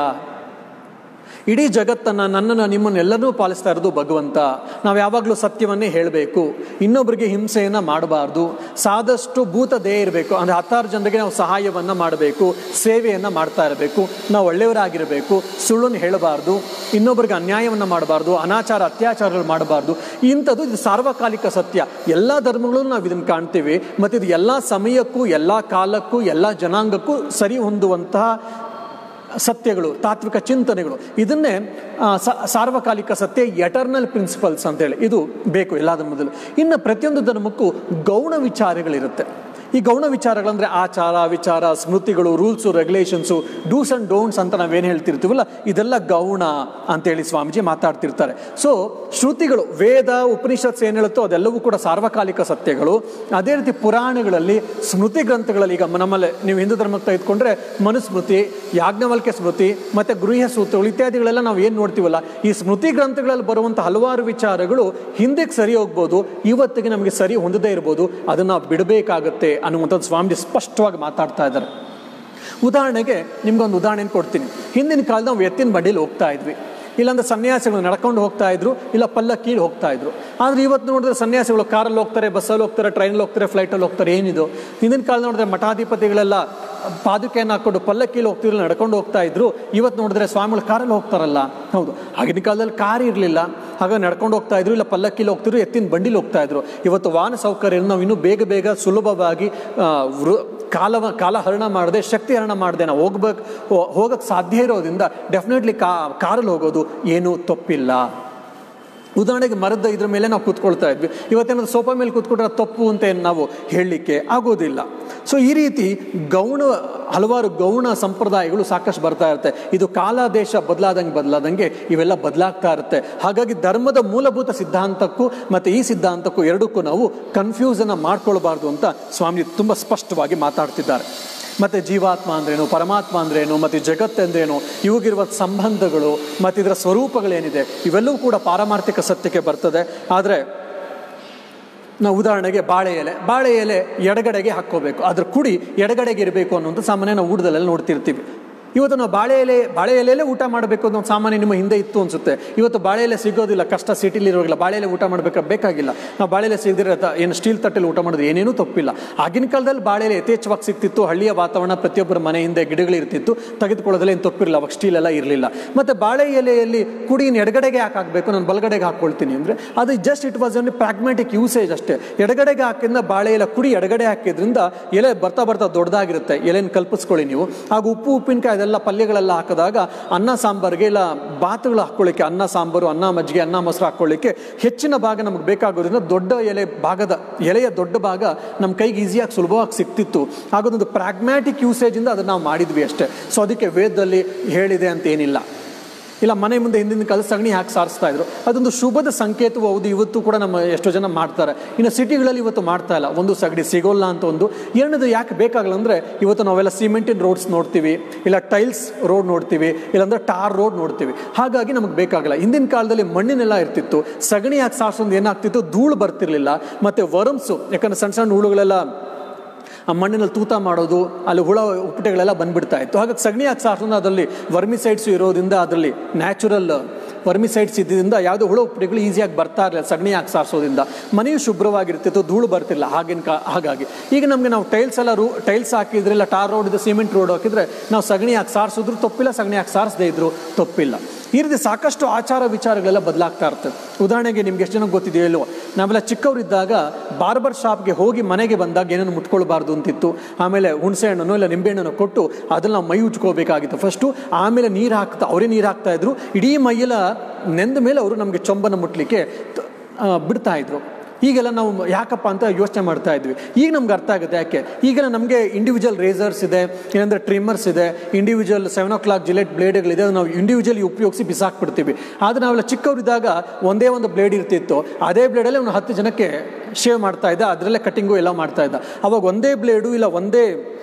S1: ಇಡೀ ಜಗತ್ತನ್ನು ನನ್ನನ್ನು ನಿಮ್ಮನ್ನೆಲ್ಲರೂ ಪಾಲಿಸ್ತಾ ಇರೋದು ಭಗವಂತ ನಾವು ಯಾವಾಗಲೂ ಸತ್ಯವನ್ನೇ ಹೇಳಬೇಕು ಇನ್ನೊಬ್ಬರಿಗೆ ಹಿಂಸೆಯನ್ನು ಮಾಡಬಾರ್ದು ಸಾದಷ್ಟು ಭೂತ ದೇಹ ಇರಬೇಕು ಅಂದರೆ ಹತ್ತಾರು ಜನರಿಗೆ ನಾವು ಸಹಾಯವನ್ನು ಮಾಡಬೇಕು ಸೇವೆಯನ್ನು ಮಾಡ್ತಾ ಇರಬೇಕು ನಾವು ಒಳ್ಳೆಯವರಾಗಿರಬೇಕು ಸುಳ್ಳನ್ನು ಹೇಳಬಾರ್ದು ಇನ್ನೊಬ್ಬರಿಗೆ ಅನ್ಯಾಯವನ್ನು ಮಾಡಬಾರ್ದು ಅನಾಚಾರ ಅತ್ಯಾಚಾರಗಳು ಮಾಡಬಾರ್ದು ಇಂಥದ್ದು ಇದು ಸಾರ್ವಕಾಲಿಕ ಸತ್ಯ ಎಲ್ಲ ಧರ್ಮಗಳೂ ನಾವು ಇದನ್ನು ಕಾಣ್ತೀವಿ ಮತ್ತು ಇದು ಎಲ್ಲ ಸಮಯಕ್ಕೂ ಎಲ್ಲ ಕಾಲಕ್ಕೂ ಎಲ್ಲ ಜನಾಂಗಕ್ಕೂ ಸರಿ ಹೊಂದುವಂತಹ ಸತ್ಯಗಳು ತಾತ್ವಿಕ ಚಿಂತನೆಗಳು ಇದನ್ನೇ ಸಾರ್ವಕಾಲಿಕ ಸತ್ಯ ಎಟರ್ನಲ್ ಪ್ರಿನ್ಸಿಪಲ್ಸ್ ಅಂತೇಳಿ ಇದು ಬೇಕು ಎಲ್ಲ ಧರ್ಮದಲ್ಲೂ ಇನ್ನು ಪ್ರತಿಯೊಂದು ಧರ್ಮಕ್ಕೂ ಗೌಣ ವಿಚಾರಗಳಿರುತ್ತೆ ಈ ಗೌಣ ವಿಚಾರಗಳಂದರೆ ಆಚಾರ ವಿಚಾರ ಸ್ಮೃತಿಗಳು rules regulations dos and don'ts ಅಂತ ನಾವೇನು ಹೇಳ್ತಿರ್ತೀವಲ್ಲ ಇದೆಲ್ಲ ಗೌಣ ಅಂತೇಳಿ ಸ್ವಾಮೀಜಿ ಮಾತಾಡ್ತಿರ್ತಾರೆ ಸೊ ಶ್ರುತಿಗಳು ವೇದ ಉಪನಿಷತ್ಸ್ ಏನು ಹೇಳುತ್ತೋ ಅದೆಲ್ಲವೂ ಕೂಡ ಸಾರ್ವಕಾಲಿಕ ಸತ್ಯಗಳು ಅದೇ ರೀತಿ ಪುರಾಣಗಳಲ್ಲಿ ಸ್ಮೃತಿ ಗ್ರಂಥಗಳಲ್ಲಿ ಈಗ ನಮ್ಮಲ್ಲಿ ನೀವು ಹಿಂದೂ ಧರ್ಮಕ್ಕೆ ತೆಗೆದುಕೊಂಡ್ರೆ ಮನುಸ್ಮೃತಿ ಯಾಜ್ಞವಲ್ಕ್ಯ ಸ್ಮೃತಿ ಮತ್ತು ಗೃಹ ಸೂತ್ರಗಳು ಇತ್ಯಾದಿಗಳೆಲ್ಲ ನಾವು ಏನು ನೋಡ್ತೀವಲ್ಲ ಈ ಸ್ಮೃತಿ ಗ್ರಂಥಗಳಲ್ಲಿ ಬರುವಂಥ ಹಲವಾರು ವಿಚಾರಗಳು ಹಿಂದಕ್ಕೆ ಸರಿ ಹೋಗ್ಬೋದು ಇವತ್ತಿಗೆ ನಮಗೆ ಸರಿ ಹೊಂದದೇ ಇರ್ಬೋದು ಅದನ್ನು ನಾವು ಬಿಡಬೇಕಾಗತ್ತೆ ಅನ್ನುವಂಥದ್ದು ಸ್ವಾಮೀಜಿ ಸ್ಪಷ್ಟವಾಗಿ ಮಾತಾಡ್ತಾ ಇದ್ದಾರೆ ಉದಾಹರಣೆಗೆ ನಿಮ್ಗೊಂದು ಉದಾಹರಣೆ ಕೊಡ್ತೀನಿ ಹಿಂದಿನ ಕಾಲದ ನಾವು ಎತ್ತಿನ ಬಂಡಿಲಿ ಹೋಗ್ತಾ ಇದ್ವಿ ಇಲ್ಲಾಂದ್ರೆ ಸನ್ಯಾಸಿಗಳು ನಡ್ಕೊಂಡು ಹೋಗ್ತಾ ಇದ್ರು ಇಲ್ಲ ಪಲ್ಲಕ್ಕೀಲಿ ಹೋಗ್ತಾ ಇದ್ರು ಆದರೆ ಇವತ್ತು ನೋಡಿದ್ರೆ ಸನ್ಯಾಸಿಗಳು ಕಾರಲ್ಲಿ ಹೋಗ್ತಾರೆ ಬಸ್ಸಲ್ಲಿ ಹೋಗ್ತಾರೆ ಟ್ರೈನಲ್ಲಿ ಹೋಗ್ತಾರೆ ಫ್ಲೈಟಲ್ಲಿ ಹೋಗ್ತಾರೆ ಏನಿದು ಹಿಂದಿನ ಕಾಲ ನೋಡಿದ್ರೆ ಮಠಾಧಿಪತಿಗಳೆಲ್ಲ ಪಾದುಕೆಯನ್ನು ಹಾಕೊಂಡು ಪಲ್ಲಕ್ಕಿಲಿ ಹೋಗ್ತಿರಲಿಲ್ಲ ನಡ್ಕೊಂಡು ಹೋಗ್ತಾ ಇದ್ರು ಇವತ್ತು ನೋಡಿದ್ರೆ ಸ್ವಾಮಿಗಳು ಕಾರಲ್ಲಿ ಹೋಗ್ತಾರಲ್ಲ ಹೌದು ಆಗಿನ ಕಾಲದಲ್ಲಿ ಕಾರ್ ಇರಲಿಲ್ಲ ಹಾಗಾಗಿ ನಡ್ಕೊಂಡು ಹೋಗ್ತಾ ಇದ್ರು ಇಲ್ಲ ಪಲ್ಲಕ್ಕಿಲಿ ಹೋಗ್ತಿದ್ರು ಎತ್ತಿನ ಬಂಡಿಲಿ ಹೋಗ್ತಾ ಇದ್ರು ಇವತ್ತು ವಾಹನ ಸೌಕರ್ಯ ನಾವು ಇನ್ನೂ ಬೇಗ ಬೇಗ ಸುಲಭವಾಗಿ ವೃ ಕಾಲ ಕಾಲಹರಣ ಮಾಡದೆ ಶಕ್ತಿ ಹರಣ ಮಾಡದೆ ನಾವು ಹೋಗ್ಬೇಕು ಹೋಗಕ್ಕೆ ಸಾಧ್ಯ ಇರೋದ್ರಿಂದ ಡೆಫಿನೆಟ್ಲಿ ಕಾ ಕಾರಲ್ಲಿ ಹೋಗೋದು ಏನೂ ತಪ್ಪಿಲ್ಲ ಉದಾಹರಣೆಗೆ ಮರದ ಇದ್ರ ಮೇಲೆ ನಾವು ಕೂತ್ಕೊಳ್ತಾ ಇದ್ವಿ ಇವತ್ತೇನಾದ್ರು ಸೋಫಾ ಮೇಲೆ ಕೂತ್ಕೊಂಡ್ರೆ ತಪ್ಪು ಅಂತ ಏನು ನಾವು ಹೇಳಲಿಕ್ಕೆ ಆಗೋದಿಲ್ಲ ಸೊ ಈ ರೀತಿ ಗೌಣ ಹಲವಾರು ಗೌಣ ಸಂಪ್ರದಾಯಗಳು ಸಾಕಷ್ಟು ಬರ್ತಾ ಇರುತ್ತೆ ಇದು ಕಾಲ ದೇಶ ಬದಲಾದಂಗೆ ಬದಲಾದಂಗೆ ಇವೆಲ್ಲ ಬದಲಾಗ್ತಾ ಇರುತ್ತೆ ಹಾಗಾಗಿ ಧರ್ಮದ ಮೂಲಭೂತ ಸಿದ್ಧಾಂತಕ್ಕೂ ಮತ್ತು ಈ ಸಿದ್ಧಾಂತಕ್ಕೂ ಎರಡಕ್ಕೂ ನಾವು ಕನ್ಫ್ಯೂಸನ್ನು ಮಾಡ್ಕೊಳ್ಬಾರ್ದು ಅಂತ ಸ್ವಾಮಿ ತುಂಬ ಸ್ಪಷ್ಟವಾಗಿ ಮಾತಾಡ್ತಿದ್ದಾರೆ ಮತ್ತು ಜೀವಾತ್ಮ ಅಂದ್ರೇನು ಪರಮಾತ್ಮ ಅಂದ್ರೇನು ಮತ್ತು ಜಗತ್ತೆಂದ್ರೇನು ಇವಾಗಿರುವ ಸಂಬಂಧಗಳು ಮತ್ತು ಇದರ ಸ್ವರೂಪಗಳೇನಿದೆ ಇವೆಲ್ಲವೂ ಕೂಡ ಪಾರಮಾರ್ಥಿಕ ಸತ್ಯಕ್ಕೆ ಬರ್ತದೆ ಆದರೆ ನಾವು ಉದಾಹರಣೆಗೆ ಬಾಳೆ ಎಲೆ ಬಾಳೆ ಎಲೆ ಎಡಗಡೆಗೆ ಹಾಕ್ಕೋಬೇಕು ಅದ್ರ ಕುಡಿ ಎಡಗಡೆಗೆ ಇರಬೇಕು ಅನ್ನೋದು ಸಾಮಾನ್ಯ ನಾವು ಊಟದಲ್ಲೆಲ್ಲ ನೋಡ್ತಿರ್ತೀವಿ ಇವತ್ತು ನಾವು ಬಾಳೆ ಎಲೆ ಬಾಳೆ ಎಲೆಯಲ್ಲೇ ಊಟ ಮಾಡಬೇಕು ಅನ್ನೋ ಸಾಮಾನ್ಯ ನಿಮ್ಮ ಹಿಂದೆ ಇತ್ತು ಅನ್ಸುತ್ತೆ ಇವತ್ತು ಬಾಳೆ ಎಲೆ ಸಿಗೋದಿಲ್ಲ ಕಷ್ಟ ಸಿಟಿಲಿ ಇರೋಗಿಲ್ಲ ಬಾಳೆ ಎಲೆ ಊಟ ಮಾಡಬೇಕಾ ಬೇಕಾಗಿಲ್ಲ ನಾವು ಬಾಳೆ ಎಲೆ ಸಿಗದಿರೋ ಏನು ಸ್ಟೀಲ್ ತಟ್ಟೆಲಿ ಊಟ ಮಾಡೋದು ಏನೇನೂ ತಪ್ಪಿಲ್ಲ ಆಗಿನ ಕಾಲದಲ್ಲಿ ಬಾಳೆ ಎಲೆ ಯಥೇಚ್ಛವಾಗಿ ಸಿಗ್ತಿತ್ತು ಹಳ್ಳಿಯ ವಾತಾವರಣ ಪ್ರತಿಯೊಬ್ಬರ ಮನೆ ಹಿಂದೆ ಗಿಡಗಳಿರ್ತಿತ್ತು ತೆಗೆದುಕೊಳ್ಳೋದ್ರಲ್ಲಿ ಏನು ತಪ್ಪಿರಲಿಲ್ಲ ಅವಾಗ ಸ್ಟೀಲ್ ಎಲ್ಲ ಇರಲಿಲ್ಲ ಮತ್ತು ಬಾಳೆ ಎಲೆಯಲ್ಲಿ ಕುಡಿನ ಎಡಗಡೆಗೆ ಯಾಕೆ ಹಾಕಬೇಕು ನಾನು ಬಲಗಡೆಗೆ ಹಾಕ್ಕೊಳ್ತೀನಿ ಅಂದರೆ ಅದು just it was only pragmatic usage ಅಷ್ಟೇ ಎಡಗಡೆಗೆ ಹಾಕಿದ್ರಿಂದ ಬಾಳೆ ಎಲೆ ಕುಡಿ ಎಡಗಡೆ ಹಾಕಿದ್ರಿಂದ ಎಲೆ ಬರ್ತಾ ಬರ್ತಾ ದೊಡ್ಡದಾಗಿರುತ್ತೆ ಎಲೆನ ಕಲ್ಪಿಸ್ಕೊಳ್ಳಿ ನೀವು ಆಗ ಉಪ್ಪು ಉಪ್ಪಿನಕಾಯಿ ಅದೆಲ್ಲ ಪಲ್ಯಗಳೆಲ್ಲ ಹಾಕಿದಾಗ ಅನ್ನ ಸಾಂಬಾರಿಗೆ ಇಲ್ಲ ಬಾತುಗಳು ಹಾಕ್ಕೊಳ್ಳಿಕ್ಕೆ ಅನ್ನ ಸಾಂಬಾರು ಅನ್ನ ಮಜ್ಜಿಗೆ ಅನ್ನ ಮೊಸರು ಹಾಕ್ಕೊಳ್ಳಿಕ್ಕೆ ಹೆಚ್ಚಿನ ಭಾಗ ನಮ್ಗೆ ಬೇಕಾಗೋದ್ರಿಂದ ದೊಡ್ಡ ಎಲೆ ಭಾಗದ ಎಲೆಯ ದೊಡ್ಡ ಭಾಗ ನಮ್ಮ ಕೈಗೆ ಈಸಿಯಾಗಿ ಸುಲಭವಾಗಿ ಸಿಕ್ತಿತ್ತು ಹಾಗೊಂದು ಪ್ರಾಗ್ಮ್ಯಾಟಿಕ್ ಯೂಸೇಜಿಂದ ಅದನ್ನು ನಾವು ಮಾಡಿದ್ವಿ ಅಷ್ಟೇ ಸೊ ಅದಕ್ಕೆ ವೇದದಲ್ಲಿ ಹೇಳಿದೆ ಅಂತ ಏನಿಲ್ಲ ಇಲ್ಲ ಮನೆ ಮುಂದೆ ಹಿಂದಿನ ಕಾಲ ಸಗಣಿ ಹಾಕಿ ಸಾರಿಸ್ತಾ ಇದ್ರು ಅದೊಂದು ಶುಭದ ಸಂಕೇತವೂ ಹೌದು ಇವತ್ತು ಕೂಡ ನಮ್ಮ ಎಷ್ಟೋ ಜನ ಮಾಡ್ತಾರೆ ಇನ್ನು ಸಿಟಿಗಳಲ್ಲಿ ಇವತ್ತು ಮಾಡ್ತಾ ಇಲ್ಲ ಒಂದು ಸಗಣಿ ಸಿಗೋಲ್ಲ ಅಂತ ಒಂದು ಎರಡನೇದು ಯಾಕೆ ಬೇಕಾಗಲ್ಲ ಅಂದರೆ ಇವತ್ತು ನಾವೆಲ್ಲ ಸಿಮೆಂಟಿನ ರೋಡ್ಸ್ ನೋಡ್ತೀವಿ ಇಲ್ಲ ಟೈಲ್ಸ್ ರೋಡ್ ನೋಡ್ತೀವಿ ಇಲ್ಲಾಂದ್ರೆ ಟಾರ್ ರೋಡ್ ನೋಡ್ತೀವಿ ಹಾಗಾಗಿ ನಮಗೆ ಬೇಕಾಗಲ್ಲ ಹಿಂದಿನ ಕಾಲದಲ್ಲಿ ಮಣ್ಣಿನೆಲ್ಲ ಇರ್ತಿತ್ತು ಸಗಣಿ ಹಾಕಿ ಸಾರಿಸೋದು ಏನಾಗ್ತಿತ್ತು ಧೂಳು ಬರ್ತಿರ್ಲಿಲ್ಲ ಮತ್ತು ವರ್ಮ್ಸು ಯಾಕಂದ್ರೆ ಸಣ್ಣ ಸಣ್ಣ ಹುಳುಗಳೆಲ್ಲ ಆ ಮಣ್ಣಿನಲ್ಲಿ ತೂತ ಮಾಡೋದು ಅಲ್ಲಿ ಹುಳ ಉಪ್ಪಟೆಗಳೆಲ್ಲ ಬಂದ್ಬಿಡ್ತಾ ಇತ್ತು ಹಾಗಾಗಿ ಸಗಣಿ ಹಾಕಿ ಸಾರಿಸೋದು ಅದರಲ್ಲಿ ವರ್ಮಿಸೈಡ್ಸ್ ಇರೋದ್ರಿಂದ ಅದರಲ್ಲಿ ನ್ಯಾಚುರಲ್ ವರ್ಮಿಸೈಡ್ಸ್ ಇದ್ದಿಂದ ಯಾವುದೇ ಹುಳ ಉಪ್ಪಟೆಗಳು ಈಸಿಯಾಗಿ ಬರ್ತಾ ಇರಲಿಲ್ಲ ಸಗಣಿ ಹಾಕಿ ಸಾರಿಸೋದ್ರಿಂದ ಮನೆಯು ಶುಭ್ರವಾಗಿರ್ತಿತ್ತು ಧೂಳು ಬರ್ತಿಲ್ಲ ಹಾಗಿನ ಕಾ ಹಾಗಾಗಿ ಈಗ ನಮಗೆ ನಾವು ಟೈಲ್ಸ್ ಎಲ್ಲ ರೂ ಟೈಲ್ಸ್ ಹಾಕಿದ್ರೆ ಇಲ್ಲ ಟಾರ್ ರೋಡ್ ಇದೆ ಸಿಮೆಂಟ್ ರೋಡ್ ಹಾಕಿದ್ರೆ ನಾವು ಸಗಣಿ ಹಾಕಿ ಸಾರಿಸಿದ್ರು ತಪ್ಪಿಲ್ಲ ಸಗಣಿ ಹಾಕಿ ಸಾರಿಸದೇ ಇದ್ರು ತಪ್ಪಿಲ್ಲ ಈ ರೀತಿ ಸಾಕಷ್ಟು ಆಚಾರ ವಿಚಾರಗಳೆಲ್ಲ ಬದಲಾಗ್ತಾ ಇರ್ತದೆ ಉದಾಹರಣೆಗೆ ನಿಮ್ಗೆ ಎಷ್ಟು ಜನ ಗೊತ್ತಿದೆಯೋ ಇಲ್ವೋ ನಾವೆಲ್ಲ ಚಿಕ್ಕವರಿದ್ದಾಗ ಬಾರ್ಬರ್ ಶಾಪ್ಗೆ ಹೋಗಿ ಮನೆಗೆ ಬಂದಾಗ ಏನನ್ನು ಮುಟ್ಕೊಳ್ಬಾರ್ದು ಅಂತಿತ್ತು ಆಮೇಲೆ ಹುಣಸೆ ಹಣ್ಣನ್ನು ಇಲ್ಲ ನಿಂಬೆಹಣ್ಣನ್ನು ಕೊಟ್ಟು ಅದನ್ನು ನಾವು ಮೈ ಉಜ್ಕೋಬೇಕಾಗಿತ್ತು ಫಸ್ಟು ಆಮೇಲೆ ನೀರು ಹಾಕ್ತಾ ಅವರೇ ನೀರು ಹಾಕ್ತಾ ಇದ್ರು ಇಡೀ ಮೈಯೆಲ್ಲ ನೆಂದ ಮೇಲೆ ಅವರು ನಮಗೆ ಚೊಂಬನ್ನು ಮುಟ್ಲಿಕ್ಕೆ ತ- ಆ, ಬಿಡ್ತಾ ಇದ್ರು ಈಗೆಲ್ಲ ನಾವು ಯಾಕಪ್ಪ ಅಂತ ಯೋಚನೆ ಮಾಡ್ತಾ ಇದ್ವಿ ಈಗ ನಮ್ಗೆ ಅರ್ಥ ಆಗುತ್ತೆ ಯಾಕೆ ಈಗೆಲ್ಲ ನಮಗೆ ಇಂಡಿವಿಜುವಲ್ ರೇಸರ್ಸ್ ಇದೆ ಏನಂದರೆ ಟ್ರಿಮ್ಮರ್ಸ್ ಇದೆ individual seven o'clock Gillette ಬ್ಲೇಡ್ಗಳಿದೆ ಅದು ನಾವು ಇಂಡಿವಿಜುವಲಿ ಉಪಯೋಗಿಸಿ ಬಿಸಾಕ್ಬಿಡ್ತೀವಿ ಆದರೆ ನಾವೆಲ್ಲ ಚಿಕ್ಕವರಿದ್ದಾಗ ಒಂದೇ ಒಂದು ಬ್ಲೇಡ್ ಇರ್ತಿತ್ತು ಅದೇ ಬ್ಲೇಡಲ್ಲಿ ಒಂದು ಹತ್ತು ಜನಕ್ಕೆ ಶೇವ್ ಮಾಡ್ತಾ ಇದ್ದ ಅದರಲ್ಲೇ ಕಟ್ಟಿಂಗು ಎಲ್ಲ ಮಾಡ್ತಾ ಇದ್ದ ಅವಾಗ ಒಂದೇ ಬ್ಲೇಡು ಇಲ್ಲ ಒಂದೇ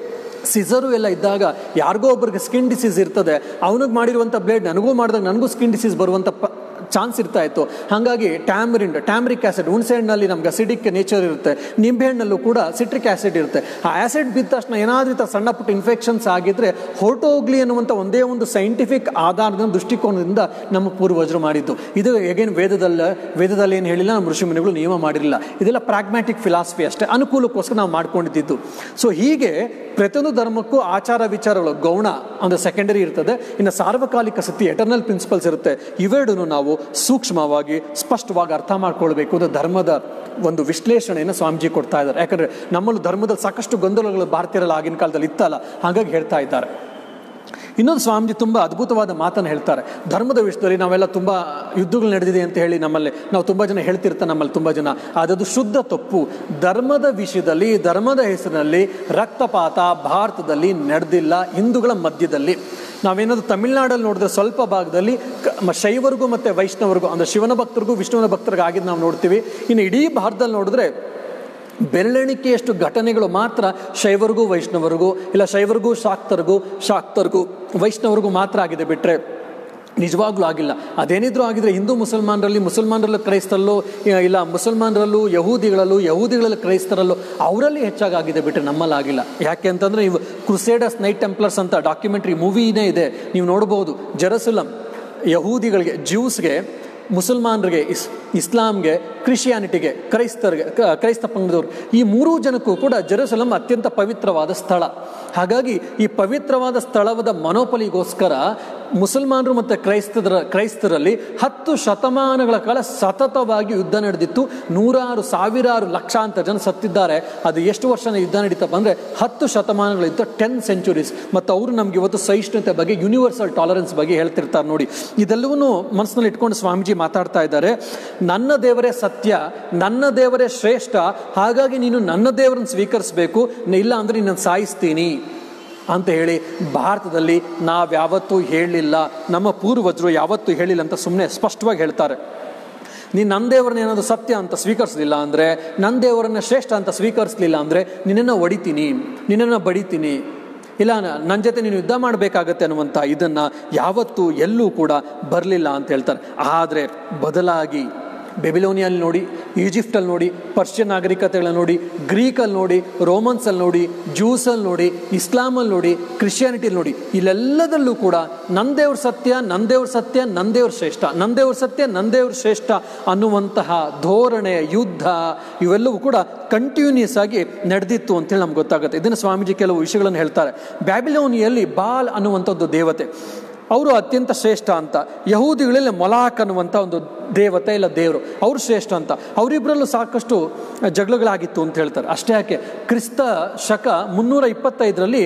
S1: ಸಿಸರು ಎಲ್ಲ ಇದ್ದಾಗ ಯಾರಿಗೋ ಒಬ್ಬರಿಗೆ ಸ್ಕಿನ್ ಡಿಸೀಸ್ ಇರ್ತದೆ ಅವನಿಗೆ ಮಾಡಿರುವಂಥ ಬ್ಲೇಡ್ ನನಗೂ ಮಾಡಿದಾಗ ನನಗೂ ಸ್ಕಿನ್ ಡಿಸೀಸ್ ಬರುವಂಥ ಪ ಚಾನ್ಸ್ ಇರ್ತಾ ಇತ್ತು ಹಾಗಾಗಿ ಟ್ಯಾಮ್ರಿಂಡ್ ಟ್ಯಾಮ್ರಿಕ್ ಆ್ಯಸಿಡ್ ಹುಣಸೆ ಹಣ್ಣಲ್ಲಿ ನಮ್ಗೆ ಅಸಿಡಿಕ್ ನೇಚರ್ ಇರುತ್ತೆ ನಿಂಬೆಹಣ್ಣಲ್ಲೂ ಕೂಡ ಸಿಟ್ರಿಕ್ ಆ್ಯಸಿಡ್ ಇರುತ್ತೆ ಆ ಆ್ಯಸಿಡ್ ಬಿದ್ದ ತಕ್ಷಣ ಏನಾದರೂ ಈ ಥರ ಸಣ್ಣ ಪುಟ್ಟ ಇನ್ಫೆಕ್ಷನ್ಸ್ ಆಗಿದ್ರೆ ಹೊರಟೋಗ್ಲಿ ಅನ್ನುವಂಥ ಒಂದೇ ಒಂದು ಸೈಂಟಿಫಿಕ್ ಆಧಾರದ ದೃಷ್ಟಿಕೋನದಿಂದ ನಮ್ಮ ಪೂರ್ವಜರು ಮಾಡಿದ್ದು ಇದು ಹೇಗೇನು ವೇದದಲ್ಲ ವೇದದಲ್ಲಿ ಏನು ಹೇಳಿಲ್ಲ ನಮ್ಮ ಋಷಿಮುನಿಗಳು ನಿಯಮ ಮಾಡಿರಲಿಲ್ಲ ಇದೆಲ್ಲ ಪ್ರಾಗ್ಮ್ಯಾಟಿಕ್ ಫಿಲಾಸಫಿ ಅಷ್ಟೇ ಅನುಕೂಲಕ್ಕೋಸ್ಕರ ನಾವು ಮಾಡ್ಕೊಂಡಿದ್ದು ಸೊ ಹೀಗೆ ಪ್ರತಿಯೊಂದು ಧರ್ಮಕ್ಕೂ ಆಚಾರ ವಿಚಾರಗಳು ಗೌಣ ಅಂದರೆ ಸೆಕೆಂಡರಿ ಇರ್ತದೆ ಇನ್ನು ಸಾರ್ವಕಾಲಿಕ ಸತಿ ಎಟರ್ನಲ್ ಪ್ರಿನ್ಸಿಪಲ್ಸ್ ಇರುತ್ತೆ ಇವೆರಡನ್ನು ನಾವು ಸೂಕ್ಷ್ಮವಾಗಿ ಸ್ಪಷ್ಟವಾಗಿ ಅರ್ಥ ಮಾಡ್ಕೊಳ್ಬೇಕು ಅದು ಧರ್ಮದ ಒಂದು ವಿಶ್ಲೇಷಣೆಯನ್ನು ಸ್ವಾಮೀಜಿ ಕೊಡ್ತಾ ಇದ್ದಾರೆ ಯಾಕಂದರೆ ನಮ್ಮಲ್ಲೂ ಧರ್ಮದಲ್ಲಿ ಸಾಕಷ್ಟು ಗೊಂದಲಗಳು ಭಾರತೀಯರಲ್ಲಿ ಆಗಿನ ಕಾಲದಲ್ಲಿ ಇತ್ತಲ್ಲ ಹಾಗಾಗಿ ಹೇಳ್ತಾ ಇದ್ದಾರೆ ಇನ್ನೊಂದು ಸ್ವಾಮೀಜಿ ತುಂಬ ಅದ್ಭುತವಾದ ಮಾತನ್ನು ಹೇಳ್ತಾರೆ ಧರ್ಮದ ವಿಷಯದಲ್ಲಿ ನಾವೆಲ್ಲ ತುಂಬ ಯುದ್ಧಗಳು ನಡೆದಿದೆ ಅಂತ ಹೇಳಿ ನಮ್ಮಲ್ಲಿ ನಾವು ತುಂಬ ಜನ ಹೇಳ್ತಿರ್ತಾರೆ ನಮ್ಮಲ್ಲಿ ತುಂಬ ಜನ ಅದದು ಶುದ್ಧ ತಪ್ಪು ಧರ್ಮದ ವಿಷಯದಲ್ಲಿ ಧರ್ಮದ ಹೆಸರಿನಲ್ಲಿ ರಕ್ತಪಾತ ಭಾರತದಲ್ಲಿ ನಡೆದಿಲ್ಲ ಹಿಂದೂಗಳ ಮಧ್ಯದಲ್ಲಿ ನಾವೇನಾದ್ರು ತಮಿಳ್ನಾಡಲ್ಲಿ ನೋಡಿದ್ರೆ ಸ್ವಲ್ಪ ಭಾಗದಲ್ಲಿ ಕ- ಮ- ಶೈವರಿಗೂ ಮತ್ತು ವೈಷ್ಣವರಿಗೂ ಅಂದರೆ ಶಿವನ ಭಕ್ತರಿಗೂ ವಿಷ್ಣುವಿನ ಭಕ್ತರಿಗೂ ಆಗಿದ್ದು ನಾವು ನೋಡ್ತೀವಿ ಇನ್ನು ಇಡೀ ಭಾರತದಲ್ಲಿ ನೋಡಿದ್ರೆ ಬೆರಳೆಣಿಕೆಯಷ್ಟು ಘಟನೆಗಳು ಮಾತ್ರ ಶೈವರಿಗೂ ವೈಷ್ಣವರಿಗೂ ಇಲ್ಲ ಶೈವರಿಗೂ ಶಾಕ್ತರಿಗೂ ಶಾಕ್ತರಿಗೂ ವೈಷ್ಣವರಿಗೂ ಮಾತ್ರ ಆಗಿದೆ ಬಿಟ್ಟರೆ ನಿಜವಾಗ್ಲೂ ಆಗಿಲ್ಲ ಅದೇನಿದ್ರೂ ಆಗಿದ್ರೆ ಹಿಂದೂ ಮುಸಲ್ಮಾನರಲ್ಲಿ ಮುಸಲ್ಮಾನರಲ್ಲೂ ಕ್ರೈಸ್ತರಲ್ಲೂ ಇ- ಇಲ್ಲ ಮುಸಲ್ಮಾನರಲ್ಲೂ ಯಹೂದಿಗಳಲ್ಲೂ ಯಹೂದಿಗಳಲ್ಲಿ ಕ್ರೈಸ್ತರಲ್ಲೂ ಅವರಲ್ಲಿ ಹೆಚ್ಚಾಗಿ ಆಗಿದೆ ಬಿಟ್ಟರೆ ನಮ್ಮಲ್ಲಿ ಆಗಿಲ್ಲ ಯಾಕೆ ಅಂತಂದರೆ ನೀವು ಕ್ರುಸೇಡಸ್ ನೈಟ್ ಟೆಂಪ್ಲರ್ಸ್ ಅಂತ ಡಾಕ್ಯುಮೆಂಟ್ರಿ ಮೂವಿನೇ ಇದೆ ನೀವು ನೋಡ್ಬೋದು ಜೆರಸುಲಂ ಯಹೂದಿಗಳಿಗೆ ಜ್ಯೂಸ್ಗೆ ಮುಸಲ್ಮಾನರಿಗೆ ಇಸ್ ಇಸ್ಲಾಂಗೆ ಕ್ರಿಶ್ಚಿಯಾನಿಟಿಗೆ ಕ್ರೈಸ್ತರಿಗೆ ಕ- ಕ್ರೈಸ್ತ ಪಂಗಡದವರು ಈ ಮೂರೂ ಜನಕ್ಕೂ ಕೂಡ ಜೆರೂಸಲಂ ಅತ್ಯಂತ ಪವಿತ್ರವಾದ ಸ್ಥಳ ಹಾಗಾಗಿ ಈ ಪವಿತ್ರವಾದ ಸ್ಥಳವಾದ ಮನೋಪಲಿಗೋಸ್ಕರ ಮುಸಲ್ಮಾನರು ಮತ್ತು ಕ್ರೈಸ್ತರ ಕ್ರೈಸ್ತರಲ್ಲಿ ಹತ್ತು ಶತಮಾನಗಳ ಕಾಲ ಸತತವಾಗಿ ಯುದ್ಧ ನಡೆದಿತ್ತು ನೂರಾರು ಸಾವಿರಾರು ಲಕ್ಷಾಂತರ ಜನ ಸತ್ತಿದ್ದಾರೆ ಅದು ಎಷ್ಟು ವರ್ಷ ಯುದ್ಧ ನಡೀತಪ್ಪ ಅಂದರೆ ಹತ್ತು ಶತಮಾನಗಳಿತ್ತು ಟೆನ್ ಸೆಂಚುರೀಸ್ ಮತ್ತು ಅವರು ನಮ್ಗೆ ಇವತ್ತು ಸಹಿಷ್ಣುತೆ ಬಗ್ಗೆ ಯೂನಿವರ್ಸಲ್ ಟಾಲರೆನ್ಸ್ ಬಗ್ಗೆ ಹೇಳ್ತಿರ್ತಾರೆ ನೋಡಿ ಇದೆಲ್ಲವನ್ನೂ ಮನಸ್ಸಿನಲ್ಲಿ ಇಟ್ಕೊಂಡು ಸ್ವಾಮೀಜಿ ಮಾತಾಡ್ತಾ ಇದ್ದಾರೆ ನನ್ನ ದೇವರೇ ಸತ್ಯ ನನ್ನ ದೇವರೇ ಶ್ರೇಷ್ಠ ಹಾಗಾಗಿ ನೀನು ನನ್ನ ದೇವರನ್ನು ಸ್ವೀಕರಿಸಬೇಕು ಇಲ್ಲ ಅಂದರೆ ನಿನ್ನನ್ನು ಸಾಯಿಸ್ತೀನಿ ಅಂತ ಹೇಳಿ ಭಾರತದಲ್ಲಿ ನಾವ್ಯಾವತ್ತೂ ಹೇಳಲಿಲ್ಲ ನಮ್ಮ ಪೂರ್ವಜರು ಯಾವತ್ತೂ ಹೇಳಿಲ್ಲ ಅಂತ ಸುಮ್ಮನೆ ಸ್ಪಷ್ಟವಾಗಿ ಹೇಳ್ತಾರೆ ನೀನು ನನ್ನ ದೇವರನ್ನ ಏನಾದರೂ ಸತ್ಯ ಅಂತ ಸ್ವೀಕರಿಸಲಿಲ್ಲ ಅಂದರೆ ನನ್ನ ದೇವರನ್ನ ಶ್ರೇಷ್ಠ ಅಂತ ಸ್ವೀಕರಿಸಲಿಲ್ಲ ಅಂದರೆ ನಿನ್ನನ್ನು ಹೊಡಿತೀನಿ ನಿನ್ನನ್ನು ಬಡಿತೀನಿ ಇಲ್ಲ ನನ್ನ ಜೊತೆ ನೀನು ಯುದ್ಧ ಮಾಡಬೇಕಾಗತ್ತೆ ಅನ್ನುವಂಥ ಇದನ್ನು ಯಾವತ್ತೂ ಎಲ್ಲೂ ಕೂಡ ಬರಲಿಲ್ಲ ಅಂತ ಹೇಳ್ತಾರೆ ಆದರೆ ಬದಲಾಗಿ ಬೆಬಿಲೋನಿಯಲ್ಲಿ ನೋಡಿ ಈಜಿಪ್ಟಲ್ಲಿ ನೋಡಿ ಪರ್ಷಿಯನ್ ನಾಗರಿಕತೆಗಳನ್ನ ನೋಡಿ ಗ್ರೀಕಲ್ಲಿ ನೋಡಿ ರೋಮನ್ಸಲ್ಲಿ ನೋಡಿ ಜ್ಯೂಸಲ್ಲಿ ನೋಡಿ ಇಸ್ಲಾಮಲ್ಲಿ ನೋಡಿ ಕ್ರಿಶ್ಚಿಯಾನಿಟಿಲಿ ನೋಡಿ ಇಲ್ಲೆಲ್ಲದಲ್ಲೂ ಕೂಡ ನನ್ನ ದೇವ್ರ ಸತ್ಯ ನನ್ನ ದೇವ್ರ ಸತ್ಯ ನನ್ನ ದೇವ್ರ ಶ್ರೇಷ್ಠ ನನ್ನ ದೇವ್ರ ಸತ್ಯ ನನ್ನ ದೇವ್ರ ಶ್ರೇಷ್ಠ ಅನ್ನುವಂತಹ ಧೋರಣೆ ಯುದ್ಧ ಇವೆಲ್ಲವೂ ಕೂಡ ಕಂಟಿನ್ಯೂಸ್ ಆಗಿ ನಡೆದಿತ್ತು ಅಂತೇಳಿ ನಮ್ಗೆ ಗೊತ್ತಾಗುತ್ತೆ ಇದನ್ನು ಸ್ವಾಮೀಜಿ ಕೆಲವು ವಿಷಯಗಳನ್ನು ಹೇಳ್ತಾರೆ ಬ್ಯಾಬಿಲೋನಿಯಲ್ಲಿ ಬಾಲ್ ಅನ್ನುವಂಥದ್ದು ದೇವತೆ ಅವರು ಅತ್ಯಂತ ಶ್ರೇಷ್ಠ ಅಂತ ಯಹೂದಿಗಳಲ್ಲಿ ಮೊಲಾಕ್ ಅನ್ನುವಂಥ ಒಂದು ದೇವತೆ ಇಲ್ಲ ದೇವರು ಅವರು ಶ್ರೇಷ್ಠ ಅಂತ ಅವರಿಬ್ಬರಲ್ಲೂ ಸಾಕಷ್ಟು ಜಗಳಗಳಾಗಿತ್ತು ಅಂತ ಹೇಳ್ತಾರೆ ಅಷ್ಟೇ ಯಾಕೆ ಕ್ರಿಸ್ತ ಶಕ ಮುನ್ನೂರ ಇಪ್ಪತ್ತೈದರಲ್ಲಿ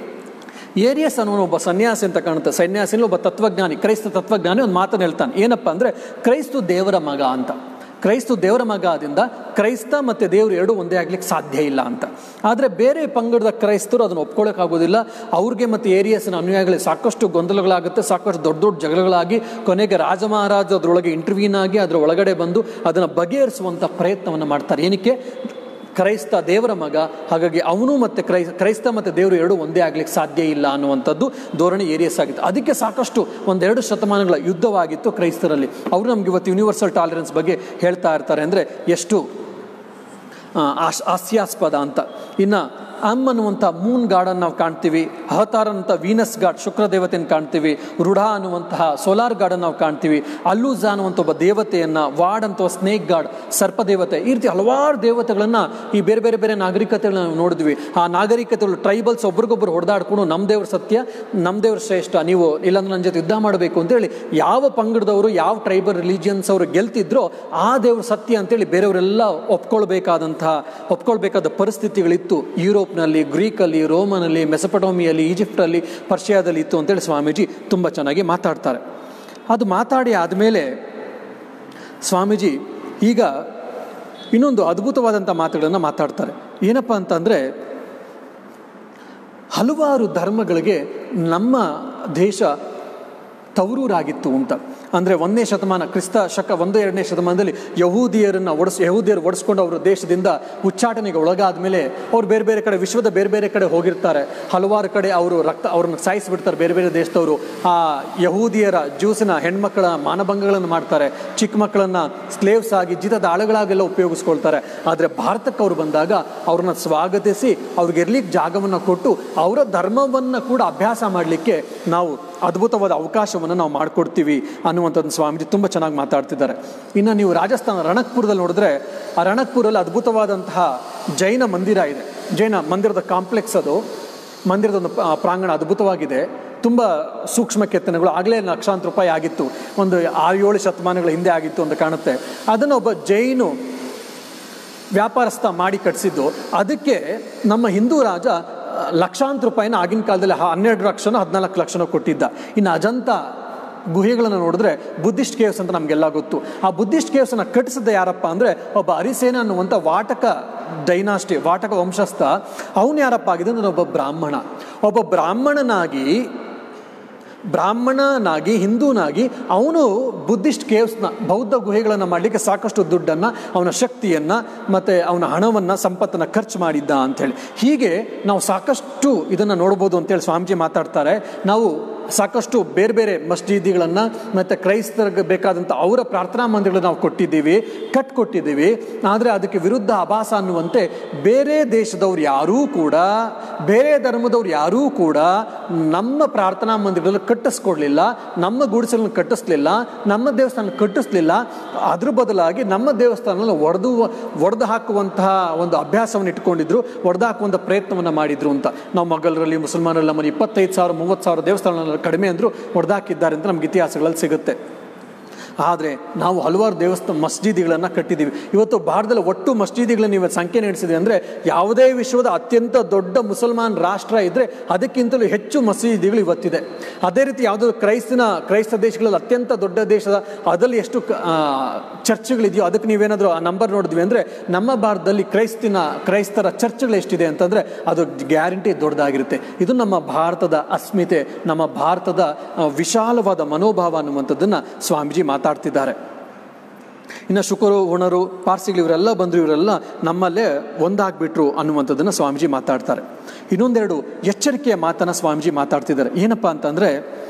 S1: ಏರಿಯಸ್ ಅನ್ನೋ ಒಬ್ಬ ಸನ್ಯಾಸಿ ಅಂತ ಕಾಣುತ್ತೆ ಸನ್ಯಾಸಿನ ಒಬ್ಬ ತತ್ವಜ್ಞಾನಿ ಕ್ರೈಸ್ತ ತತ್ವಜ್ಞಾನಿ ಒಂದು ಮಾತನ್ನು ಹೇಳ್ತಾನೆ ಏನಪ್ಪ ಅಂದರೆ ಕ್ರೈಸ್ತು ದೇವರ ಮಗ ಅಂತ ಕ್ರೈಸ್ತ ದೇವರ ಮಗ ಆದಿಂದ ಕ್ರೈಸ್ತ ಮತ್ತು ದೇವರು ಎರಡು ಒಂದೇ ಆಗ್ಲಿಕ್ಕೆ ಸಾಧ್ಯ ಇಲ್ಲ ಅಂತ ಆದರೆ ಬೇರೆ ಪಂಗಡದ ಕ್ರೈಸ್ತರು ಅದನ್ನು ಒಪ್ಕೊಳ್ಳೋಕ್ಕಾಗೋದಿಲ್ಲ ಅವ್ರಿಗೆ ಮತ್ತು ಏರಿಯಸ್ನ ಅನುಯಾಯಿಗಳಿಗೆ ಸಾಕಷ್ಟು ಗೊಂದಲಗಳಾಗುತ್ತೆ ಸಾಕಷ್ಟು ದೊಡ್ಡ ದೊಡ್ಡ ಜಗಳಗಳಾಗಿ ಕೊನೆಗೆ ರಾಜ ಮಹಾರಾಜ ಅದರೊಳಗೆ ಇಂಟರ್ವ್ಯೂನ್ ಆಗಿ ಅದರ ಒಳಗಡೆ ಬಂದು ಅದನ್ನು ಬಗೆಹರಿಸುವಂಥ ಪ್ರಯತ್ನವನ್ನು ಮಾಡ್ತಾರೆ ಏನಕ್ಕೆ ಕ್ರೈಸ್ತ ದೇವರ ಮಗ ಹಾಗಾಗಿ ಅವನು ಮತ್ತು ಕ್ರೈ ಕ್ರೈಸ್ತ ಮತ್ತು ದೇವರು ಎರಡು ಒಂದೇ ಆಗ್ಲಿಕ್ಕೆ ಸಾಧ್ಯ ಇಲ್ಲ ಅನ್ನುವಂಥದ್ದು ಧೋರಣೆ ಏರಿಯಸ್ ಆಗಿತ್ತು ಅದಕ್ಕೆ ಸಾಕಷ್ಟು ಒಂದೆರಡು ಶತಮಾನಗಳ ಯುದ್ಧವಾಗಿತ್ತು ಕ್ರೈಸ್ತರಲ್ಲಿ ಅವರು ನಮ್ಗೆ ಇವತ್ತು ಯೂನಿವರ್ಸಲ್ ಟಾಲರೆನ್ಸ್ ಬಗ್ಗೆ ಹೇಳ್ತಾ ಇರ್ತಾರೆ ಅಂದರೆ ಎಷ್ಟು ಆ, ಆಶ್ ಹಾಸ್ಯಾಸ್ಪದ ಅಂತ ಇನ್ನು ಅಮ್ ಅನ್ನುವಂಥ ಮೂನ್ ಗಾರ್ಡನ್ನು ನಾವು ಕಾಣ್ತೀವಿ ಅವತಾರ್ ಅನ್ನುವಂಥ ವೀನಸ್ ಗಾಡ್ ಶುಕ್ರ ದೇವತೆಯನ್ನು ಕಾಣ್ತೀವಿ ರುಢ ಅನ್ನುವಂತಹ ಸೋಲಾರ್ ಗಾರ್ಡನ್ನು ನಾವು ಕಾಣ್ತೀವಿ ಅಲ್ಲೂಜ ಅನ್ನುವಂಥ ಒಬ್ಬ ದೇವತೆಯನ್ನು ವಾಡ್ ಅಂತ ಸ್ನೇಕ್ ಗಾಡ್ ಸರ್ಪ ದೇವತೆ ಈ ರೀತಿ ಹಲವಾರು ದೇವತೆಗಳನ್ನು ಈ ಬೇರೆ ಬೇರೆ ಬೇರೆ ನಾಗರಿಕತೆಗಳನ್ನ ನಾವು ನೋಡಿದ್ವಿ ಆ ನಾಗರಿಕತೆಗಳು ಟ್ರೈಬಲ್ಸ್ ಒಬ್ರಿಗೊಬ್ರು ಹೊಡೆದಾಡ್ಕೊಂಡು ನಮ್ಮ ದೇವ್ರ ಸತ್ಯ ನಮ್ಮ ದೇವ್ರ ಶ್ರೇಷ್ಠ ನೀವು ಇಲ್ಲಾಂದ್ರೆ ನನ್ನ ಜೊತೆ ಯುದ್ಧ ಮಾಡಬೇಕು ಅಂತೇಳಿ ಯಾವ ಪಂಗಡದವರು ಯಾವ ಟ್ರೈಬಲ್ ರಿಲಿಜಿಯನ್ಸ್ ಅವರು ಗೆಲ್ತಿದ್ರೋ ಆ ದೇವ್ರ ಸತ್ಯ ಅಂತೇಳಿ ಬೇರೆಯವರೆಲ್ಲ ಒಪ್ಕೊಳ್ಬೇಕಾದಂತಹ ಒಪ್ಕೊಳ್ಬೇಕಾದ ಪರಿಸ್ಥಿತಿಗಳಿತ್ತು ಯುರೋಪ್ನಲ್ಲಿ ಗ್ರೀಕಲ್ಲಿ ರೋಮನಲ್ಲಿ ಮೆಸಪಟೋಮಿಯಲ್ಲಿ ಈಜಿಪ್ಟಲ್ಲಿ ಪರ್ಷಿಯಾದಲ್ಲಿ ಇತ್ತು ಅಂತೇಳಿ ಸ್ವಾಮೀಜಿ ತುಂಬ ಚೆನ್ನಾಗಿ ಮಾತಾಡ್ತಾರೆ ಅದು ಮಾತಾಡಿ ಆದಮೇಲೆ ಸ್ವಾಮೀಜಿ ಈಗ ಇನ್ನೊಂದು ಅದ್ಭುತವಾದಂಥ ಮಾತುಗಳನ್ನು ಮಾತಾಡ್ತಾರೆ ಏನಪ್ಪ ಅಂತಂದರೆ ಹಲವಾರು ಧರ್ಮಗಳಿಗೆ ನಮ್ಮ ದೇಶ ತವರೂರಾಗಿತ್ತು ಅಂತ ಅಂದರೆ ಒಂದನೇ ಶತಮಾನ ಕ್ರಿಸ್ತ ಶಕ ಒಂದು ಎರಡನೇ ಶತಮಾನದಲ್ಲಿ ಯಹೂದಿಯರನ್ನು ಒಡಿಸ್ ಯಹೂದಿಯರು ಒಡಿಸ್ಕೊಂಡು ಅವರ ದೇಶದಿಂದ ಉಚ್ಚಾಟನೆಗೆ ಒಳಗಾದ ಮೇಲೆ ಅವ್ರು ಬೇರೆ ಬೇರೆ ಕಡೆ ವಿಶ್ವದ ಬೇರೆ ಬೇರೆ ಕಡೆ ಹೋಗಿರ್ತಾರೆ ಹಲವಾರು ಕಡೆ ಅವರು ರಕ್ತ ಅವ್ರನ್ನ ಸಾಯಿಸಿಬಿಡ್ತಾರೆ ಬೇರೆ ಬೇರೆ ದೇಶದವರು ಆ ಯಹೂದಿಯರ ಜ್ಯೂಸಿನ ಹೆಣ್ಮಕ್ಕಳ ಮಾನಭಂಗಗಳನ್ನು ಮಾಡ್ತಾರೆ ಚಿಕ್ಕ ಮಕ್ಕಳನ್ನು ಸ್ಲೇವ್ಸ್ ಆಗಿ ಜಿತದ ಆಳುಗಳಾಗೆಲ್ಲ ಉಪಯೋಗಿಸ್ಕೊಳ್ತಾರೆ ಆದರೆ ಭಾರತಕ್ಕೆ ಅವರು ಬಂದಾಗ ಅವ್ರನ್ನ ಸ್ವಾಗತಿಸಿ ಅವ್ರಿಗೆ ಇರ್ಲಿಕ್ಕೆ ಜಾಗವನ್ನು ಕೊಟ್ಟು ಅವರ ಧರ್ಮವನ್ನು ಕೂಡ ಅಭ್ಯಾಸ ಮಾಡಲಿಕ್ಕೆ ನಾವು ಅದ್ಭುತವಾದ ಅವಕಾಶವನ್ನು ನಾವು ಮಾಡಿಕೊಡ್ತೀವಿ ಅನ್ನುವಂಥದ್ದು ಸ್ವಾಮೀಜಿ ತುಂಬ ಚೆನ್ನಾಗಿ ಮಾತಾಡ್ತಿದ್ದಾರೆ ಇನ್ನು ನೀವು ರಾಜಸ್ಥಾನ ರಣಕ್ಪುರದಲ್ಲಿ ನೋಡಿದ್ರೆ ಆ ರಣಕ್ಪುರಲ್ಲಿ ಅದ್ಭುತವಾದಂತಹ ಜೈನ ಮಂದಿರ ಇದೆ ಜೈನ ಮಂದಿರದ ಕಾಂಪ್ಲೆಕ್ಸ್ ಅದು ಮಂದಿರದ ಒಂದು ಆ, ಪ್ರಾಂಗಣ ಅದ್ಭುತವಾಗಿದೆ ತುಂಬ ಸೂಕ್ಷ್ಮ ಕೆತ್ತನೆಗಳು ಆಗಲೇ ಲಕ್ಷಾಂತರ ರೂಪಾಯಿ ಆಗಿತ್ತು ಒಂದು ಆರು ಏಳು ಶತಮಾನಗಳ ಹಿಂದೆ ಆಗಿತ್ತು ಅಂತ ಕಾಣುತ್ತೆ ಅದನ್ನು ಒಬ್ಬ ಜೈನು ವ್ಯಾಪಾರಸ್ಥ ಮಾಡಿ ಕಟ್ಟಿಸಿದ್ದು ಅದಕ್ಕೆ ನಮ್ಮ ಹಿಂದೂ ರಾಜ ಆ, ಲಕ್ಷಾಂತರ ರೂಪಾಯಿನ ಆಗಿನ ಕಾಲದಲ್ಲಿ ಹ- ಹನ್ನೆರಡು ಲಕ್ಷನೋ ಹದಿನಾಲ್ಕು ಲಕ್ಷನೋ ಕೊಟ್ಟಿದ್ದ ಇನ್ನು ಅಜಂತ ಗುಹೆಗಳನ್ನು ನೋಡಿದ್ರೆ ಬುದ್ಧಿಸ್ಟ್ ಕೇವ್ಸ್ ಅಂತ ನಮಗೆಲ್ಲ ಗೊತ್ತು ಆ ಬುದ್ಧಿಸ್ಟ್ ಕೇವ್ಸನ್ನು ಕಟ್ಟಿಸಿದ ಯಾರಪ್ಪ ಅಂದರೆ ಒಬ್ಬ ಹರಿಸೇನ ಅನ್ನುವಂಥ ವಾಟಕ ಡೈನಾಸ್ಟಿ ವಾಟಕ ವಂಶಸ್ಥ ಅವನು ಯಾರಪ್ಪ ಆಗಿದೆ ಅಂದರೆ ಒಬ್ಬ ಬ್ರಾಹ್ಮಣ ಒಬ್ಬ ಬ್ರಾಹ್ಮಣನಾಗಿ ಬ್ರಾಹ್ಮಣನಾಗಿ ಹಿಂದೂನಾಗಿ ಅವನು ಬುದ್ಧಿಸ್ಟ್ ಕೇವ್ಸ್ನ ಬೌದ್ಧ ಗುಹೆಗಳನ್ನು ಮಾಡಲಿಕ್ಕೆ ಸಾಕಷ್ಟು ದುಡ್ಡನ್ನು ಅವನ ಶಕ್ತಿಯನ್ನು ಮತ್ತು ಅವನ ಹಣವನ್ನು ಸಂಪತ್ತನ್ನು ಖರ್ಚು ಮಾಡಿದ್ದ ಅಂಥೇಳಿ ಹೀಗೆ ನಾವು ಸಾಕಷ್ಟು ಇದನ್ನು ನೋಡ್ಬೋದು ಅಂತೇಳಿ ಸ್ವಾಮೀಜಿ ಮಾತಾಡ್ತಾರೆ ನಾವು ಸಾಕಷ್ಟು ಬೇರೆ ಬೇರೆ ಮಸ್ಜಿದಿಗಳನ್ನು ಮತ್ತು ಕ್ರೈಸ್ತರಿಗೆ ಬೇಕಾದಂಥ ಅವರ ಪ್ರಾರ್ಥನಾ ಮಂದಿರಗಳನ್ನು ನಾವು ಕೊಟ್ಟಿದ್ದೀವಿ ಕಟ್ಕೊಟ್ಟಿದ್ದೀವಿ ಆದರೆ ಅದಕ್ಕೆ ವಿರುದ್ಧ ಅಭಾಸ ಅನ್ನುವಂತೆ ಬೇರೆ ದೇಶದವ್ರು ಯಾರೂ ಕೂಡ ಬೇರೆ ಧರ್ಮದವ್ರು ಯಾರೂ ಕೂಡ ನಮ್ಮ ಪ್ರಾರ್ಥನಾ ಮಂದಿರದಲ್ಲಿ ಕಟ್ಟಿಸ್ಕೊಡ್ಲಿಲ್ಲ ನಮ್ಮ ಗುಡಿಸಲನ್ನು ಕಟ್ಟಿಸ್ಲಿಲ್ಲ ನಮ್ಮ ದೇವಸ್ಥಾನ ಕಟ್ಟಿಸ್ಲಿಲ್ಲ ಅದ್ರ ಬದಲಾಗಿ ನಮ್ಮ ದೇವಸ್ಥಾನವನ್ನು ಒಡೆದು ಒಡೆದು ಹಾಕುವಂತಹ ಒಂದು ಅಭ್ಯಾಸವನ್ನು ಇಟ್ಕೊಂಡಿದ್ರು ಒಡೆದು ಹಾಕುವಂಥ ಪ್ರಯತ್ನವನ್ನು ಮಾಡಿದ್ರು ಅಂತ ನಾವು ಮೊಘಲರಲ್ಲಿ ಮುಸಲ್ಮಾನರಲ್ಲಿ ನಮ್ಮಲ್ಲಿ ಇಪ್ಪತ್ತೈದು ಸಾವಿರ ಮೂವತ್ತು ಸಾವಿರ ದೇವಸ್ಥಾನ ಕಡಿಮೆ ಅಂದರೂ ಹೊಡೆದಾಕಿದ್ದಾರೆ ಅಂತ ನಮ್ಗೆ ಇತಿಹಾಸಗಳಲ್ಲಿ ಸಿಗುತ್ತೆ ಆದರೆ ನಾವು ಹಲವಾರು ದೇವಸ್ಥಾನ ಮಸ್ಜಿದಿಗಳನ್ನು ಕಟ್ಟಿದ್ದೀವಿ ಇವತ್ತು ಭಾರತದಲ್ಲಿ ಒಟ್ಟು ಮಸ್ಜಿದಿಗಳನ್ನು ಇವತ್ತು ಸಂಖ್ಯೆ ನಡೆಸಿದೆ ಅಂದರೆ ಯಾವುದೇ ವಿಶ್ವದ ಅತ್ಯಂತ ದೊಡ್ಡ ಮುಸಲ್ಮಾನ್ ರಾಷ್ಟ್ರ ಇದ್ದರೆ ಅದಕ್ಕಿಂತಲೂ ಹೆಚ್ಚು ಮಸೀದಿಗಳು ಇವತ್ತಿದೆ ಅದೇ ರೀತಿ ಯಾವುದಾದ್ರು ಕ್ರೈಸ್ತನ ಕ್ರೈಸ್ತ ದೇಶಗಳಲ್ಲಿ ಅತ್ಯಂತ ದೊಡ್ಡ ದೇಶದ ಅದರಲ್ಲಿ ಎಷ್ಟು ಕ- ಆ, ಚರ್ಚ್ಗಳಿದೆಯೋ ಅದಕ್ಕೆ ನೀವೇನಾದರೂ ಆ ನಂಬರ್ ನೋಡಿದ್ವಿ ಅಂದರೆ ನಮ್ಮ ಭಾರತದಲ್ಲಿ ಕ್ರೈಸ್ತಿನ ಕ್ರೈಸ್ತರ ಚರ್ಚ್ಗಳು ಎಷ್ಟಿದೆ ಅಂತಂದರೆ ಅದು ಗ್ಯಾರಂಟಿ ದೊಡ್ಡದಾಗಿರುತ್ತೆ ಇದು ನಮ್ಮ ಭಾರತದ ಅಸ್ಮಿತೆ ನಮ್ಮ ಭಾರತದ ಆ, ವಿಶಾಲವಾದ ಮನೋಭಾವ ಅನ್ನುವಂಥದ್ದನ್ನು ಸ್ವಾಮೀಜಿ ಮಾತಾಡ್ತಿದ್ದಾರೆ ಇನ್ನು ಶುಕರು ಹುಣರು ಪಾರ್ಸಿಗಳು ಇವರೆಲ್ಲ ಬಂದರು ಇವರೆಲ್ಲ ನಮ್ಮಲ್ಲೇ ಒಂದಾಗ್ಬಿಟ್ರು ಅನ್ನುವಂಥದ್ದನ್ನು ಸ್ವಾಮೀಜಿ ಮಾತಾಡ್ತಾರೆ ಇನ್ನೊಂದೆರಡು ಎಚ್ಚರಿಕೆಯ ಮಾತನ್ನು ಸ್ವಾಮೀಜಿ ಮಾತಾಡ್ತಿದ್ದಾರೆ ಏನಪ್ಪ ಅಂತಂದರೆ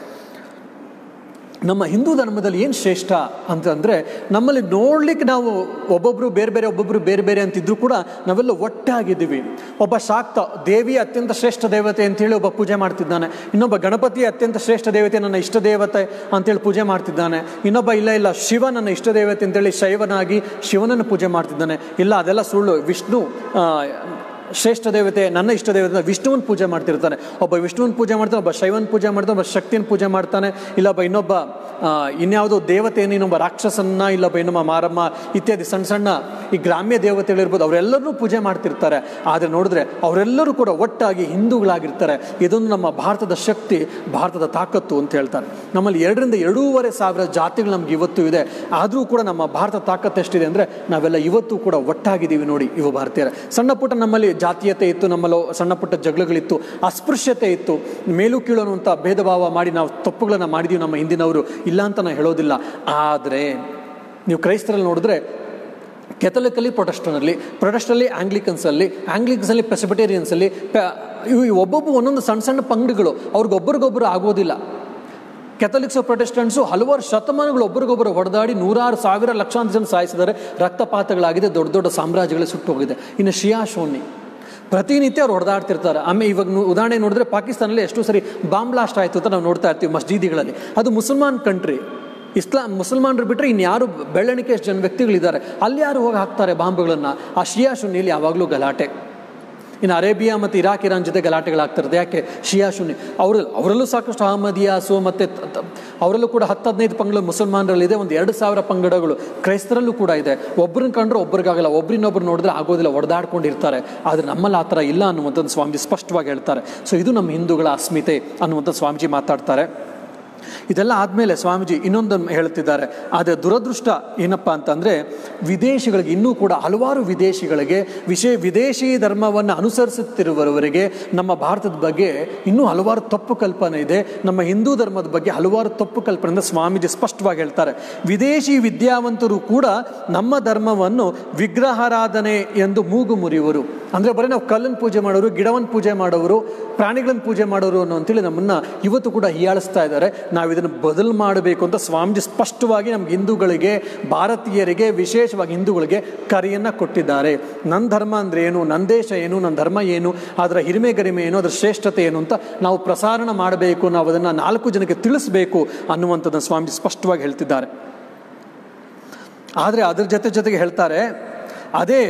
S1: ನಮ್ಮ ಹಿಂದೂ ಧರ್ಮದಲ್ಲಿ ಏನು ಶ್ರೇಷ್ಠ ಅಂತಂದರೆ ನಮ್ಮಲ್ಲಿ ನೋಡ್ಲಿಕ್ಕೆ ನಾವು ಒಬ್ಬೊಬ್ಬರು ಬೇರೆ ಬೇರೆ ಒಬ್ಬೊಬ್ಬರು ಬೇರೆ ಬೇರೆ ಅಂತಿದ್ರು ಕೂಡ ನಾವೆಲ್ಲ ಒಟ್ಟಾಗಿದ್ದೀವಿ ಒಬ್ಬ ಶಾಕ್ತ ದೇವಿ ಅತ್ಯಂತ ಶ್ರೇಷ್ಠ ದೇವತೆ ಅಂತೇಳಿ ಒಬ್ಬ ಪೂಜೆ ಮಾಡ್ತಿದ್ದಾನೆ ಇನ್ನೊಬ್ಬ ಗಣಪತಿ ಅತ್ಯಂತ ಶ್ರೇಷ್ಠ ದೇವತೆ ನನ್ನ ಇಷ್ಟ ದೇವತೆ ಅಂತೇಳಿ ಪೂಜೆ ಮಾಡ್ತಿದ್ದಾನೆ ಇನ್ನೊಬ್ಬ ಇಲ್ಲ ಇಲ್ಲ ಶಿವ ನನ್ನ ಇಷ್ಟ ದೇವತೆ ಅಂತೇಳಿ ಶೈವನಾಗಿ ಶಿವನನ್ನು ಪೂಜೆ ಮಾಡ್ತಿದ್ದಾನೆ ಇಲ್ಲ ಅದೆಲ್ಲ ಸುಳ್ಳು ವಿಷ್ಣು ಆ, ಶ್ರೇಷ್ಠ ದೇವತೆ ನನ್ನ ಇಷ್ಟ ದೇವತೆ ಅಂತ ವಿಷ್ಣುವನ್ ಪೂಜೆ ಮಾಡ್ತಿರ್ತಾನೆ ಒಬ್ಬ ವಿಷ್ಣುವನ್ ಪೂಜೆ ಮಾಡ್ತಾನೆ ಒಬ್ಬ ಶೈವನ್ ಪೂಜೆ ಮಾಡ್ತಾನೆ ಒಬ್ಬ ಶಕ್ತಿನ ಪೂಜೆ ಮಾಡ್ತಾನೆ ಇಲ್ಲೊಬ್ಬ ಇನ್ನೊಬ್ಬ ಆ, ಇನ್ಯಾವುದೋ ದೇವತೆಯನ್ನು ಇನ್ನೊಬ್ಬ ರಾಕ್ಷಸನ್ನ ಇಲ್ಲೊಬ್ಬ ಇನ್ನೊಬ್ಬ ಮಾರಮ್ಮ ಇತ್ಯಾದಿ ಸಣ್ಣ ಸಣ್ಣ ಈ ಗ್ರಾಮ್ಯ ದೇವತೆಗಳಿರ್ಬೋದು ಅವರೆಲ್ಲರೂ ಪೂಜೆ ಮಾಡ್ತಿರ್ತಾರೆ ಆದರೆ ನೋಡಿದ್ರೆ ಅವರೆಲ್ಲರೂ ಕೂಡ ಒಟ್ಟಾಗಿ ಹಿಂದೂಗಳಾಗಿರ್ತಾರೆ ಇದೊಂದು ನಮ್ಮ ಭಾರತದ ಶಕ್ತಿ ಭಾರತದ ತಾಕತ್ತು ಅಂತ ಹೇಳ್ತಾರೆ ನಮ್ಮಲ್ಲಿ ಎರಡರಿಂದ ಎರಡೂವರೆ ಸಾವಿರ ಜಾತಿಗಳು ನಮ್ಗೆ ಇವತ್ತು ಇದೆ ಆದರೂ ಕೂಡ ನಮ್ಮ ಭಾರತ ತಾಕತ್ತು ಎಷ್ಟಿದೆ ಅಂದರೆ ನಾವೆಲ್ಲ ಇವತ್ತು ಕೂಡ ಒಟ್ಟಾಗಿದ್ದೀವಿ ನೋಡಿ ಇವು ಭಾರತೀಯರ ಸಣ್ಣ ಪುಟ್ಟ ನಮ್ಮಲ್ಲಿ ಜಾತೀಯತೆ ಇತ್ತು ನಮ್ಮಲ್ಲಿ ಸಣ್ಣ ಪುಟ್ಟ ಜಗಳಗಳಿತ್ತು ಅಸ್ಪೃಶ್ಯತೆ ಇತ್ತು ಮೇಲು ಕೀಳು ಅನ್ನುವಂಥ ಭೇದ ಭಾವ ಮಾಡಿ ನಾವು ತಪ್ಪುಗಳನ್ನು ಮಾಡಿದೀವಿ ನಮ್ಮ ಹಿಂದಿನವರು ಇಲ್ಲ ಅಂತ ನಾನು ಹೇಳೋದಿಲ್ಲ ಆದರೆ ನೀವು ಕ್ರೈಸ್ತರಲ್ಲಿ ನೋಡಿದ್ರೆ ಕೆಥಲಿಕಲ್ಲಿ ಪ್ರೊಟೆಸ್ಟನಲ್ಲಿ ಪ್ರೊಟೆಸ್ಟಲ್ಲಿ ಆಂಗ್ಲಿಕನ್ಸಲ್ಲಿ ಆಂಗ್ಲಿಕನ್ಸಲ್ಲಿ ಪ್ರೆಸಿಬಿಟೇರಿಯನ್ಸಲ್ಲಿ ಪ ಇವು ಒಬ್ಬೊಬ್ಬ ಒಂದೊಂದು ಸಣ್ಣ ಸಣ್ಣ ಪಂಗಡಗಳು ಅವ್ರಿಗೊಬ್ಬರಿಗೊಬ್ಬರು ಆಗೋದಿಲ್ಲ ಕೆಥಲಿಕ್ಸು ಪ್ರೊಟೆಸ್ಟೆಂಟ್ಸು ಹಲವಾರು ಶತಮಾನಗಳು ಒಬ್ಬರಿಗೊಬ್ಬರು ಹೊಡೆದಾಡಿ ನೂರಾರು ಸಾವಿರ ಲಕ್ಷಾಂತರ ಜನ ಸಾಯಿಸಿದ್ದಾರೆ ರಕ್ತಪಾತಗಳಾಗಿದೆ ದೊಡ್ಡ ದೊಡ್ಡ ಸಾಮ್ರಾಜ್ಯಗಳೇ ಸುಟ್ಟು ಹೋಗಿದೆ ಇನ್ನು ಶಿಯಾ ಶೋನಿ ಪ್ರತಿನಿತ್ಯ ಅವ್ರು ಹೊಡೆದಾಡ್ತಿರ್ತಾರೆ ಆಮೇಲೆ ಇವಾಗ ನೀವು ಉದಾಹರಣೆ ನೋಡಿದ್ರೆ ಪಾಕಿಸ್ತಾನಲ್ಲಿ ಎಷ್ಟು ಸರಿ ಬಾಂಬ್ ಬ್ಲಾಸ್ಟ್ ಆಯಿತು ಅಂತ ನಾವು ನೋಡ್ತಾ ಇರ್ತೀವಿ ಮಸ್ಜಿದಿಗಳಲ್ಲಿ ಅದು ಮುಸಲ್ಮಾನ್ ಕಂಟ್ರಿ ಇಸ್ಲಾಂ ಮುಸಲ್ಮಾನರು ಬಿಟ್ಟರೆ ಇನ್ಯಾರು ಬೆಳ್ಳಣಿಕೆ ಜನ ವ್ಯಕ್ತಿಗಳಿದ್ದಾರೆ ಅಲ್ಲಿ ಯಾರು ಹೋಗಿ ಹಾಕ್ತಾರೆ ಬಾಂಬ್ಗಳನ್ನು ಆ ಶಿಯಾ ಶುನ್ನಿಯಲ್ಲಿ ಯಾವಾಗಲೂ ಗಲಾಟೆ ಇನ್ನು ಅರೇಬಿಯಾ ಮತ್ತು ಇರಾಕ್ ಇರಾನ್ ಜೊತೆ ಗಲಾಟೆಗಳಾಗ್ತಿರ್ತದೆ ಯಾಕೆ ಶಿಯಾ ಶುನ್ನಿ ಅವರು ಅವರಲ್ಲೂ ಸಾಕಷ್ಟು ಅಹಮದಿಯಾಸು ಮತ್ತು ತ- ತ- ಅವರಲ್ಲೂ ಕೂಡ ಹತ್ತು ಹದಿನೈದು ಪಂಗಡ ಮುಸಲ್ಮಾನರಲ್ಲಿದೆ ಒಂದು ಎರಡು ಸಾವಿರ ಪಂಗಡಗಳು ಕ್ರೈಸ್ತರಲ್ಲೂ ಕೂಡ ಇದೆ ಒಬ್ಬರನ್ನ ಕಂಡ್ರೆ ಒಬ್ರಿಗಾಗಲ್ಲ ಒಬ್ರಿನೊಬ್ರು ನೋಡಿದ್ರೆ ಆಗೋದಿಲ್ಲ ಹೊಡೆದಾಡ್ಕೊಂಡಿರ್ತಾರೆ ಆದರೆ ನಮ್ಮಲ್ಲಿ ಆ ಥರ ಇಲ್ಲ ಅನ್ನುವಂಥದ್ದು ಸ್ವಾಮೀಜಿ ಸ್ಪಷ್ಟವಾಗಿ ಹೇಳ್ತಾರೆ ಸೊ ಇದು ನಮ್ಮ ಹಿಂದೂಗಳ ಅಸ್ಮಿತೆ ಅನ್ನುವಂಥ ಸ್ವಾಮೀಜಿ ಮಾತಾಡ್ತಾರೆ ಇದೆಲ್ಲ ಆದಮೇಲೆ ಸ್ವಾಮೀಜಿ ಇನ್ನೊಂದನ್ನು ಹೇಳ್ತಿದ್ದಾರೆ ಆದರೆ ದುರದೃಷ್ಟ ಏನಪ್ಪ ಅಂತಂದರೆ ವಿದೇಶಿಗಳಿಗೆ ಇನ್ನೂ ಕೂಡ ಹಲವಾರು ವಿದೇಶಿಗಳಿಗೆ ವಿಶೇ ವಿದೇಶಿ ಧರ್ಮವನ್ನು ಅನುಸರಿಸುತ್ತಿರುವವರಿಗೆ ನಮ್ಮ ಭಾರತದ ಬಗ್ಗೆ ಇನ್ನೂ ಹಲವಾರು ತಪ್ಪು ಕಲ್ಪನೆ ಇದೆ ನಮ್ಮ ಹಿಂದೂ ಧರ್ಮದ ಬಗ್ಗೆ ಹಲವಾರು ತಪ್ಪು ಕಲ್ಪನೆಯಿಂದ ಸ್ವಾಮೀಜಿ ಸ್ಪಷ್ಟವಾಗಿ ಹೇಳ್ತಾರೆ ವಿದೇಶಿ ವಿದ್ಯಾವಂತರು ಕೂಡ ನಮ್ಮ ಧರ್ಮವನ್ನು ವಿಗ್ರಹಾರಾಧನೆ ಎಂದು ಮೂಗು ಮುರಿಯುವರು ಅಂದರೆ ಬರೀ ನಾವು ಕಲ್ಲನ್ನು ಪೂಜೆ ಮಾಡೋರು ಗಿಡವನ್ನು ಪೂಜೆ ಮಾಡೋರು ಪ್ರಾಣಿಗಳನ್ನು ಪೂಜೆ ಮಾಡೋರು ಅನ್ನೋ ಅಂತೇಳಿ ನಮ್ಮನ್ನು ಇವತ್ತು ಕೂಡ ಹೀಯಾಳಿಸ್ತಾ ಇದ್ದಾರೆ ನಾವು ಇದನ್ನು ಬದಲು ಮಾಡಬೇಕು ಅಂತ ಸ್ವಾಮೀಜಿ ಸ್ಪಷ್ಟವಾಗಿ ನಮ್ಗೆ ಹಿಂದೂಗಳಿಗೆ ಭಾರತೀಯರಿಗೆ ವಿಶೇಷವಾಗಿ ಹಿಂದೂಗಳಿಗೆ ಕರೆಯನ್ನು ಕೊಟ್ಟಿದ್ದಾರೆ ನನ್ನ ಧರ್ಮ ಅಂದರೆ ಏನು ನನ್ನ ದೇಶ ಏನು ನನ್ನ ಧರ್ಮ ಏನು ಅದರ ಹಿರಿಮೆ ಗರಿಮೆ ಏನು ಅದರ ಶ್ರೇಷ್ಠತೆ ಏನು ಅಂತ ನಾವು ಪ್ರಸಾರಣ ಮಾಡಬೇಕು ನಾವು ಅದನ್ನು ನಾಲ್ಕು ಜನಕ್ಕೆ ತಿಳಿಸ್ಬೇಕು ಅನ್ನುವಂಥದ್ದನ್ನು ಸ್ವಾಮೀಜಿ ಸ್ಪಷ್ಟವಾಗಿ ಹೇಳ್ತಿದ್ದಾರೆ ಆದರೆ ಅದ್ರ ಜೊತೆ ಜೊತೆಗೆ ಹೇಳ್ತಾರೆ ಅದೇ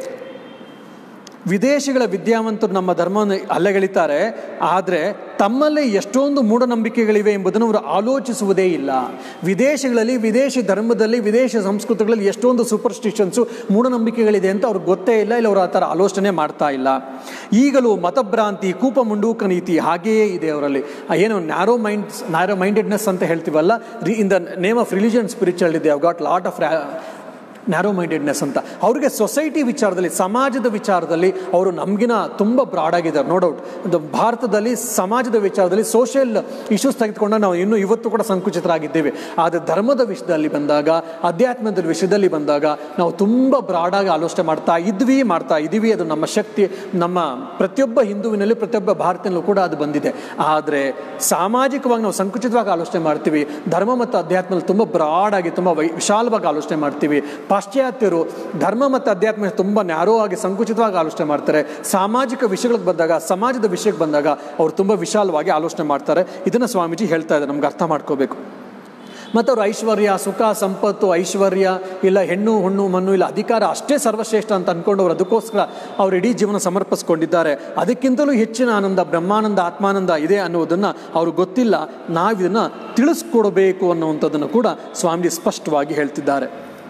S1: ವಿದೇಶಿಗಳ ವಿದ್ಯಾವಂತರು ನಮ್ಮ ಧರ್ಮವನ್ನು ಅಲ್ಲಗೆಳಿತಾರೆ ಆದರೆ ತಮ್ಮಲ್ಲೇ ಎಷ್ಟೊಂದು ಮೂಢನಂಬಿಕೆಗಳಿವೆ ಎಂಬುದನ್ನು ಅವರು ಆಲೋಚಿಸುವುದೇ ಇಲ್ಲ ವಿದೇಶಗಳಲ್ಲಿ ವಿದೇಶಿ ಧರ್ಮದಲ್ಲಿ ವಿದೇಶಿ ಸಂಸ್ಕೃತಿಗಳಲ್ಲಿ ಎಷ್ಟೊಂದು ಸೂಪರ್ಸ್ಟಿಷನ್ಸು ಮೂಢನಂಬಿಕೆಗಳಿದೆ ಅಂತ ಅವ್ರಿಗೆ ಗೊತ್ತೇ ಇಲ್ಲ ಇಲ್ಲ ಅವರು ಆ ಥರ ಆಲೋಚನೆ ಮಾಡ್ತಾ ಇಲ್ಲ ಈಗಲೂ ಮತಭ್ರಾಂತಿ ಕೂಪ ಮುಂಡೂಕ ನೀತಿ ಹಾಗೆಯೇ ಇದೆ ಅವರಲ್ಲಿ ಆ ಏನು ನ್ಯಾರೋ ಮೈಂಡ್ಸ್ ನ್ಯಾರೋ ಮೈಂಡೆಡ್ನೆಸ್ ಅಂತ ಹೇಳ್ತೀವಲ್ಲ ರಿ in the name of religion spiritual ಇದೆ got lot of narrow mindedness ಅಂತ ಅವ್ರಿಗೆ ಸೊಸೈಟಿ ವಿಚಾರದಲ್ಲಿ ಸಮಾಜದ ವಿಚಾರದಲ್ಲಿ ಅವರು ನಮಗಿನ ತುಂಬ ಬ್ರಾಡ್ ಆಗಿದ್ದಾರೆ ನೋ ಡೌಟ್ ಇದು ಭಾರತದಲ್ಲಿ ಸಮಾಜದ ವಿಚಾರದಲ್ಲಿ ಸೋಷಿಯಲ್ ಇಶ್ಯೂಸ್ ತೆಗೆದುಕೊಂಡ ನಾವು ಇನ್ನೂ ಇವತ್ತು ಕೂಡ ಸಂಕುಚಿತರಾಗಿದ್ದೇವೆ ಆದರೆ ಧರ್ಮದ ವಿಷಯದಲ್ಲಿ ಬಂದಾಗ ಅಧ್ಯಾತ್ಮದ ವಿಷಯದಲ್ಲಿ ಬಂದಾಗ ನಾವು ತುಂಬ ಬ್ರಾಡಾಗಿ ಆಲೋಚನೆ ಮಾಡ್ತಾ ಇದ್ವಿ ಮಾಡ್ತಾ ಇದ್ದೀವಿ ಅದು ನಮ್ಮ ಶಕ್ತಿ ನಮ್ಮ ಪ್ರತಿಯೊಬ್ಬ ಹಿಂದುವಿನಲ್ಲಿ ಪ್ರತಿಯೊಬ್ಬ ಭಾರತೀಯನಲ್ಲೂ ಕೂಡ ಅದು ಬಂದಿದೆ ಆದರೆ ಸಾಮಾಜಿಕವಾಗಿ ನಾವು ಸಂಕುಚಿತವಾಗಿ ಆಲೋಚನೆ ಮಾಡ್ತೀವಿ ಧರ್ಮ ಮತ್ತು ಅಧ್ಯಾತ್ಮದಲ್ಲಿ ತುಂಬ ಬ್ರಾಡ್ ಆಗಿ ತುಂಬ ವೈ ವಿಶಾಲವಾಗಿ ಆಲೋಚನೆ ಮಾಡ್ತೀವಿ ಪಾಶ್ಚಾತ್ಯರು ಧರ್ಮ ಮತ್ತು ಅಧ್ಯಾತ್ಮ ತುಂಬ ನ್ಯಾರೋ ಆಗಿ ಸಂಕುಚಿತವಾಗಿ ಆಲೋಚನೆ ಮಾಡ್ತಾರೆ ಸಾಮಾಜಿಕ ವಿಷಯಗಳಿಗೆ ಬಂದಾಗ ಸಮಾಜದ ವಿಷಯಕ್ಕೆ ಬಂದಾಗ ಅವರು ತುಂಬ ವಿಶಾಲವಾಗಿ ಆಲೋಚನೆ ಮಾಡ್ತಾರೆ ಇದನ್ನು ಸ್ವಾಮೀಜಿ ಹೇಳ್ತಾ ಇದ್ದಾರೆ ನಮ್ಗೆ ಅರ್ಥ ಮಾಡ್ಕೋಬೇಕು ಮತ್ತು ಅವರು ಐಶ್ವರ್ಯ ಸುಖ ಸಂಪತ್ತು ಐಶ್ವರ್ಯ ಇಲ್ಲ ಹೆಣ್ಣು ಹುಣ್ಣು ಮಣ್ಣು ಇಲ್ಲ ಅಧಿಕಾರ ಅಷ್ಟೇ ಸರ್ವಶ್ರೇಷ್ಠ ಅಂತ ಅಂದ್ಕೊಂಡು ಅವರು ಅದಕ್ಕೋಸ್ಕರ ಅವರು ಇಡೀ ಜೀವನ ಸಮರ್ಪಿಸ್ಕೊಂಡಿದ್ದಾರೆ ಅದಕ್ಕಿಂತಲೂ ಹೆಚ್ಚಿನ ಆನಂದ ಬ್ರಹ್ಮಾನಂದ ಆತ್ಮಾನಂದ ಇದೆ ಅನ್ನೋದನ್ನು ಅವ್ರು ಗೊತ್ತಿಲ್ಲ ನಾವಿದನ್ನು ತಿಳಿಸ್ಕೊಡ್ಬೇಕು ಅನ್ನುವಂಥದ್ದನ್ನು ಕೂಡ ಸ್ವಾಮೀಜಿ ಸ್ಪಷ್ಟವಾಗಿ ಹೇಳ್ತಿದ್ದಾರೆ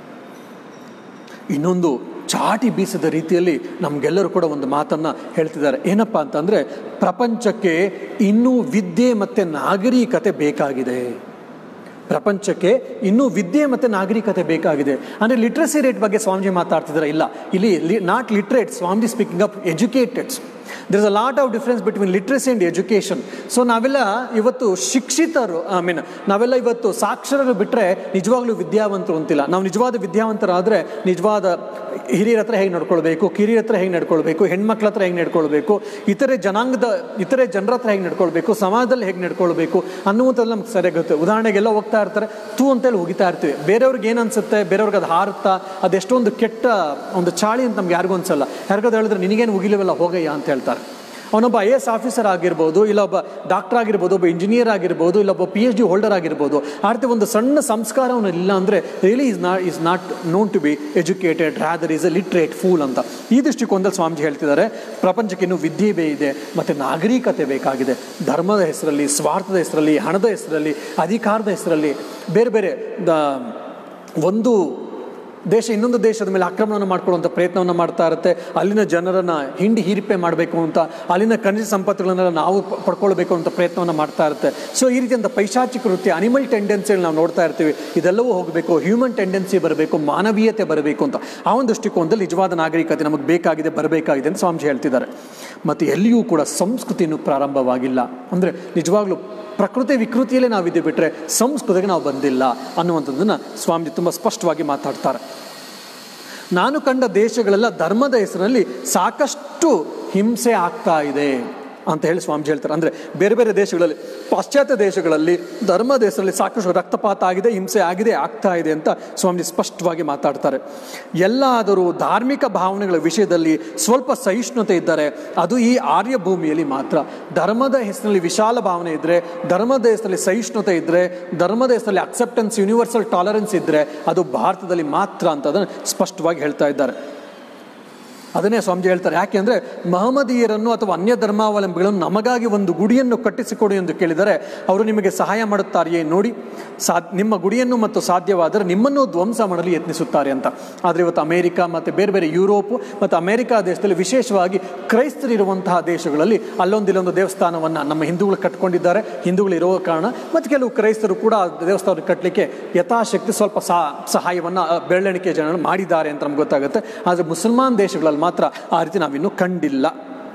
S1: ಇನ್ನೊಂದು ಚಾಟಿ ಬೀಸದ ರೀತಿಯಲ್ಲಿ ನಮಗೆಲ್ಲರೂ ಕೂಡ ಒಂದು ಮಾತನ್ನು ಹೇಳ್ತಿದ್ದಾರೆ ಏನಪ್ಪ ಅಂತಂದರೆ ಪ್ರಪಂಚಕ್ಕೆ ಇನ್ನೂ ವಿದ್ಯೆ ಮತ್ತು ನಾಗರಿಕತೆ ಬೇಕಾಗಿದೆ ಪ್ರಪಂಚಕ್ಕೆ ಇನ್ನೂ ವಿದ್ಯೆ ಮತ್ತು ನಾಗರಿಕತೆ ಬೇಕಾಗಿದೆ ಅಂದರೆ ಲಿಟ್ರಸಿ ರೇಟ್ ಬಗ್ಗೆ ಸ್ವಾಮೀಜಿ ಮಾತಾಡ್ತಿದ್ದಾರೆ ಇಲ್ಲ ಇಲ್ಲಿ not literate Swamiji speaking of educateds there is a lot of difference between literacy and education so ನಾವೆಲ್ಲ ಇವತ್ತು ಶಿಕ್ಷಿತರು ಐ ಮೀನ್ ನಾವೆಲ್ಲ ಇವತ್ತು ಸಾಕ್ಷರರು ಬಿಟ್ಟರೆ ನಿಜವಾಗ್ಲೂ ವಿದ್ಯಾವಂತರು ಅಂತಿಲ್ಲ ನಾವು ನಿಜವಾದ ವಿದ್ಯಾವಂತರಾದರೆ ನಿಜವಾದ ಹಿರಿಯರ ಹತ್ರ ಹೇಗೆ ನಡ್ಕೊಳ್ಬೇಕು ಕಿರಿಯರ ಹತ್ರ ಹೇಗೆ ನಡ್ಕೊಳ್ಬೇಕು ಹೆಣ್ಮಕ್ಳ ಹತ್ರ ಹೇಗೆ ನಡ್ಕೊಳ್ಬೇಕು ಇತರೆ ಜನಾಂಗದ ಇತರೆ ಜನರ ಹತ್ರ ಹೇಗೆ ನಡ್ಕೊಳ್ಬೇಕು ಸಮಾಜದಲ್ಲಿ ಹೇಗೆ ನಡ್ಕೊಳ್ಬೇಕು ಅನ್ನುವಂಥದ್ದು ನಮ್ಗೆ ಸರಿಯಾಗಿ ಗೊತ್ತು ಉದಾಹರಣೆಗೆಲ್ಲ ಹೋಗ್ತಾ ಇರ್ತಾರೆ ತೂ ಅಂತೇಳಿ ಹೋಗಿತಾ ಇರ್ತೀವಿ ಬೇರೆಯವ್ರಿಗೆ ಏನು ಅನ್ಸುತ್ತೆ ಬೇರೆಯವ್ರಿಗೆ ಅದು ಹಾರುತ್ತಾ ಅದೆಷ್ಟೊಂದು ಕೆಟ್ಟ ಒಂದು ಚಾಳಿ ಅಂತ ನಮ್ಗೆ ಯಾರಿಗೂ ಅನ್ಸಲ್ಲ ಯಾರಿಗಾದ್ರು ಹೇಳಿದ್ರೆ ನಿನಗೇನು ಉಗಿಲಿವೆಲ್ಲ ಹೋಗಯ್ಯ ಅಂತ ಹೇಳ್ತಾರೆ ಅವನೊಬ್ಬ ಐ ಎ ಎಸ್ ಆಫೀಸರ್ ಆಗಿರ್ಬೋದು ಇಲ್ಲ ಒಬ್ಬ ಡಾಕ್ಟರ್ ಆಗಿರ್ಬೋದು ಒಬ್ಬ ಇಂಜಿನಿಯರ್ ಆಗಿರ್ಬೋದು ಇಲ್ಲ ಒಬ್ಬ ಪಿ ಎಚ್ ಡಿ ಹೋಲ್ಡರ್ ಆಗಿರ್ಬೋದು ಆ ರೀತಿ ಒಂದು ಸಣ್ಣ ಸಂಸ್ಕಾರ ಅವನು ಇಲ್ಲ ಅಂದರೆ really is not is not known to be educated rather is a literate fool ಅಂತ ಈ ದೃಷ್ಟಿಕೋನದಲ್ಲಿ ಸ್ವಾಮೀಜಿ ಹೇಳ್ತಿದ್ದಾರೆ ಪ್ರಪಂಚಕ್ಕೆ ಇನ್ನೂ ವಿದ್ಯೆ ಬೇ ಇದೆ ಮತ್ತು ನಾಗರಿಕತೆ ಬೇಕಾಗಿದೆ ಧರ್ಮದ ಹೆಸರಲ್ಲಿ ಸ್ವಾರ್ಥದ ಹೆಸರಲ್ಲಿ ಹಣದ ಹೆಸರಲ್ಲಿ ಅಧಿಕಾರದ ಹೆಸರಲ್ಲಿ ಬೇರೆ ಬೇರೆ ದ ಒಂದು ದೇಶ ಇನ್ನೊಂದು ದೇಶದ ಮೇಲೆ ಆಕ್ರಮಣವನ್ನು ಮಾಡ್ಕೊಳ್ಳುವಂಥ ಪ್ರಯತ್ನವನ್ನು ಮಾಡ್ತಾ ಇರುತ್ತೆ ಅಲ್ಲಿನ ಜನರನ್ನು ಹಿಂಡಿ ಹೀರಿಪೆ ಮಾಡಬೇಕು ಅಂತ ಅಲ್ಲಿನ ಖನಿಜ ಸಂಪತ್ತುಗಳನ್ನೆಲ್ಲ ನಾವು ಪ- ಪಡ್ಕೊಳ್ಬೇಕು ಅಂತ ಪ್ರಯತ್ನವನ್ನು ಮಾಡ್ತಾ ಇರುತ್ತೆ ಸೊ ಈ ರೀತಿಯಂಥ ಪೈಶಾಚಿಕ ವೃತ್ತಿ ಅನಿಮಲ್ ಟೆಂಡೆನ್ಸಿಗಳು ನಾವು ನೋಡ್ತಾ ಇರ್ತೀವಿ ಇದೆಲ್ಲವೂ ಹೋಗಬೇಕು ಹ್ಯೂಮನ್ ಟೆಂಡೆನ್ಸಿ ಬರಬೇಕು ಮಾನವೀಯತೆ ಬರಬೇಕು ಅಂತ ಆ ಒಂದು ದೃಷ್ಟಿಕೋನದಲ್ಲಿ ನಿಜವಾದ ನಾಗರಿಕತೆ ನಮಗೆ ಬೇಕಾಗಿದೆ ಬರಬೇಕಾಗಿದೆ ಅಂತ ಸ್ವಾಮೀಜಿ ಹೇಳ್ತಿದ್ದಾರೆ ಮತ್ತು ಎಲ್ಲಿಯೂ ಕೂಡ ಸಂಸ್ಕೃತಿನೂ ಪ್ರಾರಂಭವಾಗಿಲ್ಲ ಅಂದರೆ ನಿಜವಾಗ್ಲೂ ಪ್ರಕೃತಿ ವಿಕೃತಿಯಲ್ಲೇ ನಾವಿದ್ದೆ ಬಿಟ್ಟರೆ ಸಂಸ್ಕೃತಿಗೆ ನಾವು ಬಂದಿಲ್ಲ ಅನ್ನುವಂಥದ್ದನ್ನು ಸ್ವಾಮೀಜಿ ತುಂಬ ಸ್ಪಷ್ಟವಾಗಿ ಮಾತಾಡ್ತಾರೆ ನಾನು ಕಂಡ ದೇಶಗಳೆಲ್ಲ ಧರ್ಮದ ಹೆಸರಿನಲ್ಲಿ ಸಾಕಷ್ಟು ಹಿಂಸೆ ಆಗ್ತಾ ಇದೆ ಅಂತ ಹೇಳಿ ಸ್ವಾಮೀಜಿ ಹೇಳ್ತಾರೆ ಅಂದರೆ ಬೇರೆ ಬೇರೆ ದೇಶಗಳಲ್ಲಿ ಪಾಶ್ಚಾತ್ಯ ದೇಶಗಳಲ್ಲಿ ಧರ್ಮದ ಹೆಸರಲ್ಲಿ ಸಾಕಷ್ಟು ರಕ್ತಪಾತ ಆಗಿದೆ ಹಿಂಸೆ ಆಗಿದೆ ಆಗ್ತಾ ಇದೆ ಅಂತ ಸ್ವಾಮೀಜಿ ಸ್ಪಷ್ಟವಾಗಿ ಮಾತಾಡ್ತಾರೆ ಎಲ್ಲಾದರೂ ಧಾರ್ಮಿಕ ಭಾವನೆಗಳ ವಿಷಯದಲ್ಲಿ ಸ್ವಲ್ಪ ಸಹಿಷ್ಣುತೆ ಇದ್ದರೆ ಅದು ಈ ಆರ್ಯ ಭೂಮಿಯಲ್ಲಿ ಮಾತ್ರ ಧರ್ಮದ ಹೆಸರಲ್ಲಿ ವಿಶಾಲ ಭಾವನೆ ಇದ್ದರೆ ಧರ್ಮದ ಹೆಸರಲ್ಲಿ ಸಹಿಷ್ಣುತೆ ಇದ್ದರೆ ಧರ್ಮದ ಹೆಸರಲ್ಲಿ ಅಕ್ಸೆಪ್ಟೆನ್ಸ್ ಯೂನಿವರ್ಸಲ್ ಟಾಲರೆನ್ಸ್ ಇದ್ದರೆ ಅದು ಭಾರತದಲ್ಲಿ ಮಾತ್ರ ಅಂತ ಅದನ್ನು ಸ್ಪಷ್ಟವಾಗಿ ಹೇಳ್ತಾ ಇದ್ದಾರೆ ಅದನ್ನೇ ಸ್ವಾಮೀಜಿ ಹೇಳ್ತಾರೆ ಯಾಕೆ ಅಂದರೆ ಮಹಮ್ಮದೀಯರನ್ನು ಅಥವಾ ಅನ್ಯ ಧರ್ಮಾವಲಂಬಿಗಳನ್ನು ನಮಗಾಗಿ ಒಂದು ಗುಡಿಯನ್ನು ಕಟ್ಟಿಸಿಕೊಡಿ ಎಂದು ಕೇಳಿದರೆ ಅವರು ನಿಮಗೆ ಸಹಾಯ ಮಾಡುತ್ತಾರೆಯೇ ನೋಡಿ ಸಾ ನಿಮ್ಮ ಗುಡಿಯನ್ನು ಮತ್ತು ಸಾಧ್ಯವಾದರೆ ನಿಮ್ಮನ್ನು ಧ್ವಂಸ ಮಾಡಲು ಯತ್ನಿಸುತ್ತಾರೆ ಅಂತ ಆದರೆ ಇವತ್ತು ಅಮೇರಿಕ ಮತ್ತು ಬೇರೆ ಬೇರೆ ಯುರೋಪ್ ಮತ್ತು ಅಮೇರಿಕಾ ದೇಶದಲ್ಲಿ ವಿಶೇಷವಾಗಿ ಕ್ರೈಸ್ತರಿರುವಂತಹ ದೇಶಗಳಲ್ಲಿ ಅಲ್ಲೊಂದು ಇಲ್ಲೊಂದು ದೇವಸ್ಥಾನವನ್ನು ನಮ್ಮ ಹಿಂದೂಗಳು ಕಟ್ಕೊಂಡಿದ್ದಾರೆ ಹಿಂದೂಗಳು ಇರೋ ಕಾರಣ ಮತ್ತು ಕೆಲವು ಕ್ರೈಸ್ತರು ಕೂಡ ಆ ದೇವಸ್ಥಾನ ಕಟ್ಟಲಿಕ್ಕೆ ಯಥಾಶಕ್ತಿ ಸ್ವಲ್ಪ ಸಹ ಸಹಾಯವನ್ನು ಬೆರಳೆಣಿಕೆ ಜನರು ಮಾಡಿದ್ದಾರೆ ಅಂತ ನಮ್ಗೆ ಗೊತ್ತಾಗುತ್ತೆ ಆದರೆ ಮುಸಲ್ಮಾನ್ ದೇಶಗಳಲ್ಲಿ ಮಾತ್ರ ಆ ರೀತಿ ನಾವಿನ್ನೂ ಕಂಡಿಲ್ಲ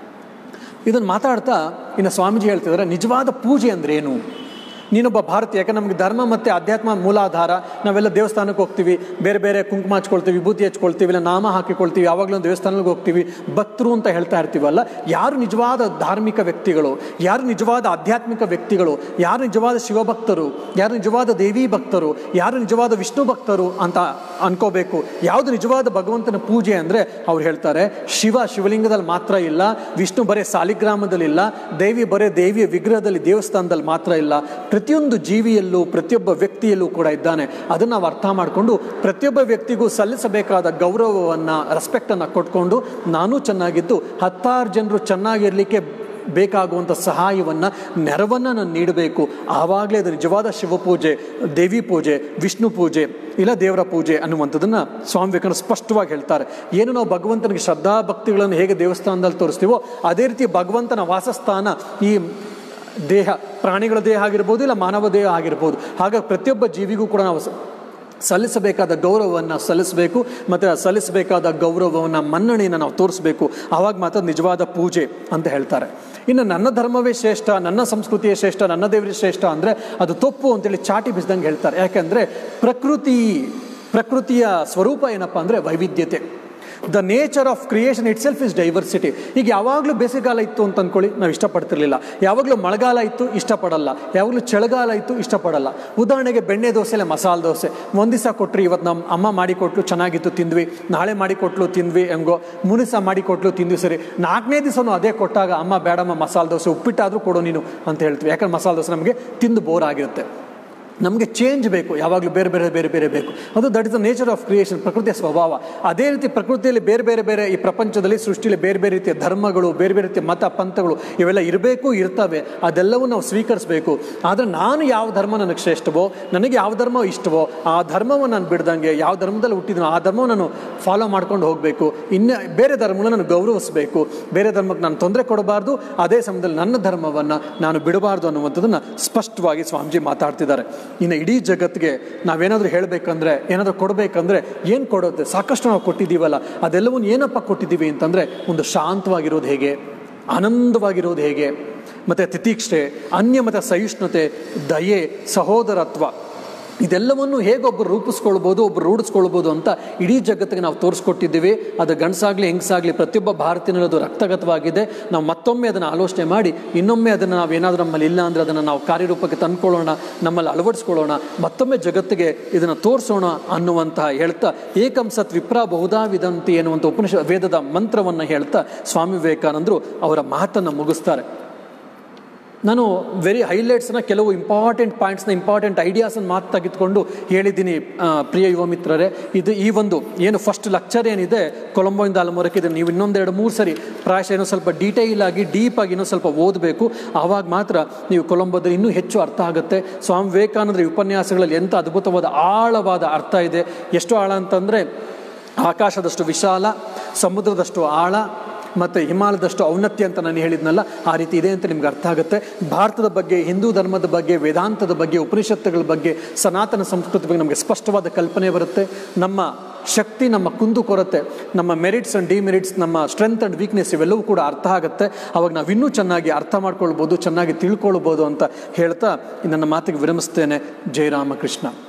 S1: ಇದನ್ನು ಮಾತಾಡ್ತಾ ಇನ್ನು ಸ್ವಾಮೀಜಿ ಹೇಳ್ತಿದ್ದಾರೆ ನಿಜವಾದ ಪೂಜೆ ಅಂದ್ರೆ ಏನು ನೀನೊಬ್ಬ ಭಾರತೀಯ ಯಾಕೆ ನಮಗೆ ಧರ್ಮ ಮತ್ತು ಅಧ್ಯಾತ್ಮ ಮೂಲಾಧಾರ ನಾವೆಲ್ಲ ದೇವಸ್ಥಾನಕ್ಕೆ ಹೋಗ್ತೀವಿ ಬೇರೆ ಬೇರೆ ಕುಂಕುಮ ಹಚ್ಕೊಳ್ತೀವಿ ವಿಭೂತಿ ಹಚ್ಕೊಳ್ತೀವಿ ಇಲ್ಲ ನಾಮ ಹಾಕಿಕೊಳ್ತೀವಿ ಯಾವಾಗಲೂ ಒಂದು ದೇವಸ್ಥಾನಕ್ಕೆ ಹೋಗ್ತೀವಿ ಭಕ್ತರು ಅಂತ ಹೇಳ್ತಾ ಇರ್ತೀವಲ್ಲ ಯಾರು ನಿಜವಾದ ಧಾರ್ಮಿಕ ವ್ಯಕ್ತಿಗಳು ಯಾರು ನಿಜವಾದ ಆಧ್ಯಾತ್ಮಿಕ ವ್ಯಕ್ತಿಗಳು ಯಾರು ನಿಜವಾದ ಶಿವಭಕ್ತರು ಯಾರು ನಿಜವಾದ ದೇವಿ ಭಕ್ತರು ಯಾರು ನಿಜವಾದ ವಿಷ್ಣು ಭಕ್ತರು ಅಂತ ಅನ್ಕೋಬೇಕು ಯಾವುದು ನಿಜವಾದ ಭಗವಂತನ ಪೂಜೆ ಅಂದರೆ ಅವ್ರು ಹೇಳ್ತಾರೆ ಶಿವ ಶಿವಲಿಂಗದಲ್ಲಿ ಮಾತ್ರ ಇಲ್ಲ ವಿಷ್ಣು ಬರೇ ಸಾಲಿಗ್ರಾಮದಲ್ಲಿ ಇಲ್ಲ ದೇವಿ ಬರೇ ದೇವಿಯ ವಿಗ್ರಹದಲ್ಲಿ ದೇವಸ್ಥಾನದಲ್ಲಿ ಮಾತ್ರ ಇಲ್ಲ ಪ್ರತಿಯೊಂದು ಜೀವಿಯಲ್ಲೂ ಪ್ರತಿಯೊಬ್ಬ ವ್ಯಕ್ತಿಯಲ್ಲೂ ಕೂಡ ಇದ್ದಾನೆ ಅದನ್ನು ನಾವು ಅರ್ಥ ಮಾಡಿಕೊಂಡು ಪ್ರತಿಯೊಬ್ಬ ವ್ಯಕ್ತಿಗೂ ಸಲ್ಲಿಸಬೇಕಾದ ಗೌರವವನ್ನು ರೆಸ್ಪೆಕ್ಟನ್ನು ಕೊಟ್ಕೊಂಡು ನಾನು ಚೆನ್ನಾಗಿದ್ದು ಹತ್ತಾರು ಜನರು ಚೆನ್ನಾಗಿರಲಿಕ್ಕೆ ಬೇಕಾಗುವಂಥ ಸಹಾಯವನ್ನು ನೆರವನ್ನು ನಾನು ನೀಡಬೇಕು ಆವಾಗಲೇ ಅದು ನಿಜವಾದ ಶಿವಪೂಜೆ ದೇವಿ ಪೂಜೆ ವಿಷ್ಣು ಪೂಜೆ ಇಲ್ಲ ದೇವರ ಪೂಜೆ ಅನ್ನುವಂಥದ್ದನ್ನು ಸ್ವಾಮಿ ವಿವೇಕಾನಂದ ಸ್ಪಷ್ಟವಾಗಿ ಹೇಳ್ತಾರೆ ಏನು ನಾವು ಭಗವಂತನಿಗೆ ಶ್ರದ್ಧಾ ಭಕ್ತಿಗಳನ್ನು ಹೇಗೆ ದೇವಸ್ಥಾನದಲ್ಲಿ ತೋರಿಸ್ತೀವೋ ಅದೇ ರೀತಿ ಭಗವಂತನ ವಾಸಸ್ಥಾನ ಈ ದೇಹ ಪ್ರಾಣಿಗಳ ದೇಹ ಆಗಿರ್ಬೋದು ಇಲ್ಲ ಮಾನವ ದೇಹ ಆಗಿರ್ಬೋದು ಹಾಗಾಗಿ ಪ್ರತಿಯೊಬ್ಬ ಜೀವಿಗೂ ಕೂಡ ನಾವು ಸ- ಸಲ್ಲಿಸಬೇಕಾದ ಗೌರವವನ್ನು ಸಲ್ಲಿಸಬೇಕು ಮತ್ತು ಸಲ್ಲಿಸಬೇಕಾದ ಗೌರವವನ್ನು ಮನ್ನಣೆಯನ್ನು ನಾವು ತೋರಿಸಬೇಕು ಆವಾಗ ಮಾತ್ರ ನಿಜವಾದ ಪೂಜೆ ಅಂತ ಹೇಳ್ತಾರೆ ಇನ್ನು ನನ್ನ ಧರ್ಮವೇ ಶ್ರೇಷ್ಠ ನನ್ನ ಸಂಸ್ಕೃತಿಯೇ ಶ್ರೇಷ್ಠ ನನ್ನ ದೇವರೇ ಶ್ರೇಷ್ಠ ಅಂದರೆ ಅದು ತಪ್ಪು ಅಂತೇಳಿ ಚಾಟಿ ಬಿಸಿದಂಗೆ ಹೇಳ್ತಾರೆ ಯಾಕೆಂದರೆ ಪ್ರಕೃತಿ ಪ್ರಕೃತಿಯ ಸ್ವರೂಪ ಏನಪ್ಪ ಅಂದರೆ ವೈವಿಧ್ಯತೆ the nature of creation itself is diversity ಈಗ ಯಾವಾಗಲೂ ಬೇಸಿಗೆಗಾಲ ಇತ್ತು ಅಂತ ಅಂದ್ಕೊಳ್ಳಿ ನಾವು ಇಷ್ಟಪಡ್ತಿರ್ಲಿಲ್ಲ ಯಾವಾಗಲೂ ಮಳೆಗಾಲ ಇತ್ತು ಇಷ್ಟಪಡಲ್ಲ ಯಾವಾಗಲೂ ಚಳಿಗಾಲ ಇತ್ತು ಇಷ್ಟಪಡಲ್ಲ ಉದಾಹರಣೆಗೆ ಬೆಣ್ಣೆ ದೋಸೆ ಇಲ್ಲ ಮಸಾಲೆ ದೋಸೆ ಒಂದು ದಿವಸ ಕೊಟ್ಟರು ಇವತ್ತು ನಮ್ಮ ಅಮ್ಮ ಮಾಡಿಕೊಟ್ಲು ಚೆನ್ನಾಗಿತ್ತು ತಿಂದ್ವಿ ನಾಳೆ ಮಾಡಿಕೊಟ್ಲು ತಿಂದ್ವಿ ಹೆಂಗೋ ಮುನಿಸ ಮಾಡಿಕೊಟ್ಲು ತಿಂದ್ವಿ ಸರಿ ನಾಲ್ಕನೇ ದಿವಸನೂ ಅದೇ ಕೊಟ್ಟಾಗ ಅಮ್ಮ ಬೇಡಮ್ಮ ಮಸಾಲೆ ದೋಸೆ ಉಪ್ಪಿಟ್ಟಾದರೂ ಕೊಡು ನೀನು ಅಂತ ಹೇಳ್ತೀವಿ ಯಾಕಂದ್ರೆ ಮಸಾಲೆ ದೋಸೆ ನಮಗೆ ತಿಂದು ಬೋರ್ ಆಗಿರುತ್ತೆ ನಮಗೆ ಚೇಂಜ್ ಬೇಕು ಯಾವಾಗಲೂ ಬೇರೆ ಬೇರೆ ಬೇರೆ ಬೇರೆ ಬೇಕು ಅದು that is the nature of creation ಪ್ರಕೃತಿಯ ಸ್ವಭಾವ ಅದೇ ರೀತಿ ಪ್ರಕೃತಿಯಲ್ಲಿ ಬೇರೆ ಬೇರೆ ಬೇರೆ ಈ ಪ್ರಪಂಚದಲ್ಲಿ ಸೃಷ್ಟಿಯಲ್ಲಿ ಬೇರೆ ಬೇರೆ ರೀತಿಯ ಧರ್ಮಗಳು ಬೇರೆ ಬೇರೆ ರೀತಿಯ ಮತ ಪಂಥಗಳು ಇವೆಲ್ಲ ಇರಬೇಕು ಇರ್ತವೆ ಅದೆಲ್ಲವೂ ನಾವು ಸ್ವೀಕರಿಸಬೇಕು ಆದರೆ ನಾನು ಯಾವ ಧರ್ಮ ನನಗೆ ಶ್ರೇಷ್ಠವೋ ನನಗೆ ಯಾವ ಧರ್ಮ ಇಷ್ಟವೋ ಆ ಧರ್ಮವನ್ನು ನಾನು ಬಿಡ್ದಂಗೆ ಯಾವ ಧರ್ಮದಲ್ಲಿ ಹುಟ್ಟಿದನೋ ಆ ಧರ್ಮವನ್ನು ನಾನು ಫಾಲೋ ಮಾಡ್ಕೊಂಡು ಹೋಗಬೇಕು ಇನ್ನು ಬೇರೆ ಧರ್ಮವನ್ನು ನಾನು ಗೌರವಿಸಬೇಕು ಬೇರೆ ಧರ್ಮಕ್ಕೆ ನಾನು ತೊಂದರೆ ಕೊಡಬಾರ್ದು ಅದೇ ಸಮಯದಲ್ಲಿ ನನ್ನ ಧರ್ಮವನ್ನು ನಾನು ಬಿಡಬಾರ್ದು ಅನ್ನುವಂಥದ್ದನ್ನು ಸ್ಪಷ್ಟವಾಗಿ ಸ್ವಾಮೀಜಿ ಮಾತಾಡ್ತಿದ್ದಾರೆ ಇನ್ನು ಇಡೀ ಜಗತ್ತಿಗೆ ನಾವೇನಾದರೂ ಹೇಳಬೇಕಂದ್ರೆ ಏನಾದರೂ ಕೊಡಬೇಕಂದ್ರೆ ಏನು ಕೊಡೋದು ಸಾಕಷ್ಟು ನಾವು ಕೊಟ್ಟಿದ್ದೀವಲ್ಲ ಅದೆಲ್ಲವನ್ನು ಏನಪ್ಪ ಕೊಟ್ಟಿದ್ದೀವಿ ಅಂತಂದರೆ ಒಂದು ಶಾಂತವಾಗಿರೋದು ಹೇಗೆ ಆನಂದವಾಗಿರೋದು ಹೇಗೆ ಮತ್ತು ತಿತೀಕ್ಷೆ ಅನ್ಯಮತ ಸಹಿಷ್ಣುತೆ ದಯೆ ಸಹೋದರತ್ವ ಇದೆಲ್ಲವನ್ನು ಹೇಗೆ ಒಬ್ಬರು ರೂಪಿಸ್ಕೊಳ್ಬೋದು ಒಬ್ಬರು ರೂಢಿಸ್ಕೊಳ್ಬೋದು ಅಂತ ಇಡೀ ಜಗತ್ತಿಗೆ ನಾವು ತೋರಿಸ್ಕೊಟ್ಟಿದ್ದೀವಿ ಅದು ಗಂಡಸಾಗಲಿ ಹೆಂಗಸಾಗಲಿ ಪ್ರತಿಯೊಬ್ಬ ಭಾರತೀಯನಲ್ಲೂ ಅದು ರಕ್ತಗತವಾಗಿದೆ ನಾವು ಮತ್ತೊಮ್ಮೆ ಅದನ್ನು ಆಲೋಚನೆ ಮಾಡಿ ಇನ್ನೊಮ್ಮೆ ಅದನ್ನು ನಾವು ಏನಾದರೂ ನಮ್ಮಲ್ಲಿ ಇಲ್ಲ ಅಂದರೆ ಅದನ್ನು ನಾವು ಕಾರ್ಯರೂಪಕ್ಕೆ ತಂದ್ಕೊಳ್ಳೋಣ ನಮ್ಮಲ್ಲಿ ಅಳವಡಿಸ್ಕೊಳ್ಳೋಣ ಮತ್ತೊಮ್ಮೆ ಜಗತ್ತಿಗೆ ಇದನ್ನು ತೋರಿಸೋಣ ಅನ್ನುವಂತಹ ಹೇಳ್ತಾ ಏಕಂ ಸತ್ ವಿಪ್ರ ಬಹುಧಾ ವಿದಂತಿ ಎನ್ನುವಂಥ ಉಪನಿಷ ವೇದದ ಮಂತ್ರವನ್ನು ಹೇಳ್ತಾ ಸ್ವಾಮಿ ವಿವೇಕಾನಂದರು ಅವರ ಮಾತನ್ನು ಮುಗಿಸ್ತಾರೆ ನಾನು ವೆರಿ ಹೈಲೈಟ್ಸ್ನ ಕೆಲವು ಇಂಪಾರ್ಟೆಂಟ್ ಪಾಯಿಂಟ್ಸ್ನ ಇಂಪಾರ್ಟೆಂಟ್ ಐಡಿಯಾಸನ್ನು ಮಾತು ತೆಗೆದುಕೊಂಡು ಹೇಳಿದ್ದೀನಿ ಆ, ಪ್ರಿಯ ಯುವ ಮಿತ್ರರೇ ಇದು ಈ ಒಂದು ಏನು ಫಸ್ಟ್ ಲೆಕ್ಚರ್ ಏನಿದೆ ಕೊಲಂಬೋಯಿಂದ ಅಲ್ಮೋರಕ್ಕೆ ಇದು ನೀವು ಇನ್ನೊಂದೆರಡು ಮೂರು ಸರಿ ಪ್ರಾಯಶಃ ಇನ್ನೂ ಸ್ವಲ್ಪ ಡೀಟೇಲ್ ಆಗಿ ಡೀಪಾಗಿ ಇನ್ನೂ ಸ್ವಲ್ಪ ಓದಬೇಕು ಆವಾಗ ಮಾತ್ರ ನೀವು ಕೊಲಂಬೋದಲ್ಲಿ ಇನ್ನೂ ಹೆಚ್ಚು ಅರ್ಥ ಆಗುತ್ತೆ ಸ್ವಾಮಿ ವಿವೇಕಾನಂದರ ಈ ಉಪನ್ಯಾಸಗಳಲ್ಲಿ ಎಂಥ ಅದ್ಭುತವಾದ ಆಳವಾದ ಅರ್ಥ ಇದೆ ಎಷ್ಟು ಆಳ ಅಂತಂದರೆ ಆಕಾಶದಷ್ಟು ವಿಶಾಲ ಸಮುದ್ರದಷ್ಟು ಆಳ ಮತ್ತು ಹಿಮಾಲಯದಷ್ಟು ಔನ್ನತ್ಯ ಅಂತ ನಾನು ಹೇಳಿದ್ನಲ್ಲ ಆ ರೀತಿ ಇದೆ ಅಂತ ನಿಮ್ಗೆ ಅರ್ಥ ಆಗುತ್ತೆ ಭಾರತದ ಬಗ್ಗೆ ಹಿಂದೂ ಧರ್ಮದ ಬಗ್ಗೆ ವೇದಾಂತದ ಬಗ್ಗೆ ಉಪನಿಷತ್ತುಗಳ ಬಗ್ಗೆ ಸನಾತನ ಸಂಸ್ಕೃತಿ ಬಗ್ಗೆ ನಮಗೆ ಸ್ಪಷ್ಟವಾದ ಕಲ್ಪನೆ ಬರುತ್ತೆ ನಮ್ಮ ಶಕ್ತಿ ನಮ್ಮ ಕುಂದು ಕೊರತೆ ನಮ್ಮ ಮೆರಿಟ್ಸ್ ಆ್ಯಂಡ್ ಡಿಮೆರಿಟ್ಸ್ ನಮ್ಮ ಸ್ಟ್ರೆಂತ್ ಆ್ಯಂಡ್ ವೀಕ್ನೆಸ್ ಇವೆಲ್ಲವೂ ಕೂಡ ಅರ್ಥ ಆಗುತ್ತೆ ಅವಾಗ ನಾವು ಇನ್ನೂ ಚೆನ್ನಾಗಿ ಅರ್ಥ ಮಾಡ್ಕೊಳ್ಬೋದು ಚೆನ್ನಾಗಿ ತಿಳ್ಕೊಳ್ಬೋದು ಅಂತ ಹೇಳ್ತಾ ನನ್ನ ಮಾತಿಗೆ ವಿರಮಿಸ್ತೇನೆ ಜಯರಾಮಕೃಷ್ಣ